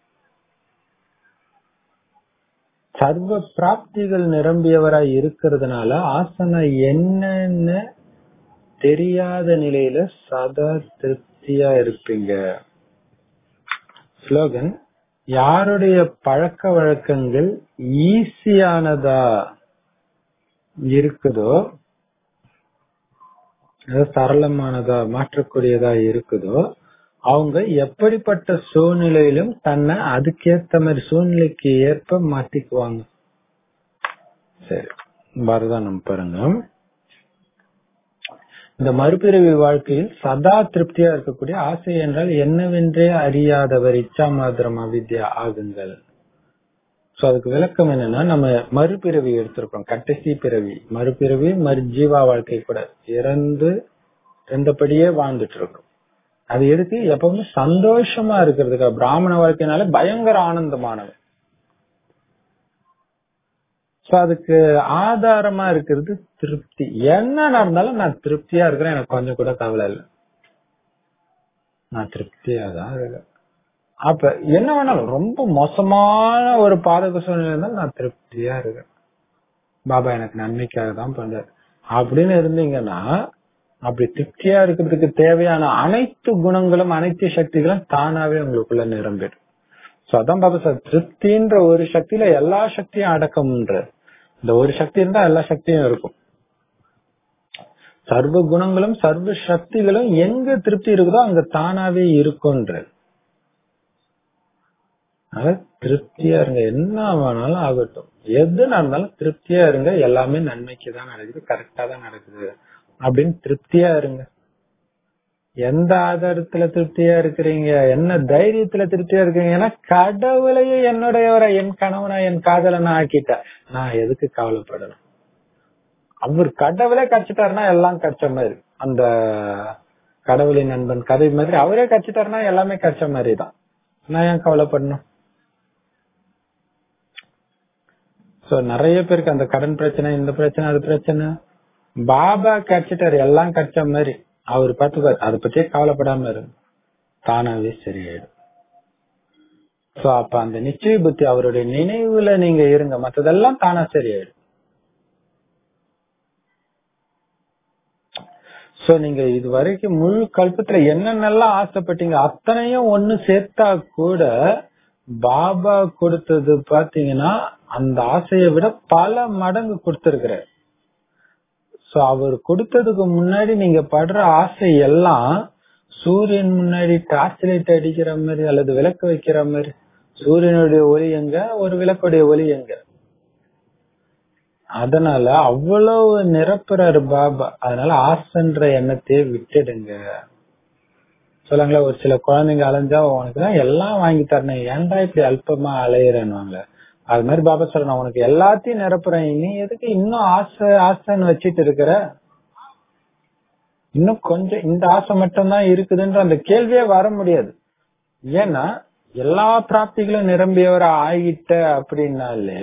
சர்வ பிராப்திகள் நிரம்பியவராய் இருக்கிறதுனால ஆசனை என்னன்னு தெரியாத நிலையில சதா திருப்தியா இருப்பீங்க ஸ்லோகன் யாருடைய பழக்க வழக்கங்கள் ஈஸியானதா இருக்குதோ அதாவது சரளமானதா மாற்றக்கூடியதா இருக்குதோ அவங்க எப்படிப்பட்ட சூழ்நிலையிலும் தன்னை அதுக்கேத்த மாதிரி சூழ்நிலைக்கு ஏற்ப மாத்திக்குவாங்க சரி வரதானம் பாருங்க இந்த மறுபிறவி வாழ்க்கையில் சதா திருப்தியா இருக்கக்கூடிய ஆசை என்றால் என்னவென்றே அறியாதவர் இச்சா மாத்திரம் அவித்யா ஆகுங்கள் சோ அதுக்கு விளக்கம் என்னன்னா நம்ம மறுபிறவி எடுத்திருக்கோம் கடைசி பிறவி மறுபிறவி மறு ஜீவா வாழ்க்கை கூட இறந்து இருந்தபடியே வாழ்ந்துட்டு இருக்கோம் அது எதுக்கு எப்பவுமே சந்தோஷமா இருக்கிறதுக்கு பிராமண வாழ்க்கைனால பயங்கர ஆனந்தமானவன் சோ அதுக்கு ஆதாரமா இருக்கிறது திருப்தி என்ன நடந்தாலும் நான் திருப்தியா இருக்கிறேன் எனக்கு கொஞ்சம் கூட கவலை இல்லை நான் திருப்தியா தான் இருக்கேன் அப்ப என்ன வேணாலும் ரொம்ப மோசமான ஒரு பாதக சூழ்நிலை இருந்தாலும் நான் திருப்தியா இருக்கேன் பாபா எனக்கு நன்மைக்காக தான் பண்றாரு அப்படின்னு இருந்தீங்கன்னா அப்படி திருப்தியா இருக்கிறதுக்கு தேவையான அனைத்து குணங்களும் அனைத்து சக்திகளும் தானாவே உங்களுக்குள்ள நிரம்பிடும் சோ அதான் பாபா சார் திருப்தின்ற ஒரு சக்தியில எல்லா சக்தியும் அடக்கம்ன்ற இந்த ஒரு சக்தி இருந்தா எல்லா சக்தியும் இருக்கும் சர்வ குணங்களும் சர்வ சக்திகளும் எங்க திருப்தி இருக்குதோ அங்க தானாவே இருக்கும்ன்ற அதனால திருப்தியா இருங்க என்ன வேணாலும் ஆகட்டும் எது நடந்தாலும் திருப்தியா இருங்க எல்லாமே நன்மைக்கு தான் நடக்குது கரெக்டா தான் நடக்குது அப்படின்னு திருப்தியா இருங்க எந்த ஆதாரத்துல திருப்தியா இருக்கிறீங்க என்ன தைரியத்துல திருப்தியா இருக்கீங்க ஏன்னா கடவுளையே என்னுடையவரை என் கணவனா என் காதலனா ஆக்கிட்ட நான் எதுக்கு கவலைப்படணும் அவர் கடவுளே கடிச்சிட்டாருன்னா எல்லாம் கடிச்ச மாதிரி அந்த கடவுளின் நண்பன் கதை மாதிரி அவரே கடிச்சிட்டாருன்னா எல்லாமே கடிச்ச மாதிரி தான் நான் ஏன் கவலைப்படணும் சோ நிறைய பேருக்கு அந்த கடன் பிரச்சனை இந்த பிரச்சனை அது பிரச்சனை பாபா கடிச்சிட்டாரு எல்லாம் கடிச்ச மாதிரி அவர் பார்த்துப்பாரு அதை பத்தியே கவலைப்படாம இரு தானாவே சரியாயிடும் சோ அப்ப அந்த நிச்சய புத்தி அவருடைய நினைவுல நீங்க இருங்க மத்ததெல்லாம் தானா சரியாயிடும் சோ நீங்க இது வரைக்கும் முழு கல்பத்துல என்னென்னலாம் ஆசைப்பட்டீங்க அத்தனையும் ஒண்ணு சேர்த்தா கூட பாபா கொடுத்தது பாத்தீங்கன்னா அந்த ஆசையை விட பல மடங்கு கொடுத்திருக்கிறார் சோ அவர் கொடுத்ததுக்கு முன்னாடி நீங்க படுற ஆசை எல்லாம் சூரியன் முன்னாடி டார்ச் லைட் அடிக்கிற மாதிரி அல்லது விளக்கு வைக்கிற மாதிரி சூரியனுடைய ஒளி எங்க ஒரு விளக்குடைய ஒளி எங்க அதனால அவ்வளவு நிரப்புறாரு பாபா அதனால ஆசைன்ற எண்ணத்தையே விட்டுடுங்க சொல்லுங்களா ஒரு சில குழந்தைங்க அலைஞ்சா உனக்கு தான் எல்லாம் வாங்கி தரணும் ஏன்டா இப்படி அல்பமா அலையிறேன்னு அது மாதிரி பாபா சொல்றேன் உனக்கு எல்லாத்தையும் நிரப்புறேன் நீ எதுக்கு இன்னும் ஆசை ஆசைன்னு வச்சிட்டு இருக்கிற இன்னும் கொஞ்சம் இந்த ஆசை மட்டும்தான் இருக்குதுன்ற அந்த கேள்வியே வர முடியாது ஏன்னா எல்லா பிராப்திகளும் நிரம்பியவர ஆகிட்ட அப்படின்னாலே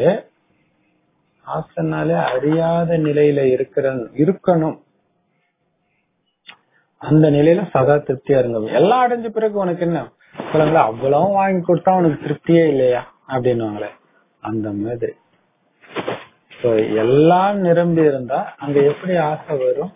ஆசைனாலே அறியாத நிலையில இருக்கிற இருக்கணும் அந்த நிலையில சதா திருப்தியா இருங்க எல்லாம் அடைஞ்ச பிறகு உனக்கு என்ன சொல்லுங்களா அவ்வளவும் வாங்கி கொடுத்தா உனக்கு திருப்தியே இல்லையா அப்படின்னுவாங்களே அந்த மாதிரி So, எல்லாம் நிரம்பி இருந்தா அங்க எப்படி ஆசை வரும்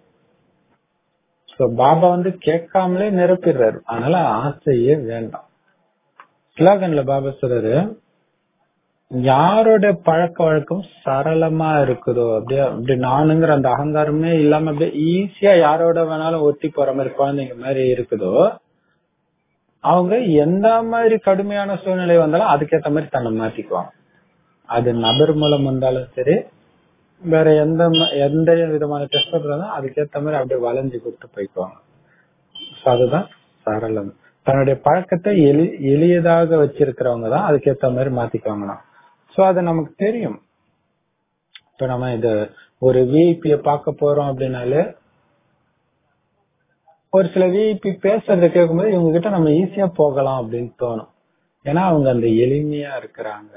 So, பாபா வந்து கேட்காமலே நிரப்பிடுறாரு அதனால ஆசையே வேண்டாம் ஸ்லோகன்ல பாபா சொல்றாரு யாரோட பழக்க வழக்கம் சரளமா இருக்குதோ அப்படியே அப்படி நானுங்கிற அந்த அகங்காரமே இல்லாம அப்படியே ஈஸியா யாரோட வேணாலும் ஒட்டி போற மாதிரி குழந்தைங்க மாதிரி இருக்குதோ அவங்க எந்த மாதிரி கடுமையான சூழ்நிலை வந்தாலும் அதுக்கேத்த மாதிரி தன்னை மாத்திக்குவாங்க அது நபர் மூலம் வந்தாலும் சரி வேற எந்த ம- எந்த விதமான டெஸ்ட் இருந்தாலும் அதுக்கேத்த மாதிரி அப்படியே வளைஞ்சு கொடுத்து போய்க்குவாங்க So, அதுதான் சரளம் தன்னுடைய பழக்கத்தை எளி எளியதாக வச்சிருக்கிறவங்க தான் அதுக்கேத்த மாதிரி மாத்திக்குவாங்களாம் சோ அது நமக்கு தெரியும் இப்ப நம்ம இது ஒரு விஐபிய பார்க்க போறோம் அப்படின்னாலே ஒரு சில விஐபி பேசுறத கேட்கும்போது இவங்க கிட்ட நம்ம ஈஸியா போகலாம் அப்படின்னு தோணும் ஏன்னா அவங்க அந்த எளிமையா இருக்கிறாங்க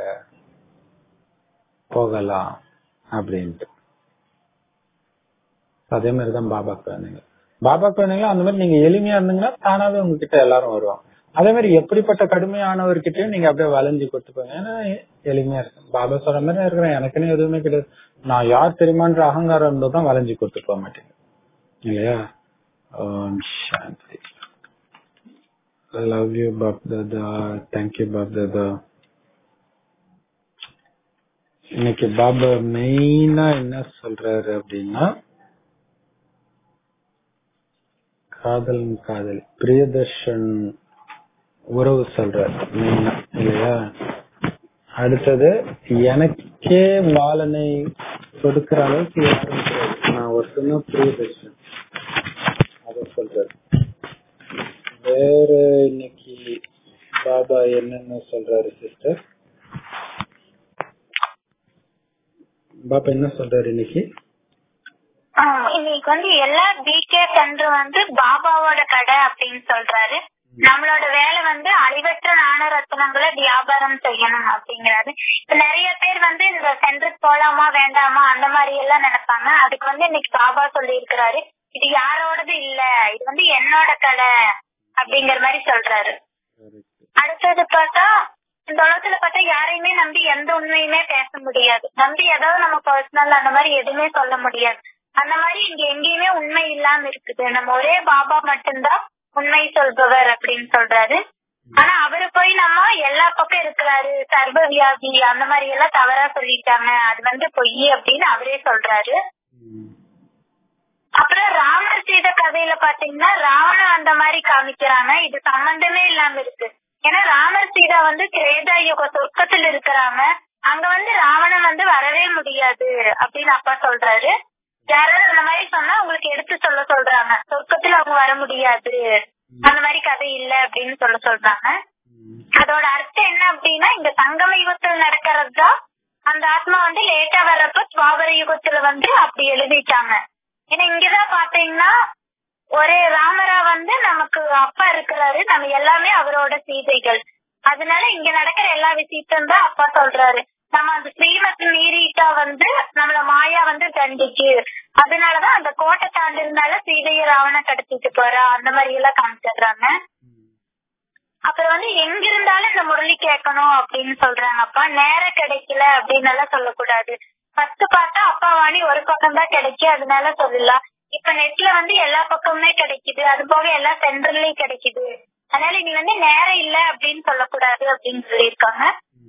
போகலாம் அப்படின்ட்டு அதே மாதிரிதான் பாபா குழந்தைங்க பாபா குழந்தைங்களும் அந்த மாதிரி நீங்க எளிமையா இருந்தீங்கன்னா தானாவே உங்ககிட்ட எல்லாரும் வருவாங்க அதே மாதிரி எப்படிப்பட்ட கடுமையானவர்கிட்டயும் நீங்க அப்படியே வளைஞ்சு கொடுத்துப்போங்க ஏன்னா எளிமையா இருக்கு பாபா சொல்ற மாதிரி நான் இருக்கிறேன் எனக்குன்னு எதுவுமே கிடையாது நான் யார் தெரியுமான்ற அகங்காரம் இருந்ததான் வளைஞ்சு கொடுத்து போக மாட்டேங்க இல்லையா Om Shanti love you Bap Dada thank you Bap Dada இன்னைக்கு பாபா மெயினா என்ன சொல்றாரு அப்படின்னா காதல் காதல் பிரியதர்ஷன் உறவு சொல்றாரு மெயினா இல்லையா அடுத்தது எனக்கே பாலனை கொடுக்கிற அளவுக்கு யாரும் கிடையாது. நான் ஒருத்தனும் பிரியதர்ஷன் அத சொல்றாரு வேற இன்னைக்கு பாபா என்னென்ன சொல்றாரு சிஸ்டர் பாபா என்ன சொல்றாரு இன்னைக்கு ஆஹ் இன்னைக்கு வந்து எல்லா பிகே சென்டர் வந்து பாபாவோட கடை அப்படின்னு சொல்றாரு நம்மளோட வேலை வந்து அழிவற்ற நாண ரத்னங்களை வியாபாரம் செய்யணும் அப்படிங்கிறாரு இப்ப நிறைய பேர் வந்து இந்த சென்டருக்கு போலாமா வேண்டாமா அந்த மாதிரி எல்லாம் நினைப்பாங்க அதுக்கு வந்து இன்னைக்கு பாபா சொல்லி இருக்கிறாரு இது யாரோடது இல்ல இது வந்து என்னோட கடை அப்படிங்கிற மாதிரி சொல்றாரு அடுத்தது பார்த்தா இந்த உலகத்துல பார்த்தா யாரையுமே நம்பி எந்த உண்மையுமே பேச முடியாது நம்பி ஏதாவது நம்ம பர்சனல் அந்த மாதிரி எதுவுமே சொல்ல முடியாது அந்த மாதிரி இங்க எங்கேயுமே உண்மை இல்லாம இருக்குது நம்ம ஒரே பாபா மட்டும்தான் உண்மை சொல்பவர் அப்படின்னு சொல்றாரு ஆனா அவரு போய் நம்ம எல்லா பக்கம் இருக்கிறாரு சர்வ வியாதி அந்த மாதிரி எல்லாம் தவறா சொல்லிட்டாங்க அது வந்து பொய் அப்படின்னு அவரே சொல்றாரு அப்புறம் ராமர் செய்த கதையில பாத்தீங்கன்னா ராவணன் அந்த மாதிரி காமிக்கிறாங்க இது சம்பந்தமே இல்லாம இருக்கு ஏன்னா ராமர் சீதா வந்து திரேதா யுக சொர்க்கத்துல இருக்கிறாங்க அங்க வந்து ராவணன் வந்து வரவே முடியாது அப்படின்னு அப்பா சொல்றாரு யாராவது அந்த மாதிரி சொன்னா உங்களுக்கு எடுத்து சொல்ல சொல்றாங்க சொர்க்கத்துல அவங்க வர முடியாது அந்த மாதிரி கதை இல்ல அப்படின்னு சொல்ல சொல்றாங்க அதோட அர்த்தம் என்ன அப்படின்னா இந்த சங்கம யுகத்துல நடக்கிறது தான் அந்த ஆத்மா வந்து லேட்டா வர்றப்ப துவாபர யுகத்துல வந்து அப்படி எழுதிட்டாங்க ஏன்னா இங்கதான் பாத்தீங்கன்னா ஒரே ராமரா வந்து நமக்கு அப்பா இருக்கிறாரு நம்ம எல்லாமே அவரோட சீதைகள் அதனால இங்க நடக்கிற எல்லா விஷயத்தையும் தான் அப்பா சொல்றாரு நம்ம அந்த ஸ்ரீமத் மீறிட்டா வந்து நம்மள மாயா வந்து தண்டிக்கு அதனாலதான் அந்த கோட்டை தாண்டினால சீதைய ராவண கடத்திட்டு போறா அந்த மாதிரி எல்லாம் காமிச்சிடுறாங்க அப்புறம் வந்து எங்க இருந்தாலும் இந்த முரளி கேட்கணும் அப்படின்னு சொல்றாங்கப்பா நேரம் கிடைக்கல அப்படின்னு எல்லாம் சொல்லக்கூடாது ஃபர்ஸ்ட் பார்த்தா அப்பா வாணி ஒரு பக்கம் தான் கிடைக்கும் அதனால சொல்லலாம் இப்ப நெட்ல வந்து எல்லா பக்கமுமே கிடைக்குது அது போக எல்லா சென்டர்லயும் கிடைக்குது அதனால நீ வந்து நேரம் இல்ல அப்படின்னு சொல்லக்கூடாது அப்படின்னு சொல்லியிருக்காங்க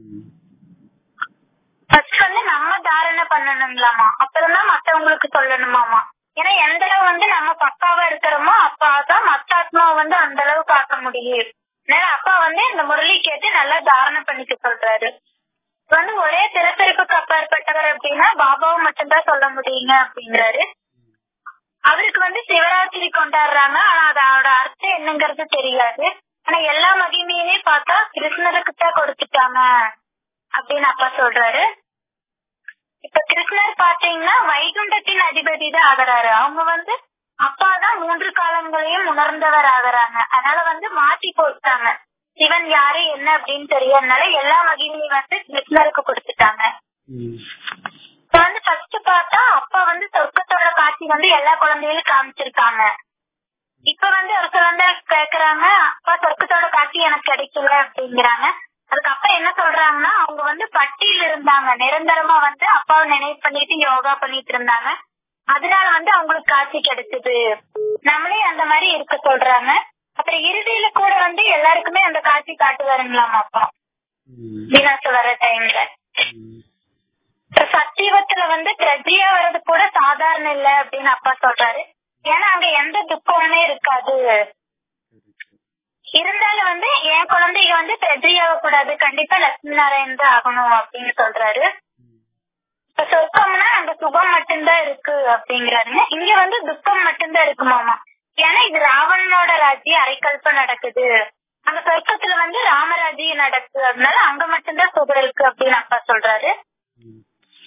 ஃபர்ஸ்ட் வந்து நம்ம தாரணை பண்ணணுங்களாமா அப்புறம் தான் மத்தவங்களுக்கு சொல்லணுமாமா ஏன்னா எந்த அளவு வந்து நம்ம பக்காவா இருக்கிறோமோ அப்பாதான் மத்த ஆத்மாவை வந்து அந்த அளவு பார்க்க முடியும் அதனால அப்பா வந்து இந்த முரளி கேட்டு நல்லா தாரணை பண்ணிக்க சொல்றாரு இப்ப வந்து ஒரே திறப்பிறப்புக்கு அப்பாற்பட்டவர் அப்படின்னா பாபாவும் மட்டும்தான் சொல்ல முடியுங்க அப்படிங்கிறாரு அவருக்கு வந்து சிவராத்திரி கொண்டாடுறாங்க ஆனா அதோட அர்த்தம் என்னங்கிறது தெரியாது ஆனா எல்லா மகிமையுமே பார்த்தா கிருஷ்ணருக்கு தான் கொடுத்துட்டாங்க அப்படின்னு அப்பா சொல்றாரு இப்ப கிருஷ்ணர் பாத்தீங்கன்னா வைகுண்டத்தின் அதிபதி தான் ஆகிறாரு அவங்க வந்து அப்பா தான் மூன்று காலங்களையும் உணர்ந்தவர் ஆகுறாங்க அதனால வந்து மாத்தி போட்டாங்க சிவன் யாரு என்ன அப்படின்னு தெரியறதுனால எல்லா மகிமையும் வந்து கிருஷ்ணருக்கு கொடுத்துட்டாங்க இப்ப வந்து ஃபர்ஸ்ட் பார்த்தா அப்பா வந்து சொர்க்கத்தோட காட்சி வந்து எல்லா குழந்தைகளும் காமிச்சிருக்காங்க இப்ப வந்து ஒருத்தர் வந்து கேக்குறாங்க அப்பா சொர்க்கத்தோட காட்சி எனக்கு கிடைக்கல அப்படிங்கிறாங்க அதுக்கப்புறம் என்ன சொல்றாங்கன்னா அவங்க வந்து பட்டியல் இருந்தாங்க நிரந்தரமா வந்து அப்பாவை நினைவு பண்ணிட்டு யோகா பண்ணிட்டு இருந்தாங்க அதனால வந்து அவங்களுக்கு காட்சி கிடைச்சது நம்மளே அந்த மாதிரி இருக்க சொல்றாங்க அப்புறம் இறுதியில கூட வந்து எல்லாருக்குமே அந்த காட்சி காட்டுவாருங்களாமா அப்பா ம், வினாசு வர டைம்ல ம். இப்ப சத்தியுகத்துல வந்து பிரஜையா வர்றது கூட சாதாரண இல்ல அப்படின்னு அப்பா சொல்றாரு ஏன்னா அங்க எந்த துக்கமுமே இருக்காது இருந்தாலும் வந்து என் குழந்தைங்க வந்து பிரஜையாக கூடாது கண்டிப்பா லட்சுமி நாராயணன் தான் ஆகணும் அப்படின்னு சொல்றாரு இப்ப சொர்க்கம்னா அங்க சுகம் மட்டும்தான் இருக்கு அப்படிங்கிறாருங்க இங்க வந்து துக்கம் மட்டும்தான் இருக்குமாமா ஏன்னா இது ராவணனோட ராஜ்யம் அரைக்கல்ப நடக்குது அங்க சொர்க்கத்துல வந்து ராமராஜ்யம் நடக்குது அதனால அங்க மட்டும்தான் சுகம் இருக்கு அப்படின்னு அப்பா சொல்றாரு ம்.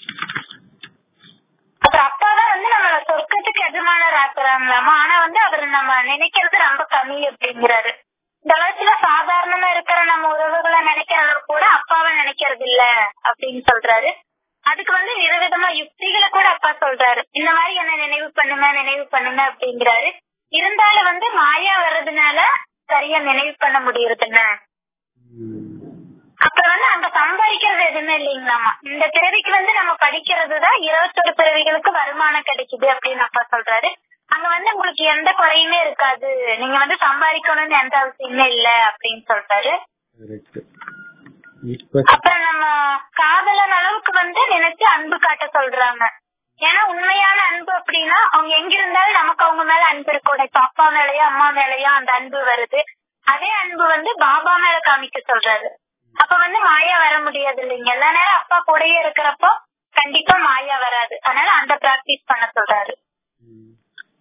அப்புறம் அப்பா தான் வந்து நம்மள சொர்க்கத்துக்கு எஜமானர் ஆக்குறாங்களாமா ஆனா வந்து அவர் நம்ம நினைக்கிறது ரொம்ப கம்மி அப்படிங்கிறாரு இந்த உலகத்துல சாதாரணமா இருக்கிற நம்ம உறவுகளை நினைக்கிற அளவு கூட அப்பாவை நினைக்கிறது இல்ல அப்படின்னு சொல்றாரு அதுக்கு வந்து விதவிதமா யுக்திகளை கூட அப்பா சொல்றாரு இந்த மாதிரி என்ன நினைவு பண்ணுங்க நினைவு பண்ணுங்க அப்படிங்கிறாரு இருந்தாலும் வந்து மாயா வர்றதுனால சரியா நினைவு பண்ண முடியறதுன்னு ம். அப்புறம் வந்து அங்க சம்பாதிக்கிறது எதுவுமே இல்லைங்களாமா இந்த பிறவிக்கு வந்து நம்ம படிக்கிறதுதான் இருபத்தொரு பிறவிகளுக்கு வருமானம் கிடைக்குது அப்படின்னு அப்பா சொல்றாரு அங்க வந்து உங்களுக்கு எந்த குறையுமே இருக்காது நீங்க வந்து சம்பாதிக்கணும்னு எந்த அவசியமே இல்ல அப்படின்னு சொல்றாரு Correct. இப்ப அப்புறம் நம்ம காதலன் அளவுக்கு வந்து நினைச்சு அன்பு காட்ட சொல்றாங்க ஏன்னா உண்மையான அன்பு அப்படின்னா அவங்க எங்க இருந்தாலும் நமக்கு அவங்க மேல அன்பு இருக்கும் இப்ப அப்பா மேலயோ அம்மா மேலயோ அந்த அன்பு வருது அதே அன்பு வந்து பாபா மேல காமிக்க சொல்றாரு அப்ப வந்து மாயா வர முடியாது இல்லைங்க எல்லா நேரம் அப்பா கூடயே இருக்கிறப்போ கண்டிப்பா மாயா வராது அதனால அந்த பிராக்டிஸ் பண்ண சொல்றாரு ம்.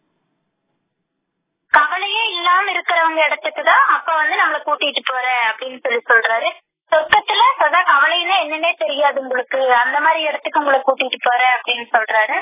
கவலையே இல்லாம இருக்கிறவங்க இடத்துக்கு தான் அப்ப வந்து நம்மள கூட்டிட்டு போற அப்படின்னு சொல்லி சொல்றாரு சொர்க்கத்துல சதா கவலைன்னா என்னன்னே தெரியாது உங்களுக்கு அந்த மாதிரி இடத்துக்கு உங்களை கூட்டிட்டு போற அப்படின்னு சொல்றாரு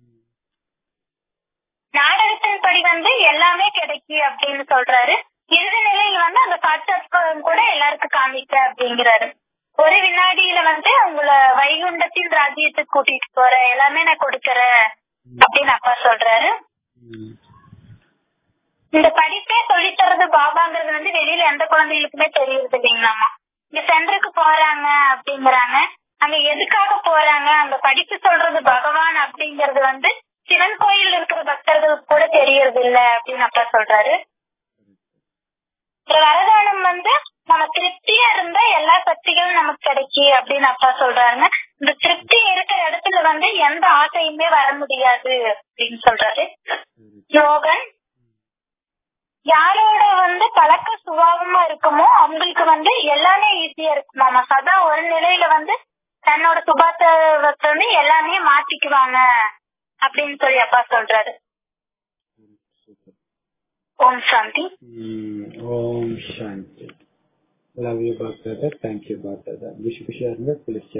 நாடகத்தின் படி வந்து எல்லாமே கிடைக்கு அப்படின்னு சொல்றாரு இறுதி நிலையில் வந்து அந்த சாட்சாத்காரம் கூட எல்லாருக்கும் காமிக்க அப்படிங்கிறாரு ஒரு வினாடியில வந்து உங்களை வைகுண்டத்தின் ராஜ்யத்துக்கு கூட்டிட்டு போற எல்லாமே நான் கொடுக்கறேன் அப்படின்னு அப்பா சொல்றாரு ம். இந்த படிப்பே சொல்லித் தர்றது பாபாங்கிறது வந்து வெளியில எந்த குழந்தைகளுக்குமே தெரியறது இல்லைங்களாமா இங்க சென்டருக்கு போறாங்க அப்படிங்கறாங்க அங்க எதுக்காக போறாங்க அந்த படிப்பு சொல்றது பகவான் அப்படிங்கறது வந்து சிவன் கோயில் இருக்கிற பக்தர்களுக்கு கூட தெரியறது இல்ல அப்படின்னு அப்பா சொல்றாரு அப்புறம் வரதானம் வந்து நம்ம திருப்தியா இருந்தா எல்லா சக்திகளும் நமக்கு கிடைக்கு அப்படின்னு அப்பா சொல்றாருங்க இந்த திருப்தி இருக்கிற இடத்துல வந்து எந்த ஆசையுமே வர முடியாது அப்படின்னு சொல்றாரு யோகன் யாரோட வந்து பழக்க சுபாவமா இருக்குமோ அவங்களுக்கு வந்து எல்லாமே ஈஸியா இருக்குமாமா சதா ஒரு நிலையில வந்து தன்னோட சுபாத்தை வந்து எல்லாமே மாத்திக்குவாங்க அப்படின்னு சொல்லி அப்பா சொல்றாரு சூப்பர் ஓம் சாந்தி ம். ஓம் சாந்தி லவ் யூ பாத் பிரதர் தேங்க்யூ பாத் பிரதர் குஷி குஷியா இருங்க குளிர்ச்சியா